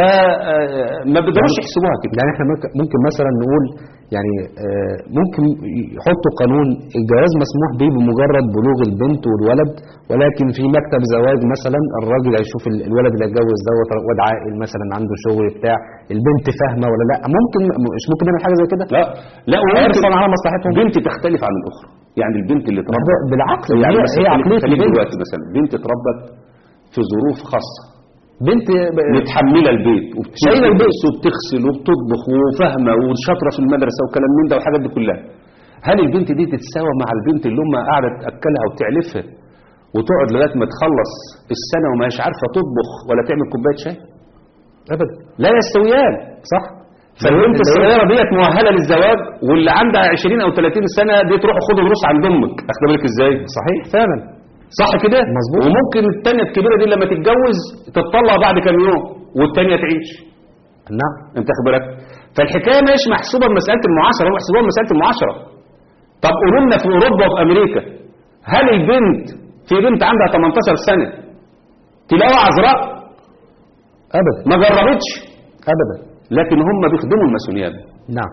فما بيقدروش يحسبوها كده يعني احنا ممكن- ممكن مثلا نقول يعني آه، ممكن يحطوا قانون الجواز مسموح به بمجرد بلوغ البنت والولد ولكن في مكتب زواج مثلا الراجل هيشوف ال- الولد اللي هيتجوز دوت واد عاقل مثلا عنده شغل بتاع البنت فاهمه ولا لا ممكن مش ممكن نعمل حاجه زي كده لا لا حرصا وممكن على مصلحتهم بنت تختلف عن الأخرى يعني البنت اللي اتربت بالعقل يعني هي, مثلا هي خليك- عقليه خليك البنت دلوقتي مثلا بنت اتربت في ظروف خاصة بنت متحمله البيت شايلة البيت. وبتغسل وبتطبخ وفاهمه وشاطره في المدرسه وكلام من ده والحاجات دي كلها هل البنت دي تتساوى مع البنت اللي امها قاعده تاكلها وتعلفها وتقعد لغايه ما تخلص السنه وما هيش عارفه تطبخ ولا تعمل كوبايه شاي ابدا لا يستويان صح فالبنت الصغيره ديت مؤهله للزواج واللي عندها 20 او 30 سنه دي تروح خد دروس عند امك اخد بالك ازاي صحيح فعلا صح كده مظبوط. وممكن الثانيه الكبيره دي لما تتجوز تتطلق بعد كام يوم والثانيه تعيش نعم انت واخد بالك فالحكايه مش محسوبه بمساله المعاشره هو محسوبه بمساله المعاشره طب قولوا لنا في اوروبا وفي امريكا هل البنت في بنت عندها 18 سنه تلاقوا عذراء ابدا ما جربتش ابدا لكن هم بيخدموا الماسونيات نعم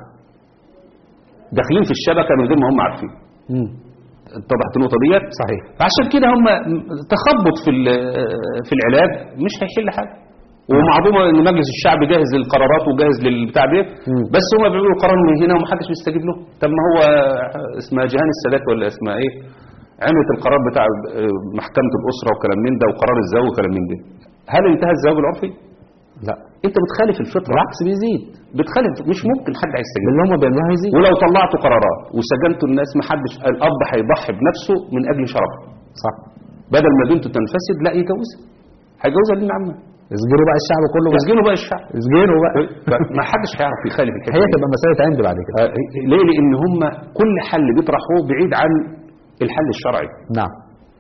داخلين في الشبكه من غير ما هم عارفين مم. اتضحت النقطه ديت صحيح فعشان كده هم تخبط في ال- في العلاج مش هيحل حاجه ومعلومه ان مجلس الشعب جاهز للقرارات وجاهز للبتاع ديت مم. بس هم بيعملوا قرار من هنا ومحدش بيستجيب له طب ما هو اسمها جهان السادات ولا اسمها ايه عملت القرار بتاع آه، محكمه الاسره وكلام من ده وقرار الزواج وكلام من ده هل انتهى الزواج العرفي؟ لا انت بتخالف الفطره بالعكس بيزيد بتخالف مش ممكن حد هيستجيب اللي هم بيعملوها يزيد ولو طلعتوا قرارات وسجنتوا الناس محدش الاب هيضحي بنفسه من اجل شرفه صح بدل ما بنته تنفسد لا يجوزها هيجوزها لابن عمها يسجنوا بقى الشعب كله بقى يسجنوا بقى الشعب يسجنوا بقى ما حدش هيعرف يخالف الحكايه هي دي. تبقى مسألة عند بعد كده آه، ليه لان هم كل حل بيطرحوه بعيد عن الحل الشرعي نعم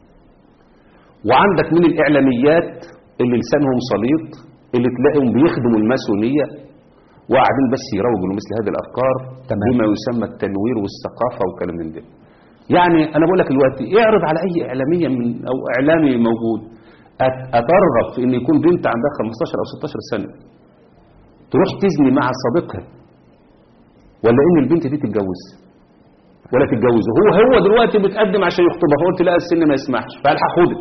وعندك من الاعلاميات اللي لسانهم سليط اللي تلاقيهم بيخدموا الماسونيه وقاعدين بس يروجوا لمثل هذه الافكار تمام. بما يسمى التنوير والثقافه وكلام من ده يعني انا بقول لك دلوقتي اعرض على اي اعلاميه من او اعلامي موجود أت- اترغب في ان يكون بنت عندها 15 او 16 سنه تروح تزني مع صديقها ولا ان البنت دي تتجوز ولا تتجوزه هو هو دلوقتي بتقدم عشان يخطبها فقلت لا السن ما يسمحش فالحق خدها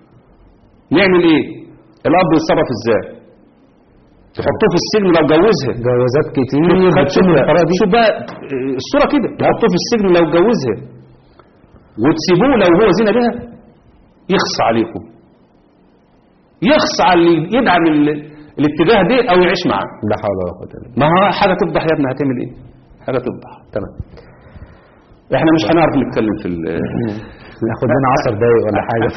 نعمل ايه الاب يتصرف ازاي تحطوه في السجن لو جوزها جوازات كتير خد بتتم بالطريقة دي شوف بقى آه، الصوره كده تحطوه في السجن لو جوزها وتسيبوه لو هو زنا بها يخص عليكم يخص على اللي يدعم ال- الاتجاه ده او يعيش معاه لا حول ولا قوة إلا بالله ما هو حاجه تفضح يا ابني هتعمل ايه حاجه تفضح تمام احنا مش هنعرف نتكلم في ال ناخد لنا 10 دقايق ولا حاجة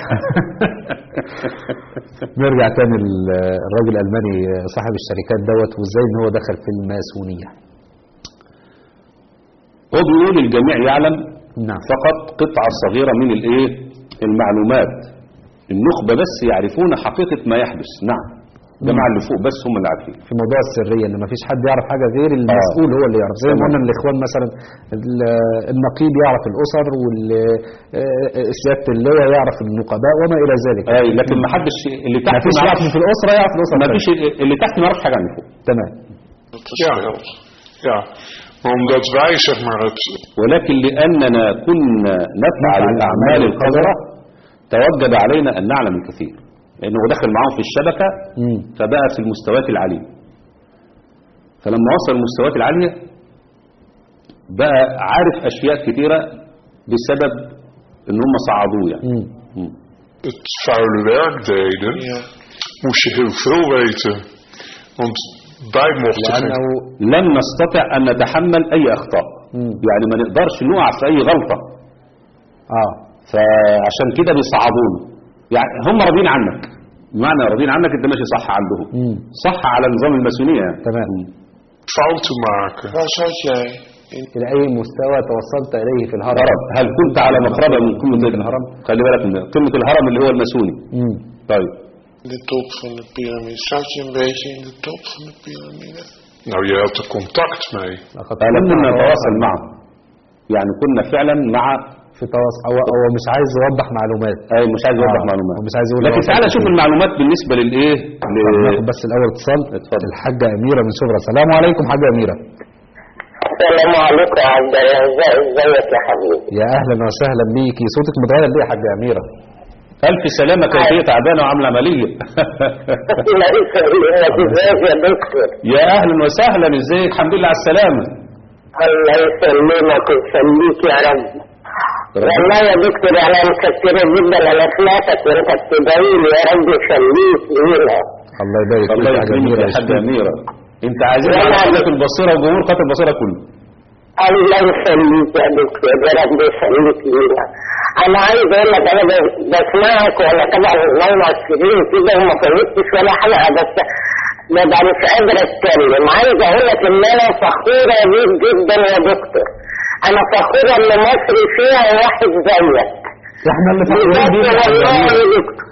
نرجع تاني ال- الراجل الألماني صاحب الشركات دوت وازاي ان هو دخل في الماسونية هو بيقول الجميع يعلم نعم فقط قطعة صغيرة من الايه المعلومات النخبة بس يعرفون حقيقة ما يحدث نعم الجماعة اللي فوق بس هم اللي عارفين في موضوع السرية ان مفيش حد يعرف حاجة غير المسؤول هو اللي يعرف زي ما تمام. قلنا الاخوان مثلا ال- النقيب يعرف الاسر والسيادة اللواء يعرف النقباء وما الى ذلك اي لكن ما حدش اللي تحت مفيش ما واحد يعرفش في الاسرة يعرف الاسرة ما الثانية. فيش اللي تحت ما يعرفش حاجة عن اللي فوق تمام Ja, ja. Maar omdat wij, zeg maar, het, ولكن لأننا كنا نفعل الأعمال القذرة توجب علينا أن نعلم الكثير لأنه هو دخل معاهم في الشبكة مم. فبقى في المستويات العالية فلما وصل المستويات العالية بقى عارف أشياء كثيرة بسبب أن هم صعدوه يعني مم. مم. het vuile werk deden, moest je heel veel weten. Want wij mochten geen لأنه لم نستطع أن نتحمل أي أخطاء مم. يعني ما نقدرش نقع في أي غلطة اه فعشان كده بيصعدون يعني هم راضيين عنك بمعنى راضيين عنك انت ماشي صح عندهم مم. صح على نظام الماسونيه يعني تمام fouten maken. إلى أي مستوى توصلت إليه في الهرم هرم هل كنت على مقربه من قمه الهرم خلي بالك من قمه الهرم اللي هو الماسوني مم. طيب de top van de piramide. Zat je een beetje in de top van de piramide? Nou, je had er contact mee. لقد انا كنا كنا نتواصل معه يعني كنا فعلا مع في تواصل هو هو مش عايز يوضح معلومات اي مش عايز اوضح آه، معلومات ومش عايز يقول لكن هو تعالى فاكر شوف إيه. المعلومات بالنسبه للايه طب ل- ناخد بس الأول اتصال اتفضل. الحاجة أميرة من شبرا السلام عليكم حاجة أميرة السلام عليكم يا عبد الرزاق ازيك يا حبيبي يا أهلا وسهلا بيكي صوتك متغير ليه يا حاجة أميرة الف سلامه كانت هي تعبانه وعامله عمليه لا يسلمك ازيك يا دكتور يا اهلا وسهلا ازيك الحمد لله على السلامه الله يسلمك ويخليك يا رب والله يا دكتور انا متشكرة جدا على سمعتك وانت بتدعي لي يا رب يخليك لينا الله يبارك فيك الله يا حاجة يكرمك أميرة يا حاجة يشفيك. أميرة أنت عايزين والله على قناة البصيرة وجمهور قناة البصيرة كله الله يخليك يا دكتور يا رب يخليك لينا انا عايز اقول لك انا ب- بسمعك وانا طبعا نايمة على السرير كده وما فوتش ولا حلقة بس ببقى مش قادر اتكلم عايز اقول لك ان انا فخورة بيك جدا يا دكتور انا فخورة ان مصر فيها واحد زيك احنا اللي فاكرين بجد بيك يا حاجة والله أميرة يا دكتور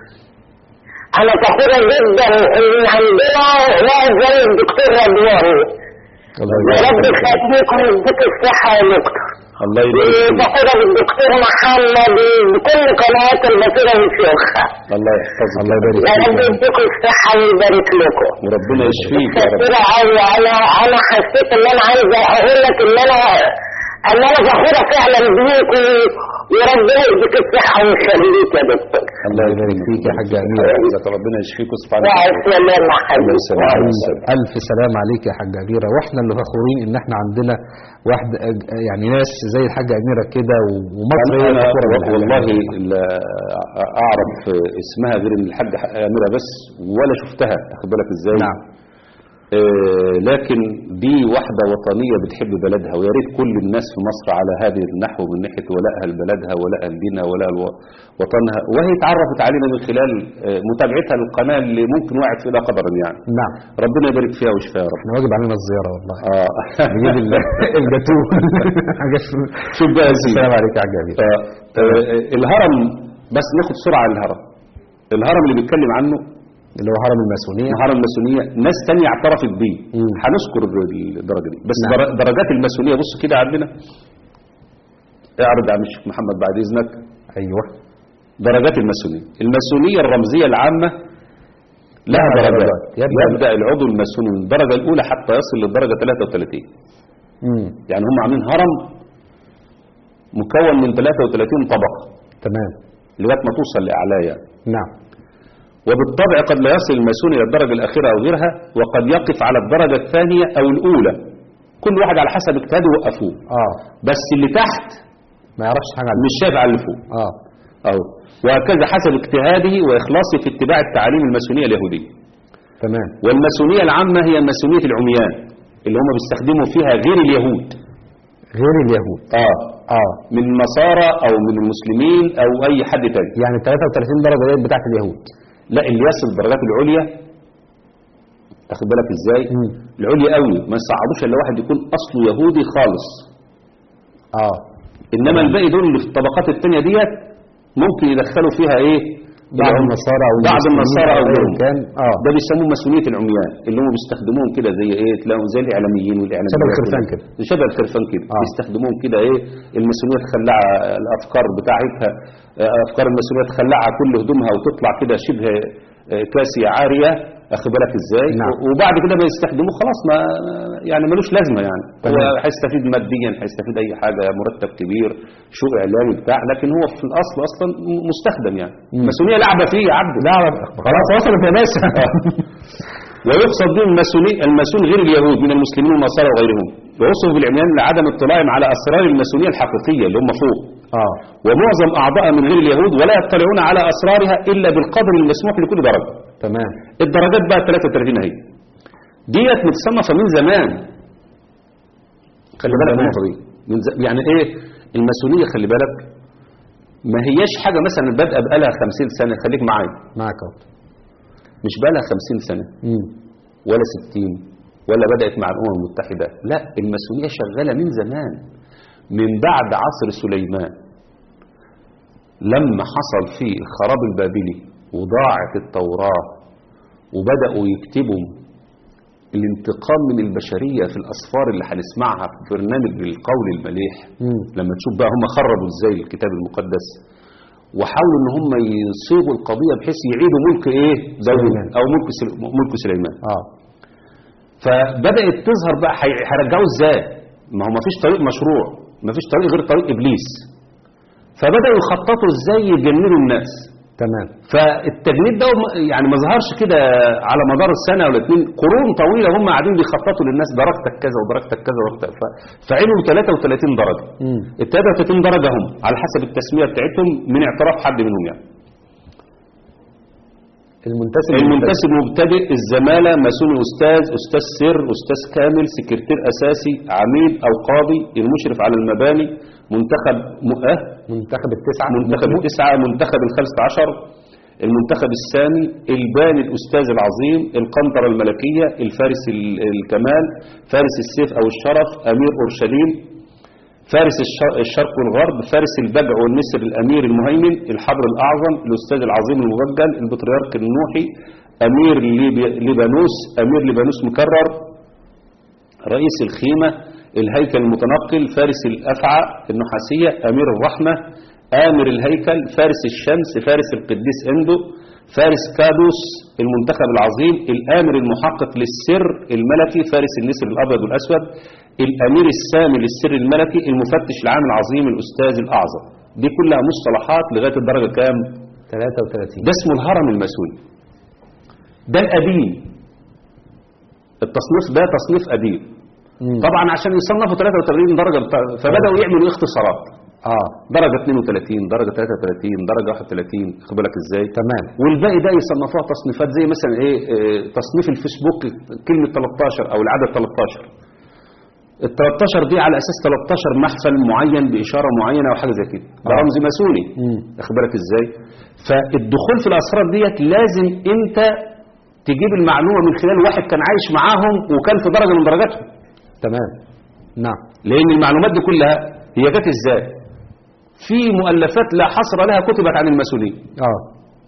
انا فخورة جدا ان عندنا واحد زي الدكتور رضوان الله يا يبارك رب فيك. يخليك ويديك الصحة يا دكتور الله يبارك فيك وفخورة بالدكتور محمد بكل قنوات البصيرة وشيوخها الله يحفظك الله يبارك يا رب فيك يديكم الصحة ويبارك لكم وربنا يشفيك يا رب كثيرة أوي أنا أنا حسيت إن أنا عايزة أقول لك إن أنا إن أنا فخورة فعلا بيك و- وربنا يديك الصحة ويخليك يا دكتور الله الله يبارك فيك يا حاجة أميرة يحفظك ربنا يشفيك سبحانه مع السلامة الله حبيبي يسلمك ألف- ألف سلام عليك يا حاجة أميرة وإحنا اللي فخورين إن إحنا عندنا واحد يعني ناس زي الحاجة أميرة كده ومصر هي أنا فخورة بالحاجة والله أميرة. لا أعرف اسمها غير إن الحاجة أميرة بس ولا شفتها أخد بالك إزاي نعم آه، لكن دي واحدة وطنية بتحب بلدها ويا ريت كل الناس في مصر على هذه النحو من ناحية ولائها لبلدها ولائها لدينها ولائها لو- وطنها وهي اتعرفت علينا من خلال آه، متابعتها للقناة اللي ممكن وقعت فيها قدرا يعني نعم ربنا يبارك فيها ويشفيها يا رب احنا واجب علينا الزيارة والله اه نجيب ال- الجاتوه حاجة شوف بقى يا سيدي السلام عليك يا حاجة أميرة آه، آه، الهرم بس ناخد سرعة عن الهرم الهرم اللي بيتكلم عنه اللي هو هرم الماسونية الهرم الماسونية ناس تانية اعترفت بيه مم. هنذكر الدرجة دي بس نعم. در- درجات الماسونية بص كده عندنا اعرض يا عم الشيخ محمد بعد اذنك أيوه درجات الماسونية الماسونية الرمزية العامة لها لها درجات درجات. يبدأ- يبدأ العضو الماسوني من الدرجة الأولى حتى يصل للدرجة 33 مم. يعني هم عاملين هرم مكون من 33 طبقة تمام لغاية ما توصل لأعلاه يعني نعم وبالطبع قد لا يصل الماسوني إلى الدرجة الأخيرة أو غيرها وقد يقف على الدرجة الثانية أو الأولى كل واحد على حسب اجتهاده وقفوه اه بس اللي تحت ما يعرفش حاجة عنه مش شايف على اللي فوق اه أهو وهكذا حسب اجتهاده وإخلاصه في اتباع التعاليم الماسونية اليهودية تمام والماسونية العامة هي ماسونية العميان اللي هم بيستخدموا فيها غير اليهود غير اليهود اه اه من النصارى او من المسلمين او اي حد تاني يعني 33 درجة ديت بتاعت اليهود لا اللي يصل الدرجات العليا تاخد بالك ازاي مم. العليا قوي ما يصعدوش الا واحد يكون اصله يهودي خالص اه انما الباقي دول اللي في الطبقات التانية ديت ممكن يدخلوا فيها ايه بعض العم- النصارى او بعض المسلمين النصارى او أيا غيرهم كان اه ده بيسموه مسؤوليه العميان اللي هم بيستخدموهم كده زي ايه تلاقوا زي الاعلاميين والاعلاميين شبه الخرفان كده. شبه الخرفان كده آه. بيستخدموهم كده ايه الماسونيه تخلع الافكار بتاعتها آه، افكار الماسونيه تخلعها كل هدومها وتطلع كده شبه آه، كاسيه عاريه اخد بالك ازاي نعم. وبعد كده بيستخدموه خلاص ما يعني ملوش لازمه يعني هو تمام. هيستفيد ماديا هيستفيد اي حاجه مرتب كبير شو اعلامي بتاع لكن هو في الاصل اصلا م- مستخدم يعني مم. الماسونيه لعبه فيه يا عبد لا خلاص وصلت يا باشا ويقصد به الماسوني الماسون غير اليهود من المسلمين والنصارى وغيرهم ويوصف بالعميان لعدم اطلاعهم على اسرار الماسونيه الحقيقيه اللي هم فوق اه ومعظم اعضائها من غير اليهود ولا يطلعون على اسرارها الا بالقدر المسموح لكل درجه تمام الدرجات بقى 33 اهي ديت متصنفه من زمان خلي بالك من النقطه دي من ز... يعني ايه الماسونيه خلي بالك ما هياش حاجه مثلا بادئه بقالها 50 سنه خليك معايا معاك اهو مش بقالها 50 سنه مم. ولا 60 ولا بدأت مع الأمم المتحدة لا الماسونية شغالة من زمان من بعد عصر سليمان لما حصل فيه الخراب البابلي وضاعت التوراة وبدأوا يكتبوا الانتقام من البشرية في الأسفار اللي هنسمعها في برنامج القول المليح مم. لما تشوف بقى هم خربوا ازاي الكتاب المقدس وحاولوا ان هم يصيغوا القضية بحيث يعيدوا ملك ايه داوود سليمان. او ملك سل- ملك سليمان اه فبدأت تظهر بقى هي- هيرجعوا ازاي ما هو مفيش طريق مشروع مفيش طريق غير طريق ابليس فبدأوا يخططوا ازاي يجننوا الناس تمام فالتجنيد ده م- يعني ما ظهرش كده على مدار السنه ولا اتنين قرون طويله هم قاعدين بيخططوا للناس درجتك كذا ودرجتك كذا ودرجتك ف- فعلوا 33 درجه مم. ال 33 درجه هم على حسب التسميه بتاعتهم من اعتراف حد منهم يعني المنتسب المنتسب مبتدئ الزمالة ماسوني أستاذ أستاذ سر أستاذ كامل سكرتير أساسي عميد أو قاضي المشرف على المباني منتخب مؤه منتخب التسعة منتخب التسعة منتخب الخمسة عشر المنتخب الثاني الباني الأستاذ العظيم القنطرة الملكية الفارس ال- الكمال فارس السيف أو الشرف أمير أورشليم فارس الش- الشرق والغرب فارس البدع والنسر الأمير المهيمن الحبر الأعظم الأستاذ العظيم المبجل البطريرك النوحي أمير ليبي- ليبانوس أمير ليبانوس مكرر رئيس الخيمة الهيكل المتنقل فارس الأفعى النحاسية أمير الرحمة آمر الهيكل فارس الشمس فارس القديس إندو فارس كادوس المنتخب العظيم الآمر المحقق للسر الملكي فارس النسر الأبيض والأسود الأمير السامي للسر الملكي المفتش العام العظيم الأستاذ الأعظم دي كلها مصطلحات لغاية الدرجة كام 33 ده اسمه الهرم الماسوني ده القديم التصنيف ده تصنيف قديم مم. طبعا عشان يصنفوا 33 درجة بتاع- فبدأوا يعملوا اختصارات اه درجة 32 درجة 33 درجة 31 خد بالك ازاي تمام والباقي ده يصنفوها تصنيفات زي مثلا ايه آه، تصنيف الفيسبوك كلمة 13 او العدد 13 ال 13 دي على اساس 13 محفل معين باشاره معينه او حاجه زي كده ده آه. رمز ماسوني مم. واخد بالك ازاي فالدخول في الاسرار ديت لازم انت تجيب المعلومه من خلال واحد كان عايش معاهم وكان في درجه من درجاتهم تمام نعم لان المعلومات دي كلها هي جت ازاي في مؤلفات لا حصر لها كتبت عن الماسونيه اه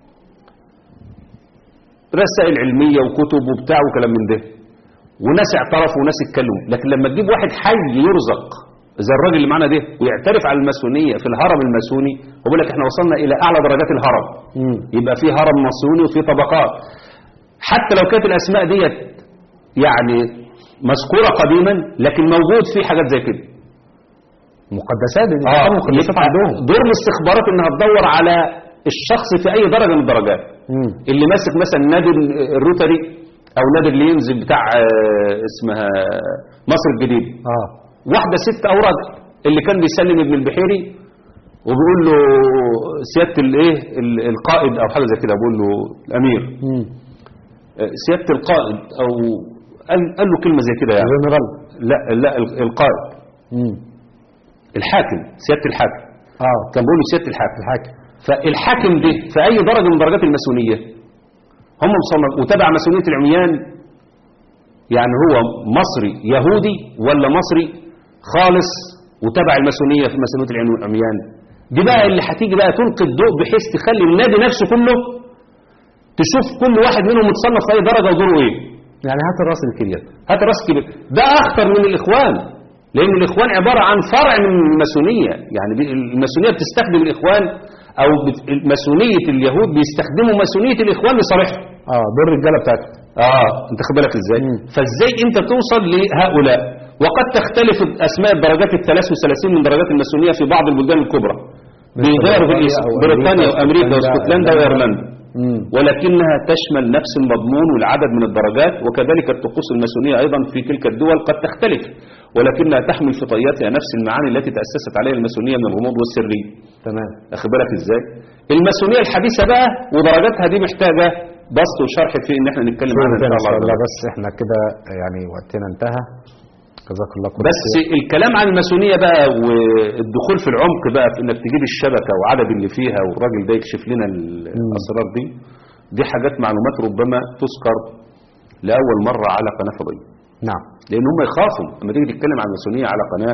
رسائل علميه وكتب وبتاع وكلام من ده وناس اعترفوا وناس اتكلموا لكن لما تجيب واحد حي يرزق زي الراجل اللي معانا ده ويعترف على الماسونيه في الهرم الماسوني ويقول لك احنا وصلنا الى اعلى درجات الهرم مم. يبقى في هرم ماسوني وفي طبقات حتى لو كانت الاسماء ديت يعني مذكوره قديما لكن موجود في حاجات زي كده مقدسات دي اه مقدسات يبقى عندهم دور الاستخبارات انها تدور على الشخص في اي درجه من الدرجات مم. اللي ماسك مثلا نادي الروتري او نادي اللينز بتاع آه، اسمها مصر الجديد اه واحده ست او راجل اللي كان بيسلم ابن البحيري وبيقول له سياده الايه ال- القائد او حاجه زي كده بيقول له الامير مم. آه، سياده القائد او قال, قال له كلمه زي كده يعني جنرال لا لا ال- القائد مم. الحاكم سياده الحاكم اه كان بيقولوا سياده الحاكم الحاكم فالحاكم ده في اي درجه من درجات الماسونيه هم مصنف وتبع ماسونيه العميان يعني هو مصري يهودي ولا مصري خالص وتبع الماسونيه في ماسونيه العميان دي بقى اللي هتيجي بقى تلقي الضوء بحيث تخلي النادي نفسه كله تشوف كل واحد منهم متصنف في اي درجه ودوره ايه يعني هات الراس الكبير هات الراس الكبير ده اخطر من الاخوان لان الاخوان عباره عن فرع من الماسونيه يعني بي- الماسونيه بتستخدم الاخوان او بت- ماسونيه اليهود بيستخدموا ماسونيه الاخوان لصالحهم اه دول الرجاله بتاعتهم اه انت خد بالك ازاي فازاي انت توصل لهؤلاء وقد تختلف اسماء الدرجات ال 33 من درجات الماسونيه في بعض البلدان الكبرى بيغيروا في الاسم أو بريطانيا أمريكا وامريكا واسكتلندا واسكتلندا وايرلندا مم. ولكنها تشمل نفس المضمون والعدد من الدرجات وكذلك الطقوس الماسونية أيضا في تلك الدول قد تختلف ولكنها تحمل في طياتها نفس المعاني التي تأسست عليها الماسونية من الغموض والسرية تمام أخد بالك إزاي الماسونية الحديثة بقى ودرجاتها دي محتاجة بسط وشرح في إن احنا نتكلم عنها شكراً إن شاء الله بس احنا كده يعني وقتنا انتهى جزاك الله كل بس خير. الكلام عن الماسونية بقى والدخول في العمق بقى في انك تجيب الشبكة وعدد اللي فيها والراجل ده يكشف لنا ال- الاسرار دي دي حاجات معلومات ربما تذكر لأول مرة على قناة فضائية نعم لأن هم يخافوا لما تيجي تتكلم عن الماسونية على قناة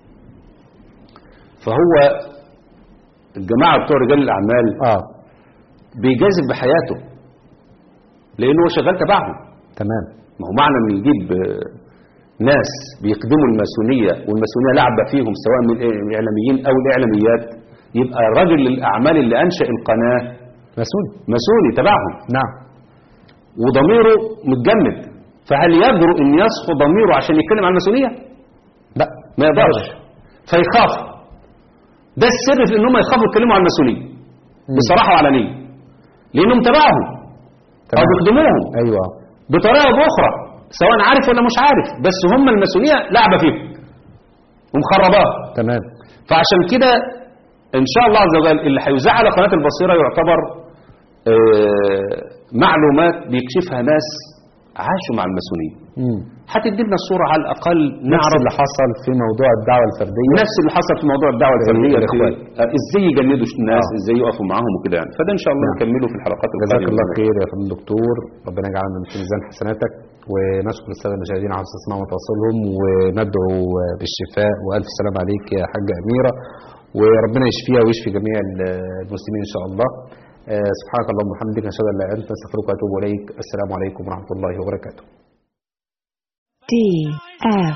فهو الجماعة بتوع رجال الأعمال اه بيجازف بحياته لأنه هو شغال تبعهم تمام ما هو معنى ان يجيب آه، ناس بيخدموا الماسونية والماسونية لعبة فيهم سواء من الإعلاميين أو الإعلاميات يبقى الراجل الأعمال اللي أنشأ القناة مسؤول ماسوني تبعهم نعم وضميره متجمد فهل يجرؤ ان يصفو ضميره عشان يتكلم عن الماسونيه لا ما يقدرش فيخاف ده السر في ان هم يخافوا يتكلموا عن الماسونيه بصراحه وعلانيه لانهم تبعهم او تمام. بيخدموهم ايوه بطريقه او باخرى سواء عارف ولا مش عارف بس هم الماسونيه لعبه فيهم ومخرباه تمام فعشان كده ان شاء الله عز وجل اللي هيذاع على قناه البصيره يعتبر آه، معلومات بيكشفها ناس عاشوا مع الماسونيه مم. هتدي لنا الصوره على الاقل نفس نعرف اللي حصل في موضوع الدعوه الفرديه نفس اللي حصل في موضوع الدعوه الفرديه في الإخوان. آه، ازاي يجندوا الناس آه. ازاي يقفوا معاهم وكده يعني فده ان شاء الله نعم. نكمله في الحلقات جزاك القادمه الله خير يا فندم دكتور ربنا يجعلنا من في ميزان حسناتك ونشكر الساده المشاهدين على حسن اسماعهم وتواصلهم وندعو بالشفاء والف سلام عليك يا حاجه اميره وربنا يشفيها ويشفي جميع المسلمين ان شاء الله آه، سبحانك اللهم وبحمدك اشهد ان لا اله الا انت استغفرك واتوب اليك السلام عليكم ورحمه الله وبركاته D F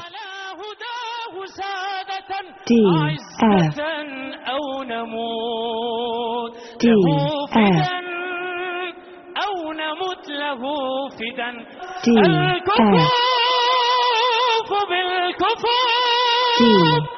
D F أو نموت D له F فدا أو نمت له فدا D F الكفوف بالكفوف D